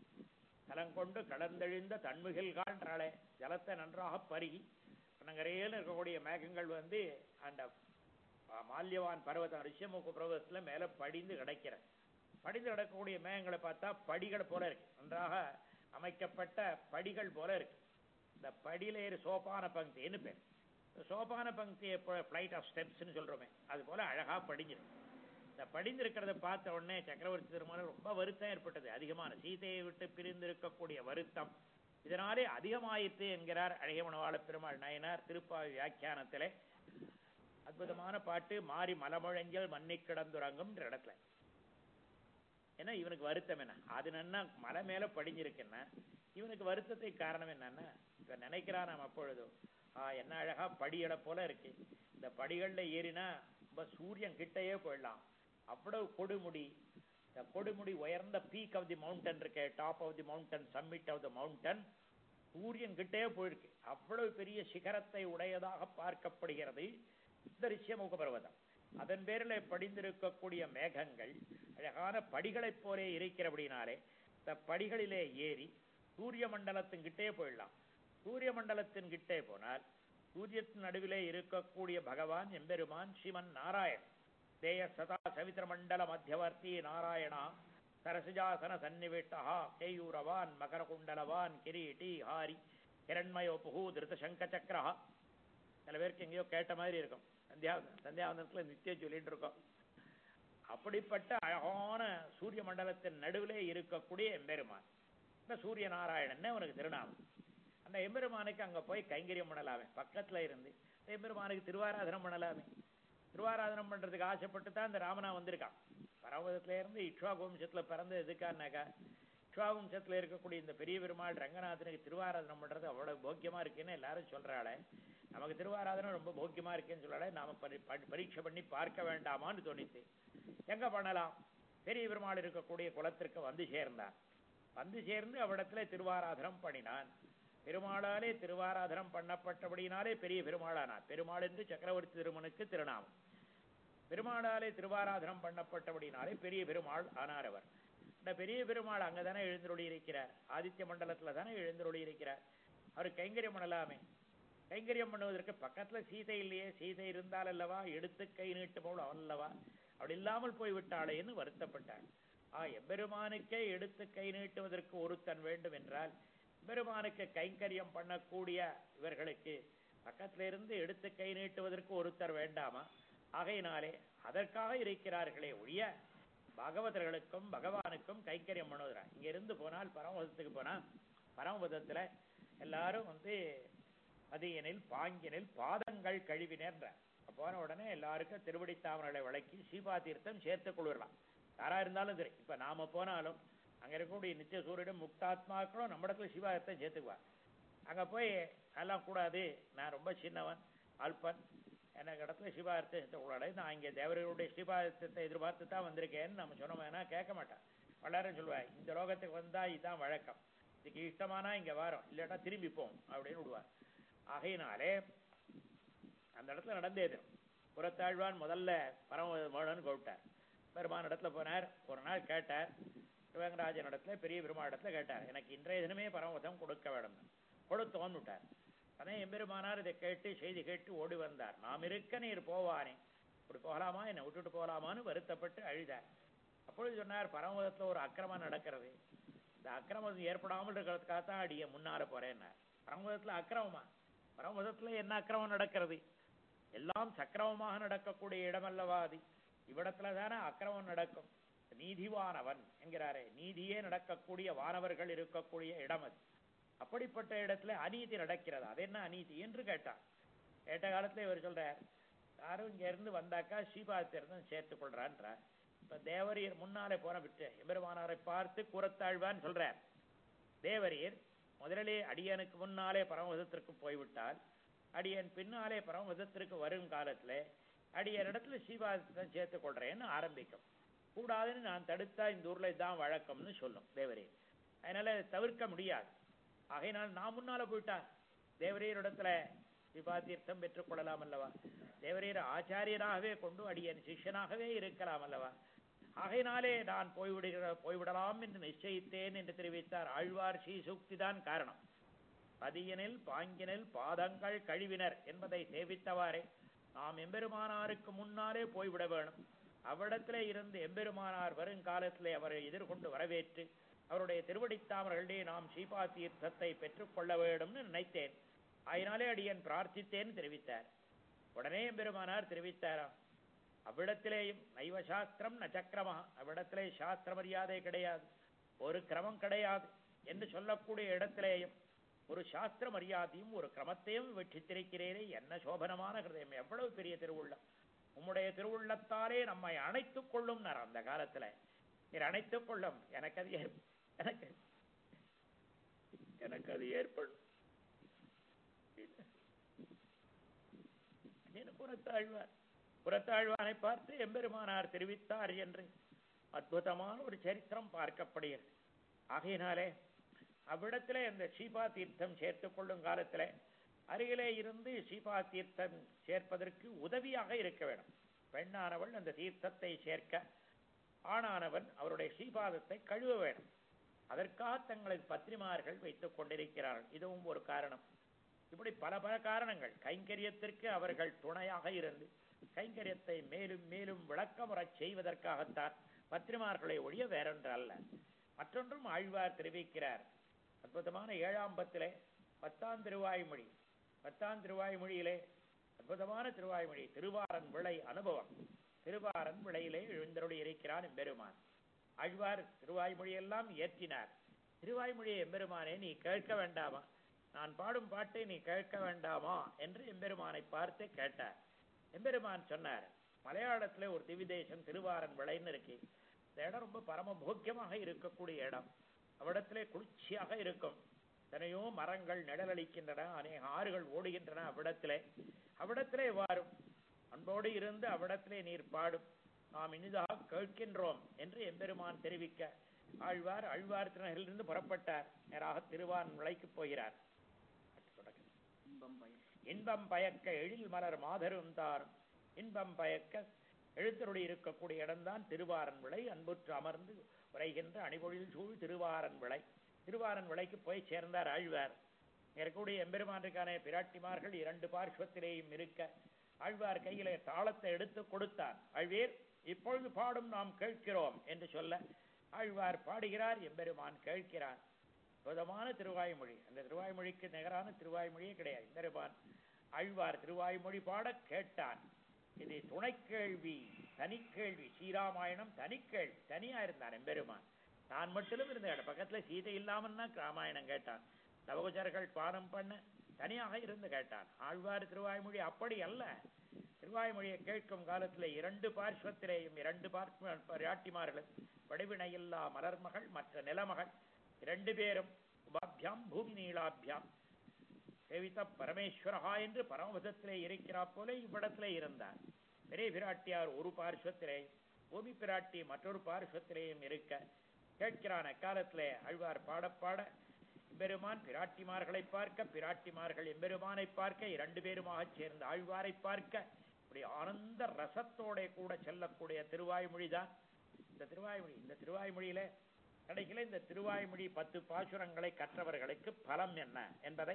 கலங்கொண்டு கலந்தெழுந்த தன்முகில்கான்றாலே ஜலத்தை நன்றாக பருகி கண்ணங்கரையில் இருக்கக்கூடிய மேகங்கள் வந்து அந்த ஆ, மால்யவான் பர்வதம் ரிஷமுக பர்வதத்துல மேல படிந்து கிடக்கிறது படிந்து கிடக்கக்கூடிய மேகங்களை பார்த்தா படிகள் போல இருக்கு நன்றாக அமைக்கப்பட்ட படிகள் போல இருக்கு இந்த படியில ஏறு சோபான பங்கின்னு பேர் இந்த சோபான பங்கி ஃபிளைட் ஆஃப் ஸ்டெப்ஸ்னு சொல்றோமே அது போல அழகா படிஞ்சிருக்கு இந்த படிந்திருக்கிறத பார்த்த உடனே சக்கரவர்த்தி திருமணம் ரொம்ப வருத்தம் ஏற்பட்டது அதிகமான சீதையை விட்டு பிரிந்து இருக்கக்கூடிய வருத்தம் இதனாலே அதிகமாயிற்று என்கிறார் அழகியமனவாள பெருமாள் நாயனார் திருப்பாவி வியாக்கியானத்திலே அற்புதமான பாட்டு மாறி மலமுழஞ்சல் மன்னி கிடந்துறங்கும் இடத்துல ஏன்னா இவனுக்கு வருத்தம் என்ன அது நன்னா மலை மேல படிஞ்சிருக்குன்னா இவனுக்கு வருத்தத்தை காரணம் என்னன்னா இவன் நினைக்கிறான் நாம் அப்பொழுதும் ஆ என்ன அழகா படிகளை போல இருக்கு இந்த படிகள்ல ஏறினா ரொம்ப சூரியன் கிட்டயே போயிடலாம் அவ்வளவு கொடுமுடி இந்த கொடுமுடி உயர்ந்த பீக் ஆஃப் தி மவுண்டன் இருக்கே top of the mountain summit of the mountain சூரியன் கிட்டே போயிருக்கு அவ்வளவு பெரிய சிகரத்தை உடையதாக பார்க்கப்படுகிறது இந்த ரிஷ்யமுக பர்வதம் அதன் பேரில் படிந்திருக்கக்கூடிய மேகங்கள் அழகான படிகளைப் போலே இருக்கிறபடினாலே இந்த படிகளிலே ஏறி சூரிய மண்டலத்தின் கிட்டே போயிடலாம் சூரிய மண்டலத்தின் கிட்டே போனால் சூரியத்தின் நடுவிலே இருக்கக்கூடிய பகவான் எம்பெருமான் ஸ்ரீமன் நாராயண் தேய சதா சவித்திர மண்டல மத்தியவர்த்தி நாராயணா சரசஜாசன சந்நிவிஷ்டா கேயூரவான் மகரகுண்டலவான் கிரீட்டி ஹாரி ஹிரண்மயோபுகு திருத சங்க சக்கரா சில பேருக்கு எங்கேயோ கேட்ட மாதிரி இருக்கும் சந்தியா சந்தியாவந்தத்துல நித்தியம் சொல்லிட்டு இருக்கோம் அப்படிப்பட்ட அழகான சூரிய மண்டலத்தின் நடுவிலே இருக்கக்கூடிய எம்பெருமான் இந்த சூரிய நாராயணன் அவனுக்கு திருநாமம் அந்த எம்பெருமானுக்கு அங்க போய் கைங்கரியம் பண்ணலாமே பக்கத்துல இருந்து இந்த எம்பெருமானுக்கு திருவாராதனம் பண்ணலாமே திருவாராதனம் பண்றதுக்கு ஆசைப்பட்டு தான் இந்த ராமனா வந்திருக்கான் பரவதத்துல இருந்து இக்ஷ்வாகு வம்சத்துல பிறந்து எதுக்கானாக்கா இக்ஷ்வாகு வம்சத்துல இருக்கக்கூடிய இந்த பெரிய பெருமாள் ரங்கநாதனுக்கு திருவாராதனம் பண்றது அவ்வளவு போக்கியமா இருக்குன்னு எல்லாரும் சொல்றாளே நமக்கு திருவாராதனம் ரொம்ப போக்கியமா இருக்குன்னு சொல்றாளே நாம பரி- பரி- பரீட்சை பண்ணி பார்க்க வேண்டாமான்னு தோணித்து எங்க பண்ணலாம் பெரிய பெருமாள் இருக்கக்கூடிய குலத்திற்கு வந்து சேர்ந்தான் வந்து சேர்ந்து அவ்விடத்துல திருவாராதனம் பண்ணினான் பெருமாளாலே திருவாராதனம் பண்ணப்பட்டபடியினாலே பெரிய பெருமாளானார் பெருமாள் என்று சக்கரவர்த்தி திருமனுக்கு திருநாமம் பெருமாளாலே திருவாராதனம் பண்ணப்பட்டபடியினாலே பெரிய பெருமாள் ஆனார் அவர் இந்த பெரிய பெருமாள் அங்கதானே எழுந்தருளி இருக்கிறார் ஆதித்ய மண்டலத்துல தானே எழுந்தருளி இருக்கிறார் அவர் கைங்கரியம் பண்ணலாமே கைங்கரியம் பண்ணுவதற்கு பக்கத்துல சீதை இல்லையே சீதை இருந்தால் அல்லவா எடுத்து கை நீட்டு போல் அல்லவா அப்படி இல்லாமல் போய்விட்டாளேன்னு வருத்தப்பட்டாள் ஆ எம்பெருமானுக்கே எடுத்து கை நீட்டுவதற்கு ஒருத்தன் வேண்டும் என்றால் எம்பெருமானுக்கு கைங்கரியம் பண்ணக்கூடிய இவர்களுக்கு பக்கத்துல இருந்து எடுத்து கை நீட்டுவதற்கு ஒருத்தர் வேண்டாமா ஆகையினாலே அதற்காக இருக்கிறார்களே ஒழிய பாகவதர்களுக்கும் பகவானுக்கும் கைங்கரியம் பண்ணுவதுறான் இங்க இருந்து போனால் பரமபதத்துக்கு போனா பரமபதத்துல எல்லாரும் வந்து அதியனில் பாங்கினில் பாதங்கள் கழுவினேன்ற போன உடனே எல்லாருக்கும் திருவடி தாமரை விளக்கி சீபா தீர்த்தம் சேர்த்துக் கொள்ளுறலாம் யாரா இருந்தாலும் சரி இப்ப நாம போனாலும் அங்க இருக்கக்கூடிய நித்திய சூரியனும் முக்தாத்மாக்களும் நம்ம இடத்துல சிவா தீர்த்தம் சேர்த்துக்குவார் அங்க போய் அதெல்லாம் கூடாது நான் ரொம்ப சின்னவன் அல்பன் எனக்கு இடத்துல சிவார்த்தம் சேர்த்தக்கூடாது நான் இங்க தேவர்களுடைய சிவார்த்தத்தை எதிர்பார்த்து தான் வந்திருக்கேன்னு நம்ம சொன்னோம்னா கேட்க மாட்டான் எல்லாரும் சொல்லுவார் இந்த லோகத்துக்கு வந்தா இதுதான் வழக்கம் இதுக்கு இஷ்டமானா இங்க வரோம் இல்லாட்டா திரும்பி போம் அப்படின்னு விடுவார் ஆகையினாலே அந்த இடத்துல நடந்தேது புறத்தாழ்வான் முதல்ல பரம வேணும்னு கூப்பிட்டார் பெருமான் இடத்துல போனார் ஒரு நாள் கேட்டார் சிவகங்கராஜன் இடத்துல பெரிய பெருமாள் இடத்துல கேட்டார் எனக்கு இன்றைய தினமே பரமபதம் கொடுக்க வேண்டும் கொடுத்தோன்னு விட்டார் அதே எம்பெருமானார் இதை கேட்டு செய்தி கேட்டு ஓடி வந்தார் நாம் இருக்க நீர் போவானே இப்படி போகலாமா என்னை விட்டுட்டு போகலாமான்னு வருத்தப்பட்டு அழுதார் அப்பொழுது சொன்னார் பரமபதத்துல ஒரு அக்கிரமம் நடக்கிறது இந்த அக்கிரமம் ஏற்படாமல் இருக்கிறதுக்காக தான் அடிய முன்னால போறேன்னார் பரமபதத்துல அக்கிரமமா பரமபதத்துல என்ன அக்கிரமம் நடக்கிறது எல்லாம் சக்கிரமமாக நடக்கக்கூடிய இடமல்லவா அது இவ்விடத்துல தானே அக்கிரமம் நடக்கும் நீதிவானவன் என்கிறாரே நீதியே நடக்கக்கூடிய வானவர்கள் இருக்கக்கூடிய இடம் அது அப்படிப்பட்ட இடத்துல அநீதி நடக்கிறது அது என்ன அநீதி என்று கேட்டார் கேட்ட காலத்துல இவர் சொல்றார் யாரும் இங்க இருந்து வந்தாக்கா ஸ்ரீபாத்திரம் சேர்த்துக் கொள்றான்றார் இப்ப தேவரீர் முன்னாலே போன விட்டு எம்பெருமானாரை பார்த்து கூறத்தாழ்வான்னு சொல்றார் தேவரீர் முதலிலே அடியனுக்கு முன்னாலே பரமபதத்திற்கு போய்விட்டால் அடியன் பின்னாலே பரமபதத்திற்கு வரும் காலத்துல அடியன் இடத்துல சீவாதத்தை சேர்த்துக் கொள்றேன்னு ஆரம்பிக்கும் கூடாதுன்னு நான் தடுத்தா இந்த ஊர்ல இதான் வழக்கம்னு சொல்லும் தேவரீர் அதனால தவிர்க்க முடியாது ஆகையினால் நான் முன்னால போயிட்டா தேவரீர் இடத்துல சிவாதீர்த்தம் பெற்றுக் கொள்ளலாம் அல்லவா தேவரீர் ஆச்சாரியனாகவே கொண்டு அடியன் சிஷ்யனாகவே இருக்கலாம் அல்லவா ஆகையினாலே நான் போய்விடுகிற போய்விடலாம் என்று நிச்சயித்தேன் என்று தெரிவித்தார் ஆழ்வார் ஸ்ரீசூக்தி தான் காரணம் பதியனில் பாங்கினில் பாதங்கள் கழுவினர் என்பதை சேவித்தவாறே நாம் எம்பெருமானாருக்கு முன்னாலே போய்விட வேணும் அவ்விடத்திலே இருந்து எம்பெருமானார் வருங்காலத்திலே அவரை எதிர்கொண்டு வரவேற்று அவருடைய திருவடித்தாமர்களிடையே நாம் ஸ்ரீபா தீர்த்தத்தை பெற்றுக்கொள்ள வேண்டும்னு நினைத்தேன் அதனாலே அடியன் பிரார்த்தித்தேன் தெரிவித்தார் உடனே எம்பெருமானார் தெரிவித்தாராம் அவ்விடத்திலேயும் நைவ சாஸ்திரம் ந சக்கரமா அவ்விடத்திலே சாஸ்திர மரியாதை கிடையாது ஒரு கிரமம் கிடையாது என்று சொல்லக்கூடிய இடத்திலேயும் ஒரு சாஸ்திர மரியாதையும் ஒரு கிரமத்தையும் வெற்றித்திருக்கிறேனே என்ன சோபனமான ஹிருதயம் எவ்வளவு பெரிய திருவுள்ளம் உம்முடைய திருவுள்ளத்தாலே நம்மை அணைத்துக் கொள்ளும் அந்த காலத்துல நீர் அணைத்துக் கொள்ளும் எனக்கு அது ஏற்- எனக்கு எனக்கு அது ஏற்படும் என்று புறத்தாழ்வார் புறத்தாழ்வானை பார்த்து எம்பெருமானார் தெரிவித்தார் என்று அற்புதமான ஒரு சரித்திரம் பார்க்கப்படுகிறது ஆகையினாலே அவ்விடத்திலே அந்த சீபா தீர்த்தம் சேர்த்துக் கொள்ளும் காலத்திலே அருகிலே இருந்து சீபா தீர்த்தம் சேர்ப்பதற்கு உதவியாக இருக்க வேண்டும் பெண்ணானவள் அந்த தீர்த்தத்தை சேர்க்க ஆணானவன் அவருடைய ஸ்ரீபாதத்தை கழுவ வேண்டும் அதற்காக தங்களது பத்திரிமார்கள் வைத்துக் கொண்டிருக்கிறார்கள் இதுவும் ஒரு காரணம் இப்படி பல பல காரணங்கள் கைங்கரியத்திற்கு அவர்கள் துணையாக இருந்து கைங்கரியத்தை மேலும் மேலும் விளக்கமுறச் செய்வதற்காகத்தான் பத்திரிமார்களை ஒழிய வேறொன்று அல்ல மற்றொன்றும் ஆழ்வார் தெரிவிக்கிறார் அற்புதமான ஏழாம் பத்திலே பத்தாம் திருவாய்மொழி பத்தாம் திருவாய்மொழியிலே அற்புதமான திருவாய்மொழி திருவாரன் விளை அனுபவம் திருவாரன் விளையிலே எழுந்தருளி இருக்கிறான் எம்பெருமான் ஆழ்வார் திருவாய்மொழியெல்லாம் ஏற்றினார் திருவாய்மொழியை எம்பெருமானே நீ கேட்க வேண்டாமா நான் பாடும் பாட்டை நீ கேட்க வேண்டாமா என்று எம்பெருமானை பார்த்து கேட்டார் எம்பெருமான் சொன்னார் மலையாளத்துல ஒரு திவிதேசம் திருவாரன் விளைன்னு இருக்கு இந்த இடம் ரொம்ப பரம போக்கியமாக இருக்கக்கூடிய இடம் அவ்விடத்திலே குளிர்ச்சியாக இருக்கும் எத்தனையோ மரங்கள் நிழலளிக்கின்றன அநேக ஆறுகள் ஓடுகின்றன அவ்விடத்திலே அவ்விடத்திலே வாரும் அன்போடு இருந்து அவ்விடத்திலே நீர் பாடும் நாம் இனிதாக கேட்கின்றோம் என்று எம்பெருமான் தெரிவிக்க ஆழ்வார் ஆழ்வார் திருநகரிலிருந்து புறப்பட்டார் நேராக திருவான் விளைக்கு போகிறார் இன்பம் பயன் இன்பம் பயக்க எழில் மலர் மாதரும் தாரும் இன்பம் பயக்க எழுத்தருடைய இருக்கக்கூடிய இடம்தான் திருவாரன் விளை அன்புற்று அமர்ந்து உரைகின்ற அணிபொழில் சூழ் திருவாரன் விளை திருவாரன் விளைக்கு போய் சேர்ந்தார் ஆழ்வார் இருக்கக்கூடிய எம்பெருமானுக்கான பிராட்டிமார்கள் இரண்டு பார்ஸ்வத்திலேயும் இருக்க ஆழ்வார் கையிலே தாளத்தை எடுத்து கொடுத்தார் ஆழ்வீர் இப்பொழுது பாடும் நாம் கேட்கிறோம் என்று சொல்ல ஆழ்வார் பாடுகிறார் எம்பெருமான் கேட்கிறார் அற்புதமான திருவாய்மொழி அந்த திருவாய்மொழிக்கு நிகரான திருவாய்மொழியே கிடையாது எம்பெருமான் ஆழ்வார் திருவாய்மொழி பாட கேட்டான் இது துணைக்கேள்வி தனிக்கேள்வி ஸ்ரீராமாயணம் தனிக்கேள்வி தனியா இருந்தான் எம்பெருமான் நான் மட்டும் இருந்தேன் பக்கத்துல சீதை இல்லாமன்னா ராமாயணம் கேட்டான் நவகுஜர்கள் பானம் பண்ண தனியாக இருந்து கேட்டான் ஆழ்வார் திருவாய்மொழி அப்படி அல்ல திருவாய்மொழியை கேட்கும் காலத்துல இரண்டு பார்ஸ்வத்திலேயும் இரண்டு பார்ட்டிமார்கள் வடிவினையில்லா மலர்மகள் மற்ற நிலமகள் இரண்டு பேரும் உபாபியாம் பூமி நீளாபியாம் சேவித்த பரமேஸ்வரஹா என்று பரமபதத்திலே இருக்கிறார் போல இவ்விடத்திலே இருந்தார் பெரிய பிராட்டியார் ஒரு பார்ஸ்வத்திலே பூமி பிராட்டி மற்றொரு பார்ஸ்வத்திலேயும் இருக்க கேட்கிறான் அக்காலத்திலே ஆழ்வார் பாடப்பாட எம்பெருமான் பிராட்டிமார்களை பார்க்க பிராட்டிமார்கள் எம்பெருமானை பார்க்க இரண்டு பேருமாக சேர்ந்து ஆழ்வாரை பார்க்க இப்படி ஆனந்த ரசத்தோட கூட செல்லக்கூடிய திருவாய்மொழிதான் இந்த திருவாய்மொழி இந்த திருவாய்மொழியில கடைசியில இந்த திருவாய்மொழி பத்து பாசுரங்களை கற்றவர்களுக்கு பலம் என்ன என்பதை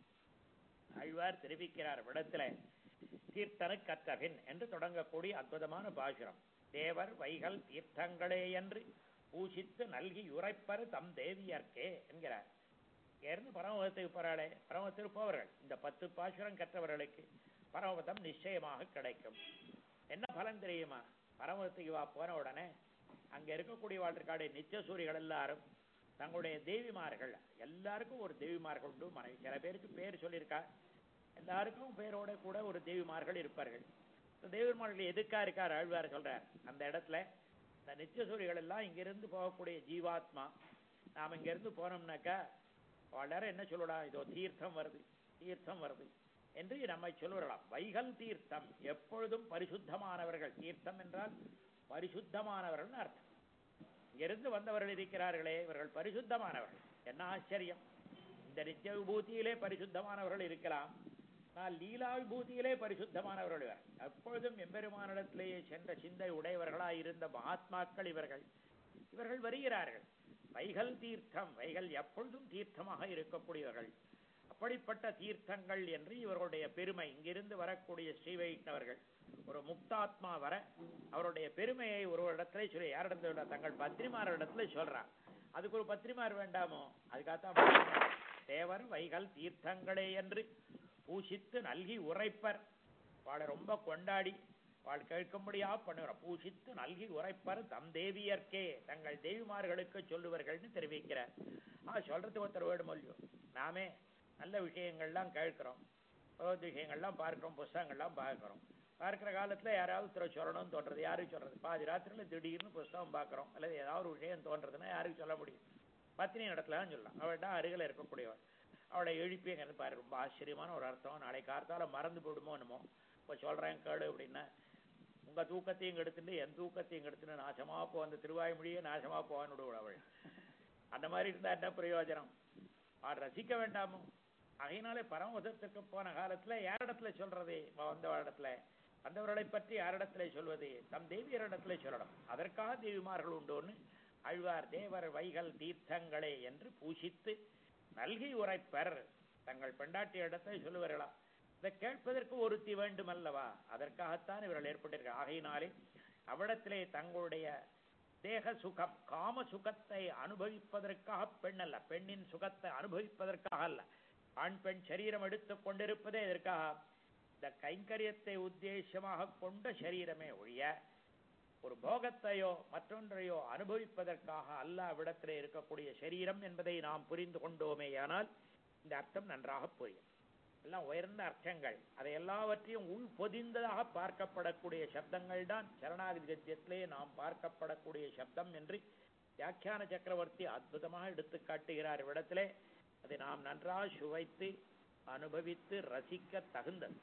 ஆழ்வார் தெரிவிக்கிறார் விடத்துல தீர்த்தனு கற்றபின் என்று தொடங்கக்கூடிய அற்புதமான பாசுரம் தேவர் வைகள் தீர்த்தங்களே என்று பூசித்து நல்கி உரைப்பரு தம் தேவியர்க்கே என்கிறார் இருந்து பரமபதத்துக்கு போறாளே பரமபதத்துக்கு போவர்கள் இந்த பத்து பாசுரம் கற்றவர்களுக்கு பரமபதம் நிச்சயமாக கிடைக்கும் என்ன பலன் தெரியுமா பரமபதத்துக்கு வா போன உடனே அங்க இருக்கக்கூடிய வாழ்க்காடு நித்தியசூரிகள் எல்லாரும் தங்களுடைய தேவிமார்கள் எல்லாருக்கும் ஒரு தேவிமார்கள் உண்டு மனைவி சில பேருக்கு பேர் சொல்லியிருக்கா எல்லாருக்கும் பேரோட கூட ஒரு தேவிமார்கள் இருப்பார்கள் இந்த தேவிமார்கள் எதுக்கா இருக்கார் ஆழ்வார் சொல்றார் அந்த இடத்துல இந்த நித்தியசூரிகள் எல்லாம் இங்கிருந்து போகக்கூடிய ஜீவாத்மா நாம் இங்கிருந்து போனோம்னாக்கா எல்லாரும் என்ன சொல்லலாம் இதோ தீர்த்தம் வருது தீர்த்தம் வருது என்று நம்மை சொல்லலாம் வைகல் தீர்த்தம் எப்பொழுதும் பரிசுத்தமானவர்கள் தீர்த்தம் என்றால் பரிசுத்தமானவர்கள் அர்த்தம் இங்கிருந்து வந்தவர்கள் இருக்கிறார்களே இவர்கள் பரிசுத்தமானவர்கள் என்ன ஆச்சரியம் இந்த நித்திய விபூதியிலே பரிசுத்தமானவர்கள் இருக்கலாம் ஆனால் லீலா விபூதியிலே பரிசுத்தமானவர்கள் இவர் எப்பொழுதும் எம்பெருமானிடத்திலேயே சென்ற சிந்தை உடையவர்களாய் இருந்த மகாத்மாக்கள் இவர்கள் இவர்கள் வருகிறார்கள் வைகல் தீர்த்தம் வைகள் எப்பொழுதும் தீர்த்தமாக இருக்கக்கூடியவர்கள் அப்படிப்பட்ட தீர்த்தங்கள் என்று இவர்களுடைய பெருமை இங்கிருந்து வரக்கூடிய ஸ்ரீ வைஷ்ணவர்கள் ஒரு முக்தாத்மா வர அவருடைய பெருமையை ஒரு இடத்துல சொல்லி யாரிடத்துல தங்கள் பத்ரிமாரிடத்துல சொல்றான் அதுக்கு ஒரு பத்ரிமார் வேண்டாமோ அதுக்காகத்தான் தேவர் வைகள் தீர்த்தங்களே என்று பூசித்து நல்கி உரைப்பர் வாழை ரொம்ப கொண்டாடி வாழ் கேட்கும்படியா பண்ணுகிறோம் பூசித்து நல்கி உரைப்பர் தம் தேவியர்க்கே தங்கள் தேவிமார்களுக்கு சொல்லுவார்கள்னு தெரிவிக்கிறார் ஆ சொல்றது ஒருத்தர் வேடும் இல்லையோ நாமே நல்ல விஷயங்கள்லாம் கேட்கிறோம் பகவத் விஷயங்கள்லாம் பார்க்கிறோம் புஸ்தகங்கள்லாம் பார்க்கிறோம் பார்க்கிற காலத்துல யாராவது ஒருத்தரை சொல்லணும்னு தோன்றது யாருக்கு சொல்றது பாதி ராத்திரில திடீர்னு புஸ்தகம் பார்க்குறோம் அல்லது ஏதாவது ஒரு விஷயம் தோன்றதுன்னா யாருக்கு சொல்ல முடியும் பத்தினி இடத்துலதான் சொல்லலாம் அவள்கிட்ட அருகில் இருக்கக்கூடியவள் அவளை எழுப்பி எங்க பாரு ரொம்ப ஆச்சரியமான ஒரு அர்த்தம் நாளை கார்த்தால மறந்து போயிடுமோ என்னமோ இப்போ சொல்றேன் கேளு அப்படின்னா உங்க தூக்கத்தையும் கெடுத்துட்டு என் தூக்கத்தையும் கெடுத்துட்டு நாசமா போ அந்த திருவாய்மொழியே நாசமா போவான்னு விடுவள் அவள் அந்த மாதிரி இருந்தா என்ன பிரயோஜனம் அவள் ரசிக்க வேண்டாமோ அதனாலே பரமபதத்திற்கு போன காலத்துல யாரிடத்துல சொல்றது வந்த இடத்துல வந்தவர்களை பற்றி யாரிடத்துல சொல்வது தம் தேவியரிடத்துல சொல்லணும் அதற்காக தேவிமார்கள் உண்டோன்னு அழ்வார் தேவர் வைகள் தீர்த்தங்களே என்று பூஷித்து நல்கி உரைப்பர் தங்கள் பெண்டாட்டி இடத்தை சொல்லுவார்களாம் இதை கேட்பதற்கு ஒருத்தி வேண்டும் அல்லவா அதற்காகத்தான் இவர்கள் ஏற்பட்டிருக்க ஆகையினாலே அவ்விடத்திலே தங்களுடைய தேக சுகம் காம சுகத்தை அனுபவிப்பதற்காக பெண் அல்ல பெண்ணின் சுகத்தை அனுபவிப்பதற்காக அல்ல ஆண் பெண் சரீரம் எடுத்துக் கொண்டிருப்பதே இதற்காக இந்த கைங்கரியத்தை உத்தேசமாக கொண்ட சரீரமே ஒழிய ஒரு போகத்தையோ மற்றொன்றையோ அனுபவிப்பதற்காக அல்ல அவ்விடத்திலே இருக்கக்கூடிய சரீரம் என்பதை நாம் புரிந்து கொண்டோமேயானால் இந்த அர்த்தம் நன்றாக புரியும் எல்லாம் உயர்ந்த அர்த்தங்கள் அதை எல்லாவற்றையும் உள் பொதிந்ததாக பார்க்கப்படக்கூடிய சப்தங்கள் தான் சரணாகதி கத்தியத்திலே நாம் பார்க்கப்படக்கூடிய சப்தம் என்று வியாக்கியான சக்கரவர்த்தி அற்புதமாக எடுத்து காட்டுகிறார் இவ்விடத்திலே அதை நாம் நன்றாக சுவைத்து அனுபவித்து ரசிக்க தகுந்தது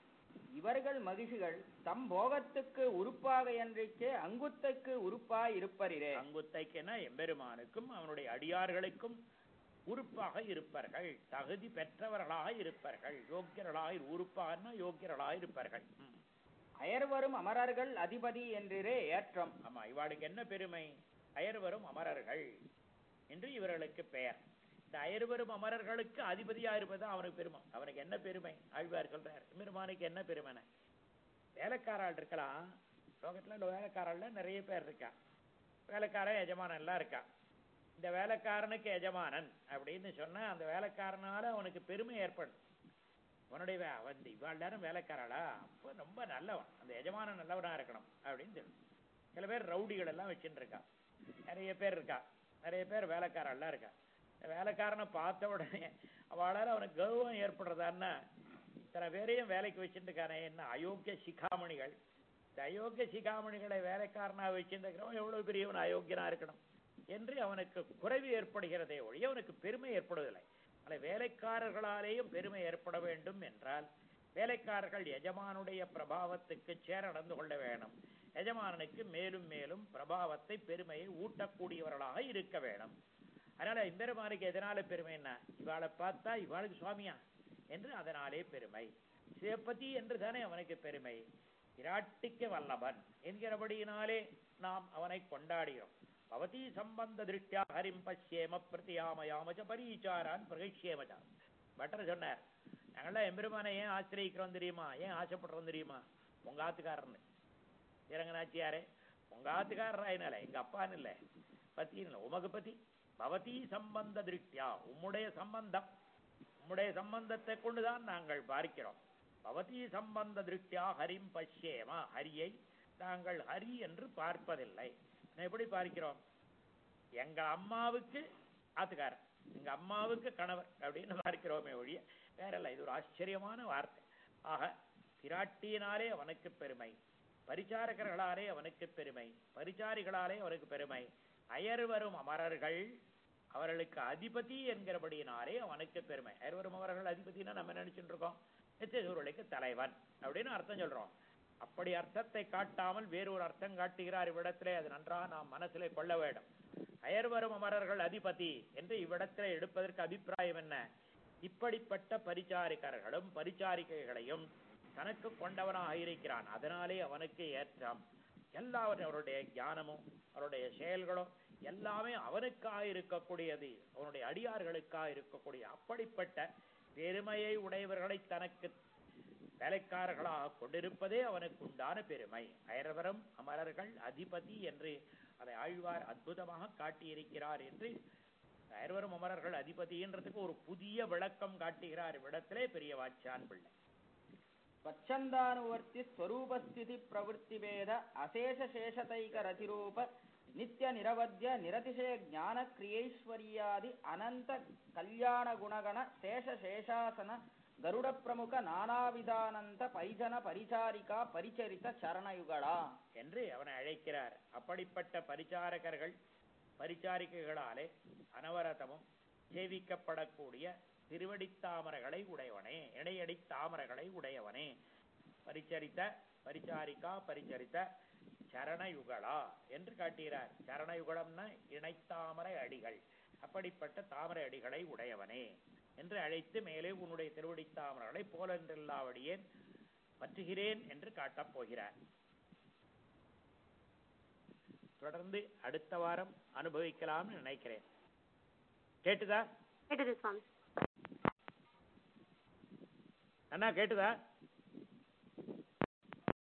இவர்கள் மகிழ்ச்சிகள் தம் போகத்துக்கு உறுப்பாக என்றைக்கே அங்குத்தைக்கு உறுப்பாய் இருப்பரிரே அங்குத்தைக்கென எம்பெருமானுக்கும் அவனுடைய அடியார்களுக்கும் உறுப்பாக இருப்பார்கள் தகுதி பெற்றவர்களாக இருப்பார்கள் யோக்கியர்களாக உறுப்பாகனா யோக்கியர்களாக இருப்பார்கள் ம். அயர்வரும் அமரர்கள் அதிபதி என்றிரே ஏற்றம் ஆமா இவாளுக்கு என்ன பெருமை அயர்வரும் அமரர்கள் என்று இவர்களுக்கு பெயர் இந்த அயர்வரும் அமரர்களுக்கு அதிபதியா இருப்பது அவனுக்கு பெருமை அவனுக்கு என்ன பெருமை ஆழ்வார் சொல்றார் பெருமானுக்கு என்ன பெருமைன வேலைக்காராள் இருக்கலாம் லோகத்துல இந்த வேலைக்காராள்ல நிறைய பேர் இருக்கா வேலைக்காரன் எஜமானன் எல்லாம் இருக்கா இந்த வேலைக்காரனுக்கு எஜமானன் அப்படின்னு சொன்னா அந்த வேலைக்காரனால அவனுக்கு பெருமை ஏற்படும் அவனுடைய வே- அவன் இவாள் நேரம் வேலைக்காராளா அப்ப ரொம்ப நல்லவன் அந்த எஜமானன் நல்லவனா இருக்கணும் அப்படின்னு தெரியும் சில பேர் ரவுடிகள் எல்லாம் வச்சுட்டு இருக்கா நிறைய பேர் இருக்கா நிறைய பேர் வேலைக்காரெல்லாம் இருக்கா இந்த வேலைக்காரனை பார்த்த உடனே அவளால அவனுக்கு கௌரவம் ஏற்படுறதான்னா இத்தனை பேரையும் வேலைக்கு வச்சுட்டு இருக்கானே என்ன அயோக்கிய சிகாமணிகள் இந்த அயோக்கிய சிகாமணிகளை வேலைக்காரனா வச்சுருக்கிறவன் எவ்வளவு பெரியவன் அயோக்கியனா இருக்கணும் என்று அவனுக்கு குறைவு ஏற்படுகிறதே ஒழிய அவனுக்கு பெருமை ஏற்படுவதில்லை ஆனால் வேலைக்காரர்களாலேயும் பெருமை ஏற்பட வேண்டும் என்றால் வேலைக்காரர்கள் எஜமானுடைய பிரபாவத்துக்கு சேர நடந்து கொள்ள வேணும் எஜமானனுக்கு மேலும் மேலும் பிரபாவத்தை பெருமையை ஊட்டக்கூடியவர்களாக இருக்க வேணும் அதனால இம்பெருமானுக்கு எதனால பெருமை என்ன இவாளை பார்த்தா இவாளுக்கு சுவாமியா என்று அதனாலே பெருமை சிவபதி என்று தானே அவனுக்கு பெருமை விராட்டிக்க வல்லவன் என்கிறபடியினாலே நாம் அவனை கொண்டாடுகிறோம் பவதி சம்பந்த திருஷ்டியா ஹரிம் பசியேம பிரதியாமயாமச்ச பரீச்சாரான் பிரகிஷ்யேமச்சா பட்டர் சொன்னார் நாங்கள்லாம் எம்பெருமானை ஏன் ஆசிரியக்கிறோம் தெரியுமா ஏன் ஆசைப்படுறோம் தெரியுமா உங்க ஆத்துக்காரன்னு இறங்கனாச்சியாரே உங்க ஆத்துக்காரராயினால எங்க அப்பான்னு இல்லை பத்தின்னு இல்லை உமக்கு பத்தி பவதி சம்பந்த திருஷ்டியா உம்முடைய சம்பந்தம் உம்முடைய சம்பந்தத்தை கொண்டுதான் நாங்கள் பார்க்கிறோம் பவதி சம்பந்த திருஷ்டியா ஹரிம் பஷ்யேமா ஹரியை நாங்கள் ஹரி என்று பார்ப்பதில்லை நான் எப்படி பார்க்கிறோம் எங்க அம்மாவுக்கு ஆத்துக்காரர் எங்க அம்மாவுக்கு கணவர் அப்படின்னு பார்க்கிறோமே ஒழிய வேற இல்லை இது ஒரு ஆச்சரியமான வார்த்தை ஆக பிராட்டியினாலே அவனுக்கு பெருமை பரிச்சாரகர்களாலே அவனுக்கு பெருமை பரிச்சாரிகளாலே அவனுக்கு பெருமை அயர்வரும் அமரர்கள் அவர்களுக்கு அதிபதி என்கிறபடியினாலே அவனுக்கு பெருமை அயர்வரும் அமரர்கள் அதிபதினா நம்ம என்ன நினைச்சுட்டு இருக்கோம் நித்தியசூரலுக்கு தலைவன் அப்படின்னு அர்த்தம் சொல்றோம் அப்படி அர்த்தத்தை காட்டாமல் வேறு ஒரு அர்த்தம் காட்டுகிறார் இவ்விடத்திலே அது நன்றாக நாம் மனசிலே கொள்ள வேண்டும் அயர்வரும் அமரர்கள் அதிபதி என்று இவ்விடத்திலே எடுப்பதற்கு அபிப்பிராயம் என்ன இப்படிப்பட்ட பரிச்சாரிகர்களும் பரிச்சாரிகைகளையும் தனக்கு கொண்டவனாக இருக்கிறான் அதனாலே அவனுக்கு ஏற்றம் எல்லாவற்றும் அவருடைய ஞானமும் அவருடைய செயல்களும் எல்லாமே அவனுக்காக இருக்கக்கூடியது அவனுடைய அடியார்களுக்காக இருக்கக்கூடிய அப்படிப்பட்ட பெருமையை உடையவர்களை தனக்கு வேலைக்காரர்களாக கொண்டிருப்பதே அவனுக்கு உண்டான பெருமை அயர்வரம் அமரர்கள் அதிபதி என்று அதை ஆழ்வார் அற்புதமாக காட்டியிருக்கிறார் என்று அயர்வரும் அமரர்கள் அதிபதின்றதுக்கு ஒரு புதிய விளக்கம் காட்டுகிறார் இவ்விடத்திலே பெரிய வாச்சான் பிள்ளை ಸ್ವಚ್ಛಂದಾನುವರ್ತಿ ಸ್ವರೂಪಸ್ಥಿತಿ ಪ್ರವೃತ್ತಿಭೇದ ಅಶೇಷ ಶೇಷತೈಕ ರತಿರೂಪ ನಿತ್ಯ ನಿರವಧ್ಯ ನಿರತಿಶಯ ಜ್ಞಾನ ಕ್ರಿಯೈಶ್ವರ್ಯಾದಿ ಅನಂತ ಕಲ್ಯಾಣ ಗುಣಗಣ ಶೇಷ ಶೇಷಾಸನ ಗರುಡ ಪ್ರಮುಖ ನಾನಾವಿಧಾನಂತ ಪೈಜನ ಪರಿಚಾರಿಕಾ ಪರಿಚರಿತ ಚರಣಯುಗಳ என்று அவனை அழைக்கிறார் அப்படிப்பட்ட பரிசாரகர்கள் பரிசாரிகைகளாலே அனவரதமும் சேவிக்கப்படக்கூடிய திருவடித்தாமரைகளை உடையவனே இணையடி தாமரைகளை உடையவனே பரிச்சரித்த பரிசாரிக்கா பரிச்சரித்த சரணயுகளா என்று காட்டுகிறார் சரணயுகலம்னா இணைத்தாமரை அடிகள் அப்படிப்பட்ட தாமரை அடிகளை உடையவனே என்று அழைத்து மேலே உன்னுடைய திருவடித்தாமரைகளை போலென்றெல்லாவடியேன் பற்றுகிறேன் என்று காட்டப் போகிறார் தொடர்ந்து அடுத்த வாரம் அனுபவிக்கலாம்னு நினைக்கிறேன் கேட்டுதா கேட்டது சுவாமி அண்ணா கேட்டுதா